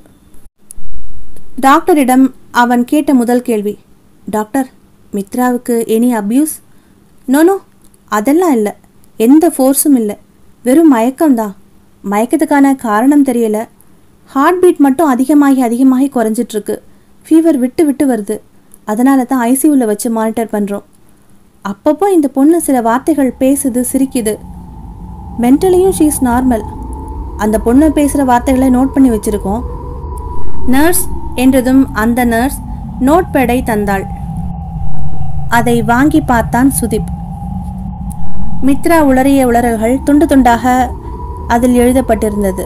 டாக்டரிடம் அவன் கேட்ட முதல் கேள்வி டாக்டர் மித்ராவுக்கு எனி அப்யூஸ் நோனோ அதெல்லாம் இல்லை எந்த ஃபோர்ஸும் இல்லை வெறும் மயக்கம்தான் மயக்கத்துக்கான காரணம் தெரியல ஹார்ட் பீட் மட்டும் அதிகமாகி அதிகமாகி குறைஞ்சிட்டு இருக்கு ஃபீவர் விட்டு விட்டு வருது அதனால தான் ஐசியூவில் வச்சு மானிட்டர் பண்ணுறோம் அப்பப்போ இந்த பொண்ணு சில வார்த்தைகள் பேசுது சிரிக்குது மென்டலியும் ஷீஸ் நார்மல் அந்த பொண்ணு பேசுகிற வார்த்தைகளை நோட் பண்ணி வச்சிருக்கோம் நர்ஸ் என்றதும் அந்த நர்ஸ் நோட் பேடை தந்தாள் அதை வாங்கி பார்த்தான் சுதீப் மித்ரா உளறிய உளறல்கள் துண்டு துண்டாக அதில் எழுதப்பட்டிருந்தது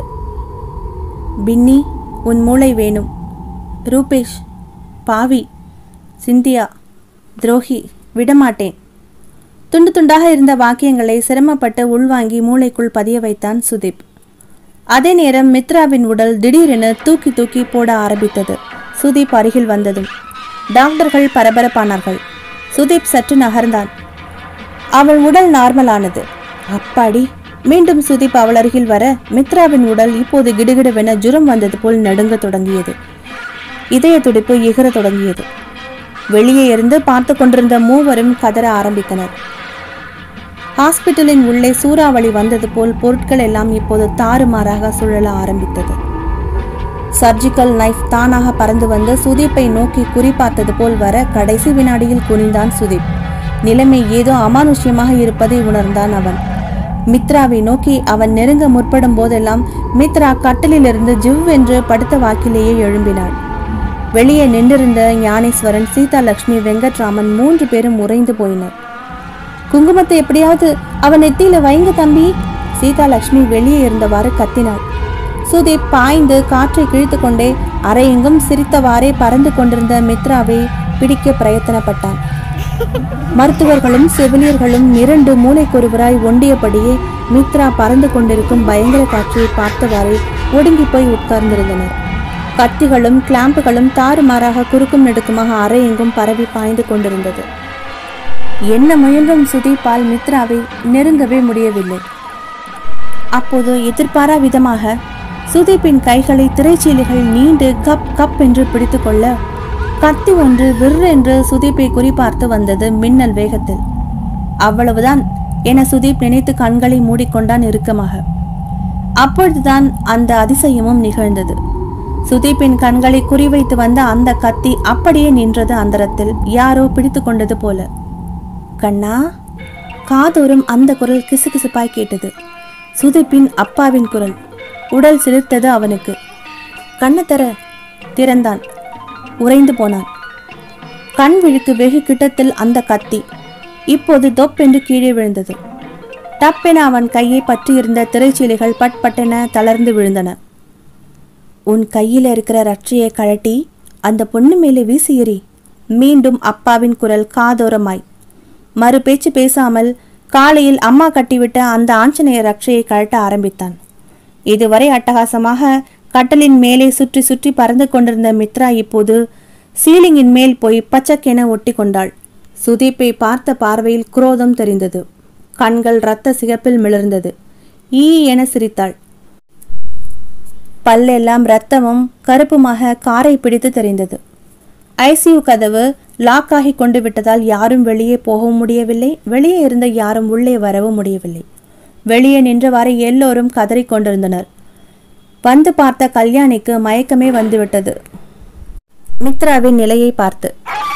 பின்னி உன் மூளை வேணும் ரூபேஷ் பாவி சிந்தியா துரோகி விடமாட்டேன் துண்டு துண்டாக இருந்த வாக்கியங்களை சிரமப்பட்டு உள்வாங்கி மூளைக்குள் பதிய வைத்தான் சுதீப் அதே நேரம் மித்ராவின் உடல் திடீரென தூக்கி தூக்கி போட ஆரம்பித்தது சுதீப் அருகில் வந்ததும் டாக்டர்கள் பரபரப்பானார்கள் சுதீப் சற்று நகர்ந்தான் அவள் உடல் நார்மலானது அப்பாடி மீண்டும் சுதீப் அவள் அருகில் வர மித்ராவின் உடல் இப்போது கிடுகிடுவென ஜுரம் வந்தது போல் நடுங்கத் தொடங்கியது இதய துடிப்பு எகிற தொடங்கியது வெளியே இருந்து பார்த்து கொண்டிருந்த மூவரும் கதற ஆரம்பித்தனர் ஹாஸ்பிட்டலின் உள்ளே சூறாவளி வந்தது போல் பொருட்கள் எல்லாம் இப்போது தாறுமாறாக சுழல ஆரம்பித்தது சர்ஜிக்கல் நைஃப் தானாக பறந்து வந்து சுதீப்பை நோக்கி குறிபார்த்தது போல் வர கடைசி வினாடியில் குனிந்தான் சுதீப் நிலைமை ஏதோ அமானுஷ்யமாக இருப்பதை உணர்ந்தான் அவன் மித்ராவை நோக்கி அவன் நெருங்க முற்படும் போதெல்லாம் மித்ரா கட்டிலிலிருந்து ஜிவ் என்று படுத்த வாக்கிலேயே எழும்பினாள் வெளியே நின்றிருந்த ஞானேஸ்வரன் சீதா லட்சுமி வெங்கட்ராமன் மூன்று பேரும் உறைந்து போயினர் குங்குமத்தை எப்படியாவது அவன் நெத்தியில வைங்க தம்பி சீதா லட்சுமி வெளியே இருந்தவாறு கத்தினாள் சுதீப் பாய்ந்து காற்றை கிழித்து கொண்டே அரையெங்கும் சிரித்தவாறே பறந்து கொண்டிருந்த மித்ராவை பிடிக்க பிரயத்தனப்பட்டான் மருத்துவர்களும் செவிலியர்களும் மிரண்டு மூளைக்கொருவராய் ஒண்டியபடியே மித்ரா பறந்து கொண்டிருக்கும் பயங்கர காட்சியை பார்த்தவாறே ஒடுங்கி போய் உட்கார்ந்திருந்தனர் கத்திகளும் கிளாம்புகளும் தாறுமாறாக குறுக்கும் நெடுக்குமாக அரையெங்கும் பரவி பாய்ந்து கொண்டிருந்தது என்ன முயன்றும் சுதீப்பால் மித்ராவை நெருங்கவே முடியவில்லை அப்போது எதிர்பாரா விதமாக சுதீப்பின் கைகளை திரைச்சீலைகள் நீண்டு கப் கப் என்று பிடித்துக்கொள்ள கத்தி ஒன்று விற்றென்று சுதீப்பை குறிபார்த்து வந்தது மின்னல் வேகத்தில் அவ்வளவுதான் என சுதீப் நினைத்து கண்களை மூடிக்கொண்டான் இறுக்கமாக அப்பொழுதுதான் அந்த அதிசயமும் நிகழ்ந்தது சுதீப்பின் கண்களை குறிவைத்து வந்த அந்த கத்தி அப்படியே நின்றது அந்தரத்தில் யாரோ பிடித்து கொண்டது போல கண்ணா காதோறும் அந்த குரல் கிசுகிசுப்பாய் கேட்டது சுதீப்பின் அப்பாவின் குரல் உடல் சிலிர்த்தது அவனுக்கு கண்ணை தர திறந்தான் உறைந்து போனான் கண் விழிக்கு வெகு கிட்டத்தில் அந்த கத்தி இப்போது தொப் என்று கீழே விழுந்தது டப்பென அவன் கையை பற்றியிருந்த திரைச்சீலைகள் பட் பட்டென தளர்ந்து விழுந்தன உன் கையில் இருக்கிற ரட்சியை கழட்டி அந்த பொண்ணு மேலே வீசி எறி மீண்டும் அப்பாவின் குரல் காதோரமாய் மறு பேச்சு பேசாமல் காலையில் அம்மா கட்டிவிட்ட அந்த ஆஞ்சநேய ரட்சையை கழட்ட ஆரம்பித்தான் இதுவரை அட்டகாசமாக கட்டலின் மேலே சுற்றி சுற்றி பறந்து கொண்டிருந்த மித்ரா இப்போது சீலிங்கின் மேல் போய் பச்சக்கென ஒட்டி கொண்டாள் சுதீப்பை பார்த்த பார்வையில் குரோதம் தெரிந்தது கண்கள் இரத்த சிகப்பில் மிளர்ந்தது ஈ என சிரித்தாள் பல்லெல்லாம் இரத்தமும் கருப்புமாக காரை பிடித்து தெரிந்தது ஐசியு கதவு லாக் ஆகி கொண்டு விட்டதால் யாரும் வெளியே போகவும் முடியவில்லை வெளியே இருந்த யாரும் உள்ளே வரவும் முடியவில்லை வெளியே நின்றவாறு எல்லோரும் கதறிக் கொண்டிருந்தனர் வந்து பார்த்த கல்யாணிக்கு மயக்கமே வந்துவிட்டது மித்ராவின் நிலையை பார்த்து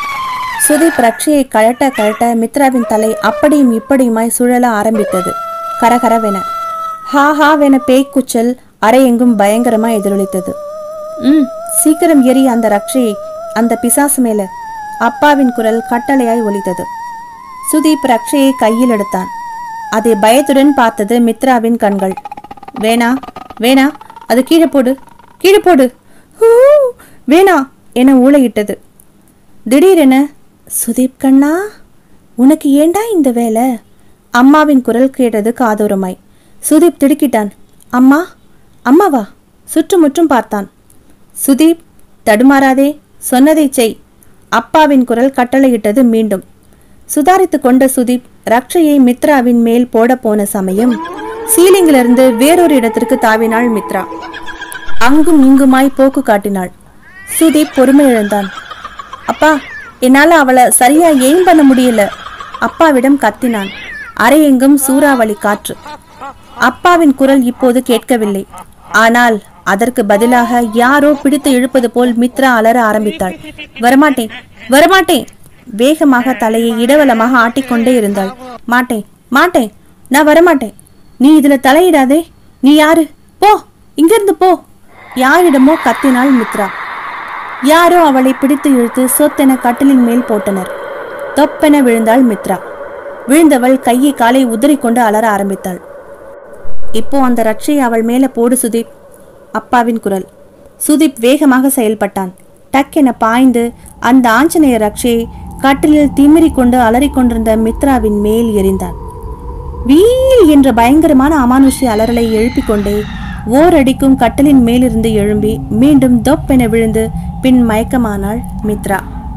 சுதீப் ரட்சையை கழட்ட கழட்ட மித்ராவின் தலை அப்படியும் இப்படியுமாய் சுழல ஆரம்பித்தது கரகரவென ஹா ஹாவென பேய்க்குச்சல் அறையெங்கும் பயங்கரமாய் எதிரொலித்தது ம் சீக்கிரம் எரி அந்த ரட்சையை அந்த பிசாசு மேல அப்பாவின் குரல் கட்டளையாய் ஒலித்தது சுதீப் ரட்சையை கையில் எடுத்தான் அதை பயத்துடன் பார்த்தது மித்ராவின் கண்கள் வேணா வேணா அது கீழே போடு கீழே போடு ஹூ, வேணா என ஊளையிட்டது திடீரென சுதீப் கண்ணா உனக்கு ஏண்டா இந்த வேலை அம்மாவின் குரல் கேட்டது காதோரமாய் சுதீப் திடுக்கிட்டான் அம்மா அம்மாவா சுற்றுமுற்றும் பார்த்தான் சுதீப் தடுமாறாதே சொன்னதை செய் அப்பாவின் குரல் கட்டளையிட்டது மீண்டும் சுதாரித்து கொண்ட சுதீப் ரக்ஷையை மித்ராவின் மேல் போட போன சமயம் சீலிங்கிலிருந்து வேறொரு இடத்திற்கு தாவினாள் மித்ரா அங்கும் இங்குமாய் போக்கு காட்டினாள் சுதீப் பொறுமை இழந்தான் அப்பா என்னால அவளை சரியா எய்ம் பண்ண முடியல அப்பாவிடம் கத்தினான் அறையெங்கும் சூறாவளி காற்று அப்பாவின் குரல் இப்போது கேட்கவில்லை ஆனால் அதற்கு பதிலாக யாரோ பிடித்து இழுப்பது போல் மித்ரா அலற ஆரம்பித்தாள் வரமாட்டேன் வரமாட்டேன் வேகமாக தலையை இடவலமாக ஆட்டிக்கொண்டே இருந்தாள் மாட்டேன் மாட்டேன் நான் வரமாட்டேன் நீ இதுல தலையிடாதே நீ யாரு போ இங்கிருந்து போ யாரிடமோ கத்தினாள் மித்ரா யாரோ அவளை பிடித்து இழுத்து சொத்தென கட்டிலின் மேல் போட்டனர் தொப்பென விழுந்தாள் மித்ரா விழுந்தவள் கையை காலை உதறிக்கொண்டு அலற ஆரம்பித்தாள் இப்போ அந்த ரட்சையை அவள் மேல போடு சுதீப் அப்பாவின் குரல் சுதீப் வேகமாக செயல்பட்டான் டக்கென பாய்ந்து அந்த ஆஞ்சநேய ரட்சையை கட்டிலில் திமிரிக் கொண்டு அலறிக் கொண்டிருந்த மித்ராவின் மேல் எறிந்தான் வீல் என்ற பயங்கரமான அமானுஷ்ய அலறலை எழுப்பிக் கொண்டே ஓரடிக்கும் கட்டலின் மேலிருந்து எழும்பி மீண்டும் தொப்பென விழுந்து பின் மயக்கமானாள் மித்ரா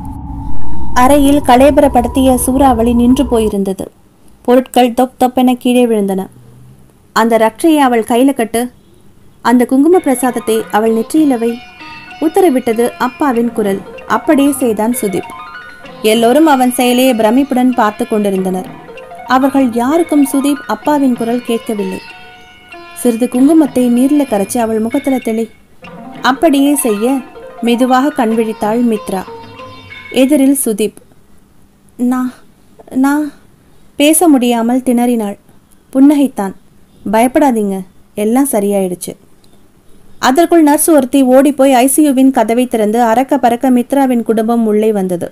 அறையில் கலேபரப்படுத்திய சூறாவளி நின்று போயிருந்தது பொருட்கள் தொப் தொப்பென கீழே விழுந்தன அந்த ரட்சையை அவள் கையில கட்டு அந்த குங்கும பிரசாதத்தை அவள் நெற்றியில வை உத்தரவிட்டது அப்பாவின் குரல் அப்படியே செய்தான் சுதீப் எல்லோரும் அவன் செயலையே பிரமிப்புடன் பார்த்து கொண்டிருந்தனர் அவர்கள் யாருக்கும் சுதீப் அப்பாவின் குரல் கேட்கவில்லை சிறிது குங்குமத்தை நீர்ல கரைச்சு அவள் முகத்துல தெளி அப்படியே செய்ய மெதுவாக கண் விழித்தாள் மித்ரா எதிரில் சுதீப் நான் நான் பேச முடியாமல் திணறினாள் புன்னகைத்தான் பயப்படாதீங்க எல்லாம் சரியாயிடுச்சு அதற்குள் நர்ஸ் ஒருத்தி ஓடிப்போய் ஐசியூவின் கதவை திறந்து அரக்க பறக்க மித்ராவின் குடும்பம் உள்ளே வந்தது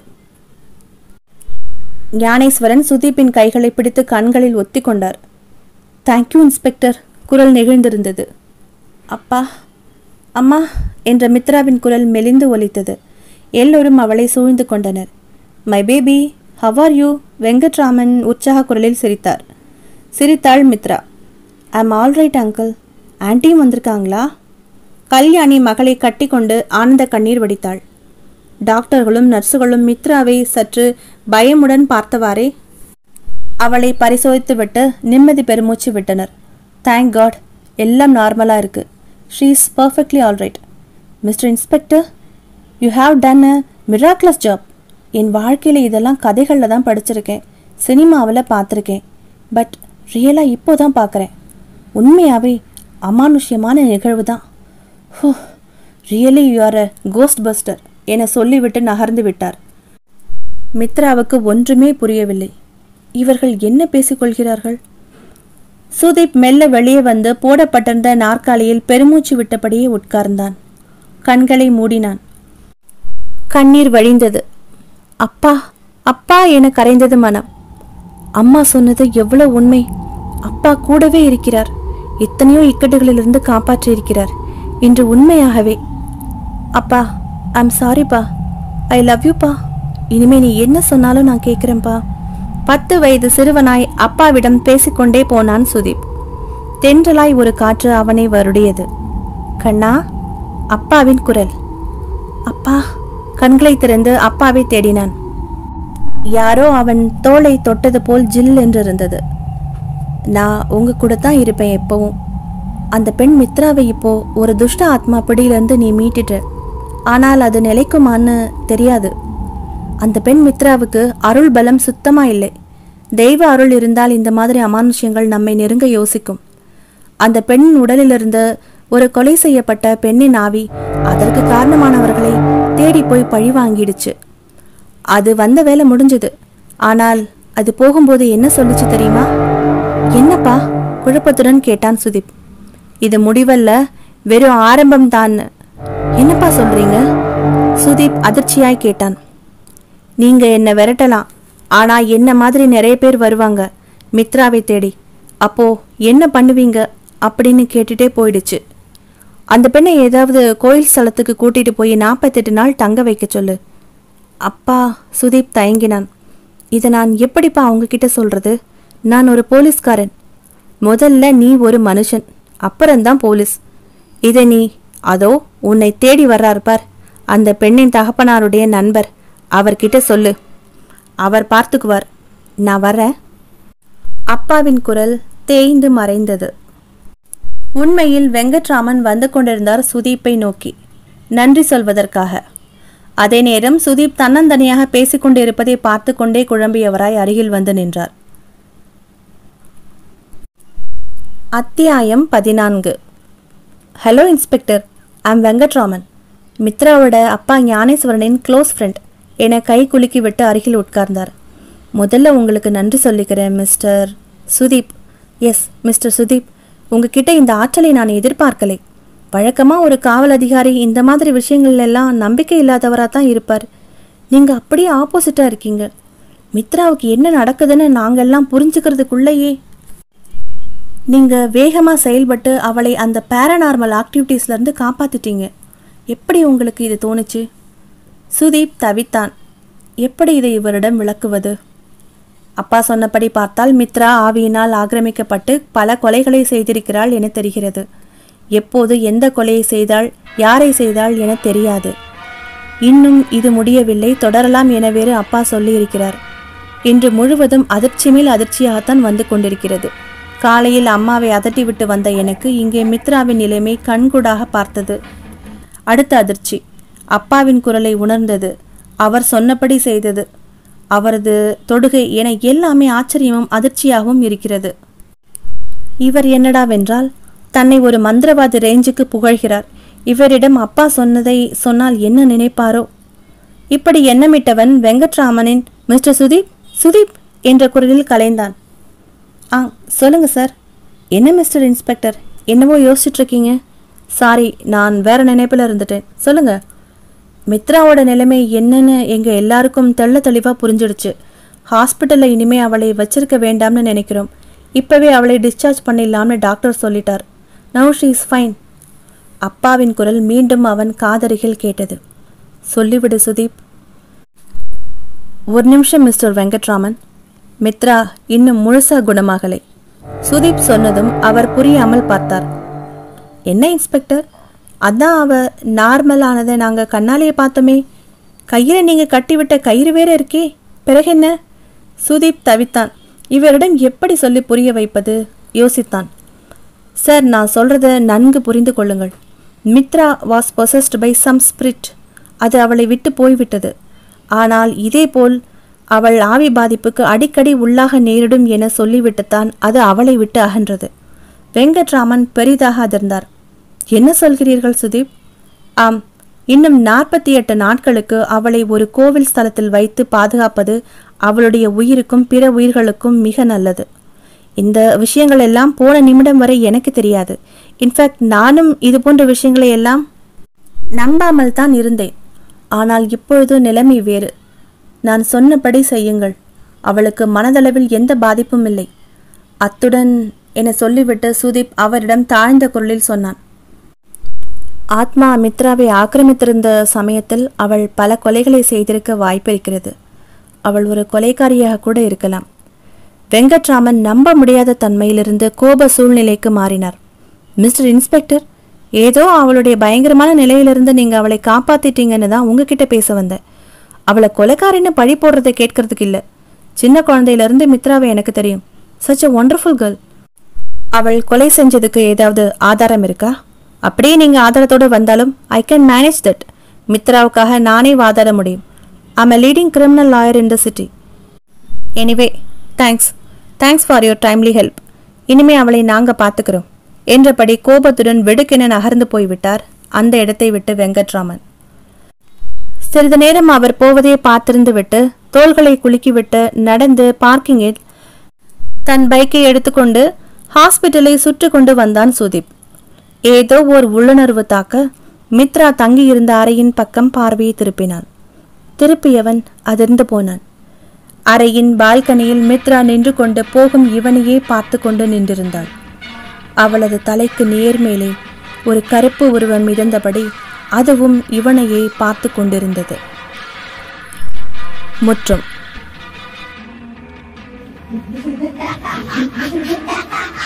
ஞானேஸ்வரன் சுதீப்பின் கைகளை பிடித்து கண்களில் ஒத்திக் கொண்டார் தேங்க்யூ இன்ஸ்பெக்டர் குரல் நெகிழ்ந்திருந்தது அப்பா அம்மா என்ற மித்ராவின் குரல் மெலிந்து ஒலித்தது எல்லோரும் அவளை சூழ்ந்து கொண்டனர் my baby how are you Venkatraman உற்சாக குரலில் சிரித்தார் சிரித்தாள் Mithra I'm all right uncle ஆன்ட்டியும் வந்திருக்காங்களா கல்யாணி மகளை கட்டிக்கொண்டு ஆனந்த கண்ணீர் வடித்தாள் டாக்டர்களும் நர்சுகளும் மித்ராவை சற்று பயமுடன் பார்த்தவாறே அவளை பரிசோதித்துவிட்டு நிம்மதி பெருமூச்சு விட்டனர் தேங்க் காட் எல்லாம் நார்மலாக இருக்கு she is perfectly all right mister inspector you have done a miraculous job என் வாழ்க்கையில் இதெல்லாம் கதைகளில் தான் படிச்சிருக்கேன் சினிமாவில் பார்த்துருக்கேன் பட் ரியலாக இப்போ தான் பார்க்குறேன் உண்மையாகவே அமானுஷ்யமான நிகழ்வு தான் oh really you are a ghost buster என சொல்லிவிட்டு நகர்ந்து விட்டார் மித்ராவுக்கு ஒன்றுமே புரியவில்லை இவர்கள் என்ன பேசிக்கொள்கிறார்கள் சுதீப் மெல்ல வெளியே வந்து போடப்பட்டிருந்த நாற்காலியில் பெருமூச்சு விட்டபடியே உட்கார்ந்தான் கண்களை மூடினான் கண்ணீர் வழிந்தது அப்பா அப்பா என கரைந்தது மனம் அம்மா சொன்னது எவ்வளவு உண்மை அப்பா கூடவே இருக்கிறார் எத்தனையோ இக்கட்டுகளிலிருந்து காப்பாற்றி இருக்கிறார் இன்று உண்மையாகவே அப்பா ஐம் சாரிப்பா ஐ லவ் யூப்பா இனிமே நீ என்ன சொன்னாலும் நான் கேட்குறேன்ப்பா பத்து வயது சிறுவனாய் அப்பாவிடம் பேசிக்கொண்டே போனான் சுதீப் தென்றலாய் ஒரு காற்று அவனை வருடியது கண்ணா அப்பாவின் குரல் அப்பா கண்களை திறந்து அப்பாவை தேடினான் யாரோ அவன் தோளை தொட்டது போல் ஜில் என்றிருந்தது நான் உங்க கூட தான் இருப்பேன் எப்பவும் அந்த பெண் மித்ராவை இப்போ ஒரு துஷ்ட ஆத்மா பிடியிலிருந்து நீ மீட்டுட்ட ஆனால் அது நிலைக்குமான்னு தெரியாது அந்த பெண் மித்ராவுக்கு அருள் பலம் சுத்தமா இல்லை தெய்வ அருள் இருந்தால் இந்த மாதிரி அமானுஷ்யங்கள் நம்மை நெருங்க யோசிக்கும் அந்த பெண் உடலிலிருந்து ஒரு கொலை செய்யப்பட்ட பெண்ணின் ஆவி அதற்கு காரணமானவர்களை தேடி போய் பழி வாங்கிடுச்சு அது வந்த வேலை முடிஞ்சது ஆனால் அது போகும்போது என்ன சொல்லுச்சு தெரியுமா என்னப்பா குழப்பத்துடன் கேட்டான் சுதீப் இது முடிவல்ல வெறும் ஆரம்பம் தான் என்னப்பா சொல்றீங்க சுதீப் அதிர்ச்சியாய் கேட்டான் நீங்க என்ன விரட்டலாம் ஆனா என்ன மாதிரி நிறைய பேர் வருவாங்க மித்ராவை தேடி அப்போ என்ன பண்ணுவீங்க அப்படின்னு கேட்டுட்டே போயிடுச்சு அந்த பெண்ணை ஏதாவது கோயில் ஸ்தலத்துக்கு கூட்டிட்டு போய் நாற்பத்தெட்டு நாள் தங்க வைக்க சொல்லு அப்பா சுதீப் தயங்கினான் இதை நான் எப்படிப்பா அவங்க கிட்ட சொல்றது நான் ஒரு போலீஸ்காரன் முதல்ல நீ ஒரு மனுஷன் அப்புறம்தான் போலீஸ் இதை நீ அதோ உன்னை தேடி வர்றார் பார் அந்த பெண்ணின் தகப்பனாருடைய நண்பர் அவர்கிட்ட சொல்லு அவர் பார்த்துக்குவார் நான் வரேன் அப்பாவின் குரல் தேய்ந்து மறைந்தது உண்மையில் வெங்கட்ராமன் வந்து கொண்டிருந்தார் சுதீப்பை நோக்கி நன்றி சொல்வதற்காக அதே நேரம் சுதீப் தன்னந்தனியாக பேசிக் கொண்டிருப்பதை பார்த்து கொண்டே குழம்பியவராய் அருகில் வந்து நின்றார் அத்தியாயம் பதினான்கு ஹலோ இன்ஸ்பெக்டர் ஐம் வெங்கட்ராமன் மித்ராவோட அப்பா ஞானேஸ்வரனின் க்ளோஸ் ஃப்ரெண்ட் என கை குலுக்கி விட்டு அருகில் உட்கார்ந்தார் முதல்ல உங்களுக்கு நன்றி சொல்லிக்கிறேன் mister Sudeep yes mister Sudeep உங்ககிட்ட இந்த ஆற்றலை நான் எதிர்பார்க்கலை வழக்கமாக ஒரு காவல் அதிகாரி இந்த மாதிரி விஷயங்கள் எல்லாம் நம்பிக்கை இல்லாதவராக தான் இருப்பார் நீங்கள் அப்படியே ஆப்போசிட்டாக இருக்கீங்க மித்ராவுக்கு என்ன நடக்குதுன்னு நாங்கெல்லாம் புரிஞ்சுக்கிறதுக்குள்ளேயே நீங்கள் வேகமாக செயல்பட்டு அவளை அந்த பேரநார்மல் ஆக்டிவிட்டீஸ்லேருந்து காப்பாற்றிட்டீங்க எப்படி உங்களுக்கு இது தோணுச்சு சுதீப் தவித்தான் எப்படி இதை இவரிடம் விளக்குவது அப்பா சொன்னபடி பார்த்தால் மித்ரா ஆவியினால் ஆக்கிரமிக்கப்பட்டு பல கொலைகளை செய்திருக்கிறாள் என தெரிகிறது எப்போது எந்த கொலையை செய்தாள் யாரை செய்தாள் என தெரியாது இன்னும் இது முடியவில்லை தொடரலாம் என வேறு அப்பா சொல்லியிருக்கிறார் இன்று முழுவதும் அதிர்ச்சி மேல் அதிர்ச்சியாகத்தான் வந்து கொண்டிருக்கிறது காலையில் அம்மாவை அதட்டிவிட்டு வந்த எனக்கு இங்கே மித்ராவின் நிலைமை கண்கூடாக பார்த்தது அடுத்த அதிர்ச்சி அப்பாவின் குரலை உணர்ந்தது அவர் சொன்னபடி செய்தது அவரது தொடுகை என எல்லாமே ஆச்சரியமும் அதிர்ச்சியாகவும் இருக்கிறது இவர் என்னடாவென்றால் தன்னை ஒரு மந்திரவாதி ரேஞ்சுக்கு புகழ்கிறார் இவரிடம் அப்பா சொன்னதை சொன்னால் என்ன நினைப்பாரோ இப்படி எண்ணமிட்டவன் வெங்கட்ராமனின் மிஸ்டர் சுதீப் சுதீப் என்ற குரலில் கலைந்தான் ஆ சொல்லுங்க சார் என்ன மிஸ்டர் இன்ஸ்பெக்டர் என்னவோ யோசிச்சுட்டு இருக்கீங்க சாரி நான் வேற நினைப்பில் இருந்துட்டேன் சொல்லுங்க மித்ராவோட நிலைமை என்னன்னு எங்க எல்லாருக்கும் தெள்ள தெளிவாக புரிஞ்சிடுச்சு ஹாஸ்பிட்டலில் இனிமே அவளை வச்சிருக்க வேண்டாம்னு நினைக்கிறோம் இப்பவே அவளை டிஸ்சார்ஜ் பண்ணிடலாம்னு டாக்டர் சொல்லிட்டார் நவ் ஷீ இஸ் ஃபைன் அப்பாவின் குரல் மீண்டும் அவன் காதருகில் கேட்டது சொல்லிவிடு சுதீப் ஒரு நிமிஷம் மிஸ்டர் வெங்கட்ராமன் மித்ரா இன்னும் முழுசா குணமாகலை சுதீப் சொன்னதும் அவர் புரியாமல் பார்த்தார் என்ன இன்ஸ்பெக்டர் அதான் அவ நார்மல் ஆனதை நாங்க கண்ணாலேயே பார்த்தோமே கையில நீங்க கட்டிவிட்ட கயிறு வேற இருக்கே பிறகு என்ன சுதீப் தவித்தான் இவரிடம் எப்படி சொல்லி புரிய வைப்பது யோசித்தான் சார் நான் சொல்றத நன்கு புரிந்து கொள்ளுங்கள் Mithra was possessed by some spirit அது அவளை விட்டு போய்விட்டது ஆனால் இதேபோல் அவள் ஆவி பாதிப்புக்கு அடிக்கடி உள்ளாக நேரிடும் என சொல்லிவிட்டுத்தான் அது அவளை விட்டு அகன்றது வெங்கட்ராமன் பெரிதாக அதிர்ந்தார் என்ன சொல்கிறீர்கள் சுதீப் ஆம் இன்னும் நாற்பத்தி எட்டு நாட்களுக்கு அவளை ஒரு கோவில் ஸ்தலத்தில் வைத்து பாதுகாப்பது அவளுடைய உயிருக்கும் பிற உயிர்களுக்கும் மிக நல்லது இந்த விஷயங்கள் எல்லாம் போன நிமிடம் வரை எனக்கு தெரியாது இன்ஃபேக்ட் நானும் இது போன்ற விஷயங்களை எல்லாம் நம்பாமல் தான் இருந்தேன் ஆனால் இப்பொழுது நிலைமை வேறு நான் சொன்னபடி செய்யுங்கள் அவளுக்கு மனதளவில் எந்த பாதிப்பும் இல்லை அத்துடன் என சொல்லிவிட்டு சுதீப் அவரிடம் தாழ்ந்த குரலில் சொன்னான் ஆத்மா மித்ராவை ஆக்கிரமித்திருந்த சமயத்தில் அவள் பல கொலைகளை செய்திருக்க வாய்ப்பிருக்கிறது அவள் ஒரு கொலைக்காரியாக கூட இருக்கலாம் வெங்கட்ராமன் நம்ப முடியாத தன்மையிலிருந்து கோப சூழ்நிலைக்கு மாறினார் மிஸ்டர் இன்ஸ்பெக்டர் ஏதோ அவளுடைய பயங்கரமான நிலையிலிருந்து நீங்க அவளை காப்பாத்திட்டீங்கன்னு தான் உங்ககிட்ட பேச வந்தேன் அவளை கொலைக்காரின்னு பழி போடுறதை கேட்கறதுக்கு இல்லை சின்ன குழந்தையிலிருந்து மித்ராவை எனக்கு தெரியும் சச் a ஒண்டர்ஃபுல் கேர்ள் அவள் கொலை செஞ்சதுக்கு ஏதாவது ஆதாரம் இருக்கா அப்படியே நீங்க ஆதாரத்தோட வந்தாலும் ஐ கேன் மேனேஜ் தட் மித்ராவுக்காக நானே வாதாட முடியும் I'm a leading criminal lawyer in the city anyway thanks thanks for your timely help இனிமே அவளை நாங்க பார்த்துக்கிறோம் என்றபடி கோபத்துடன் வெடுக்கென நகர்ந்து போய்விட்டார் அந்த இடத்தை விட்டு வெங்கட்ராமன் சிறிது நேரம் அவர் போவதை பார்த்திருந்து விட்டு தோள்களை குலுக்கிவிட்டு நடந்து பார்க்கிங்கில் தன் பைக்கை எடுத்துக்கொண்டு ஹாஸ்பிட்டலை சுற்றி கொண்டு வந்தான் சுதீப் ஏதோ ஓர் உள்ளுணர்வு தாக்க மித்ரா தங்கியிருந்த அறையின் பக்கம் பார்வையை திருப்பினான் திருப்பியவன் அதிர்ந்து போனான் அறையின் பால்கனியில் மித்ரா நின்று கொண்டு போகும் இவனையே பார்த்து கொண்டு நின்றிருந்தாள் அவளது தலைக்கு நேர்மேலே ஒரு கருப்பு உருவம் மிதந்தபடி அதுவும் இவனையே பார்த்து கொண்டிருந்தது முற்றும்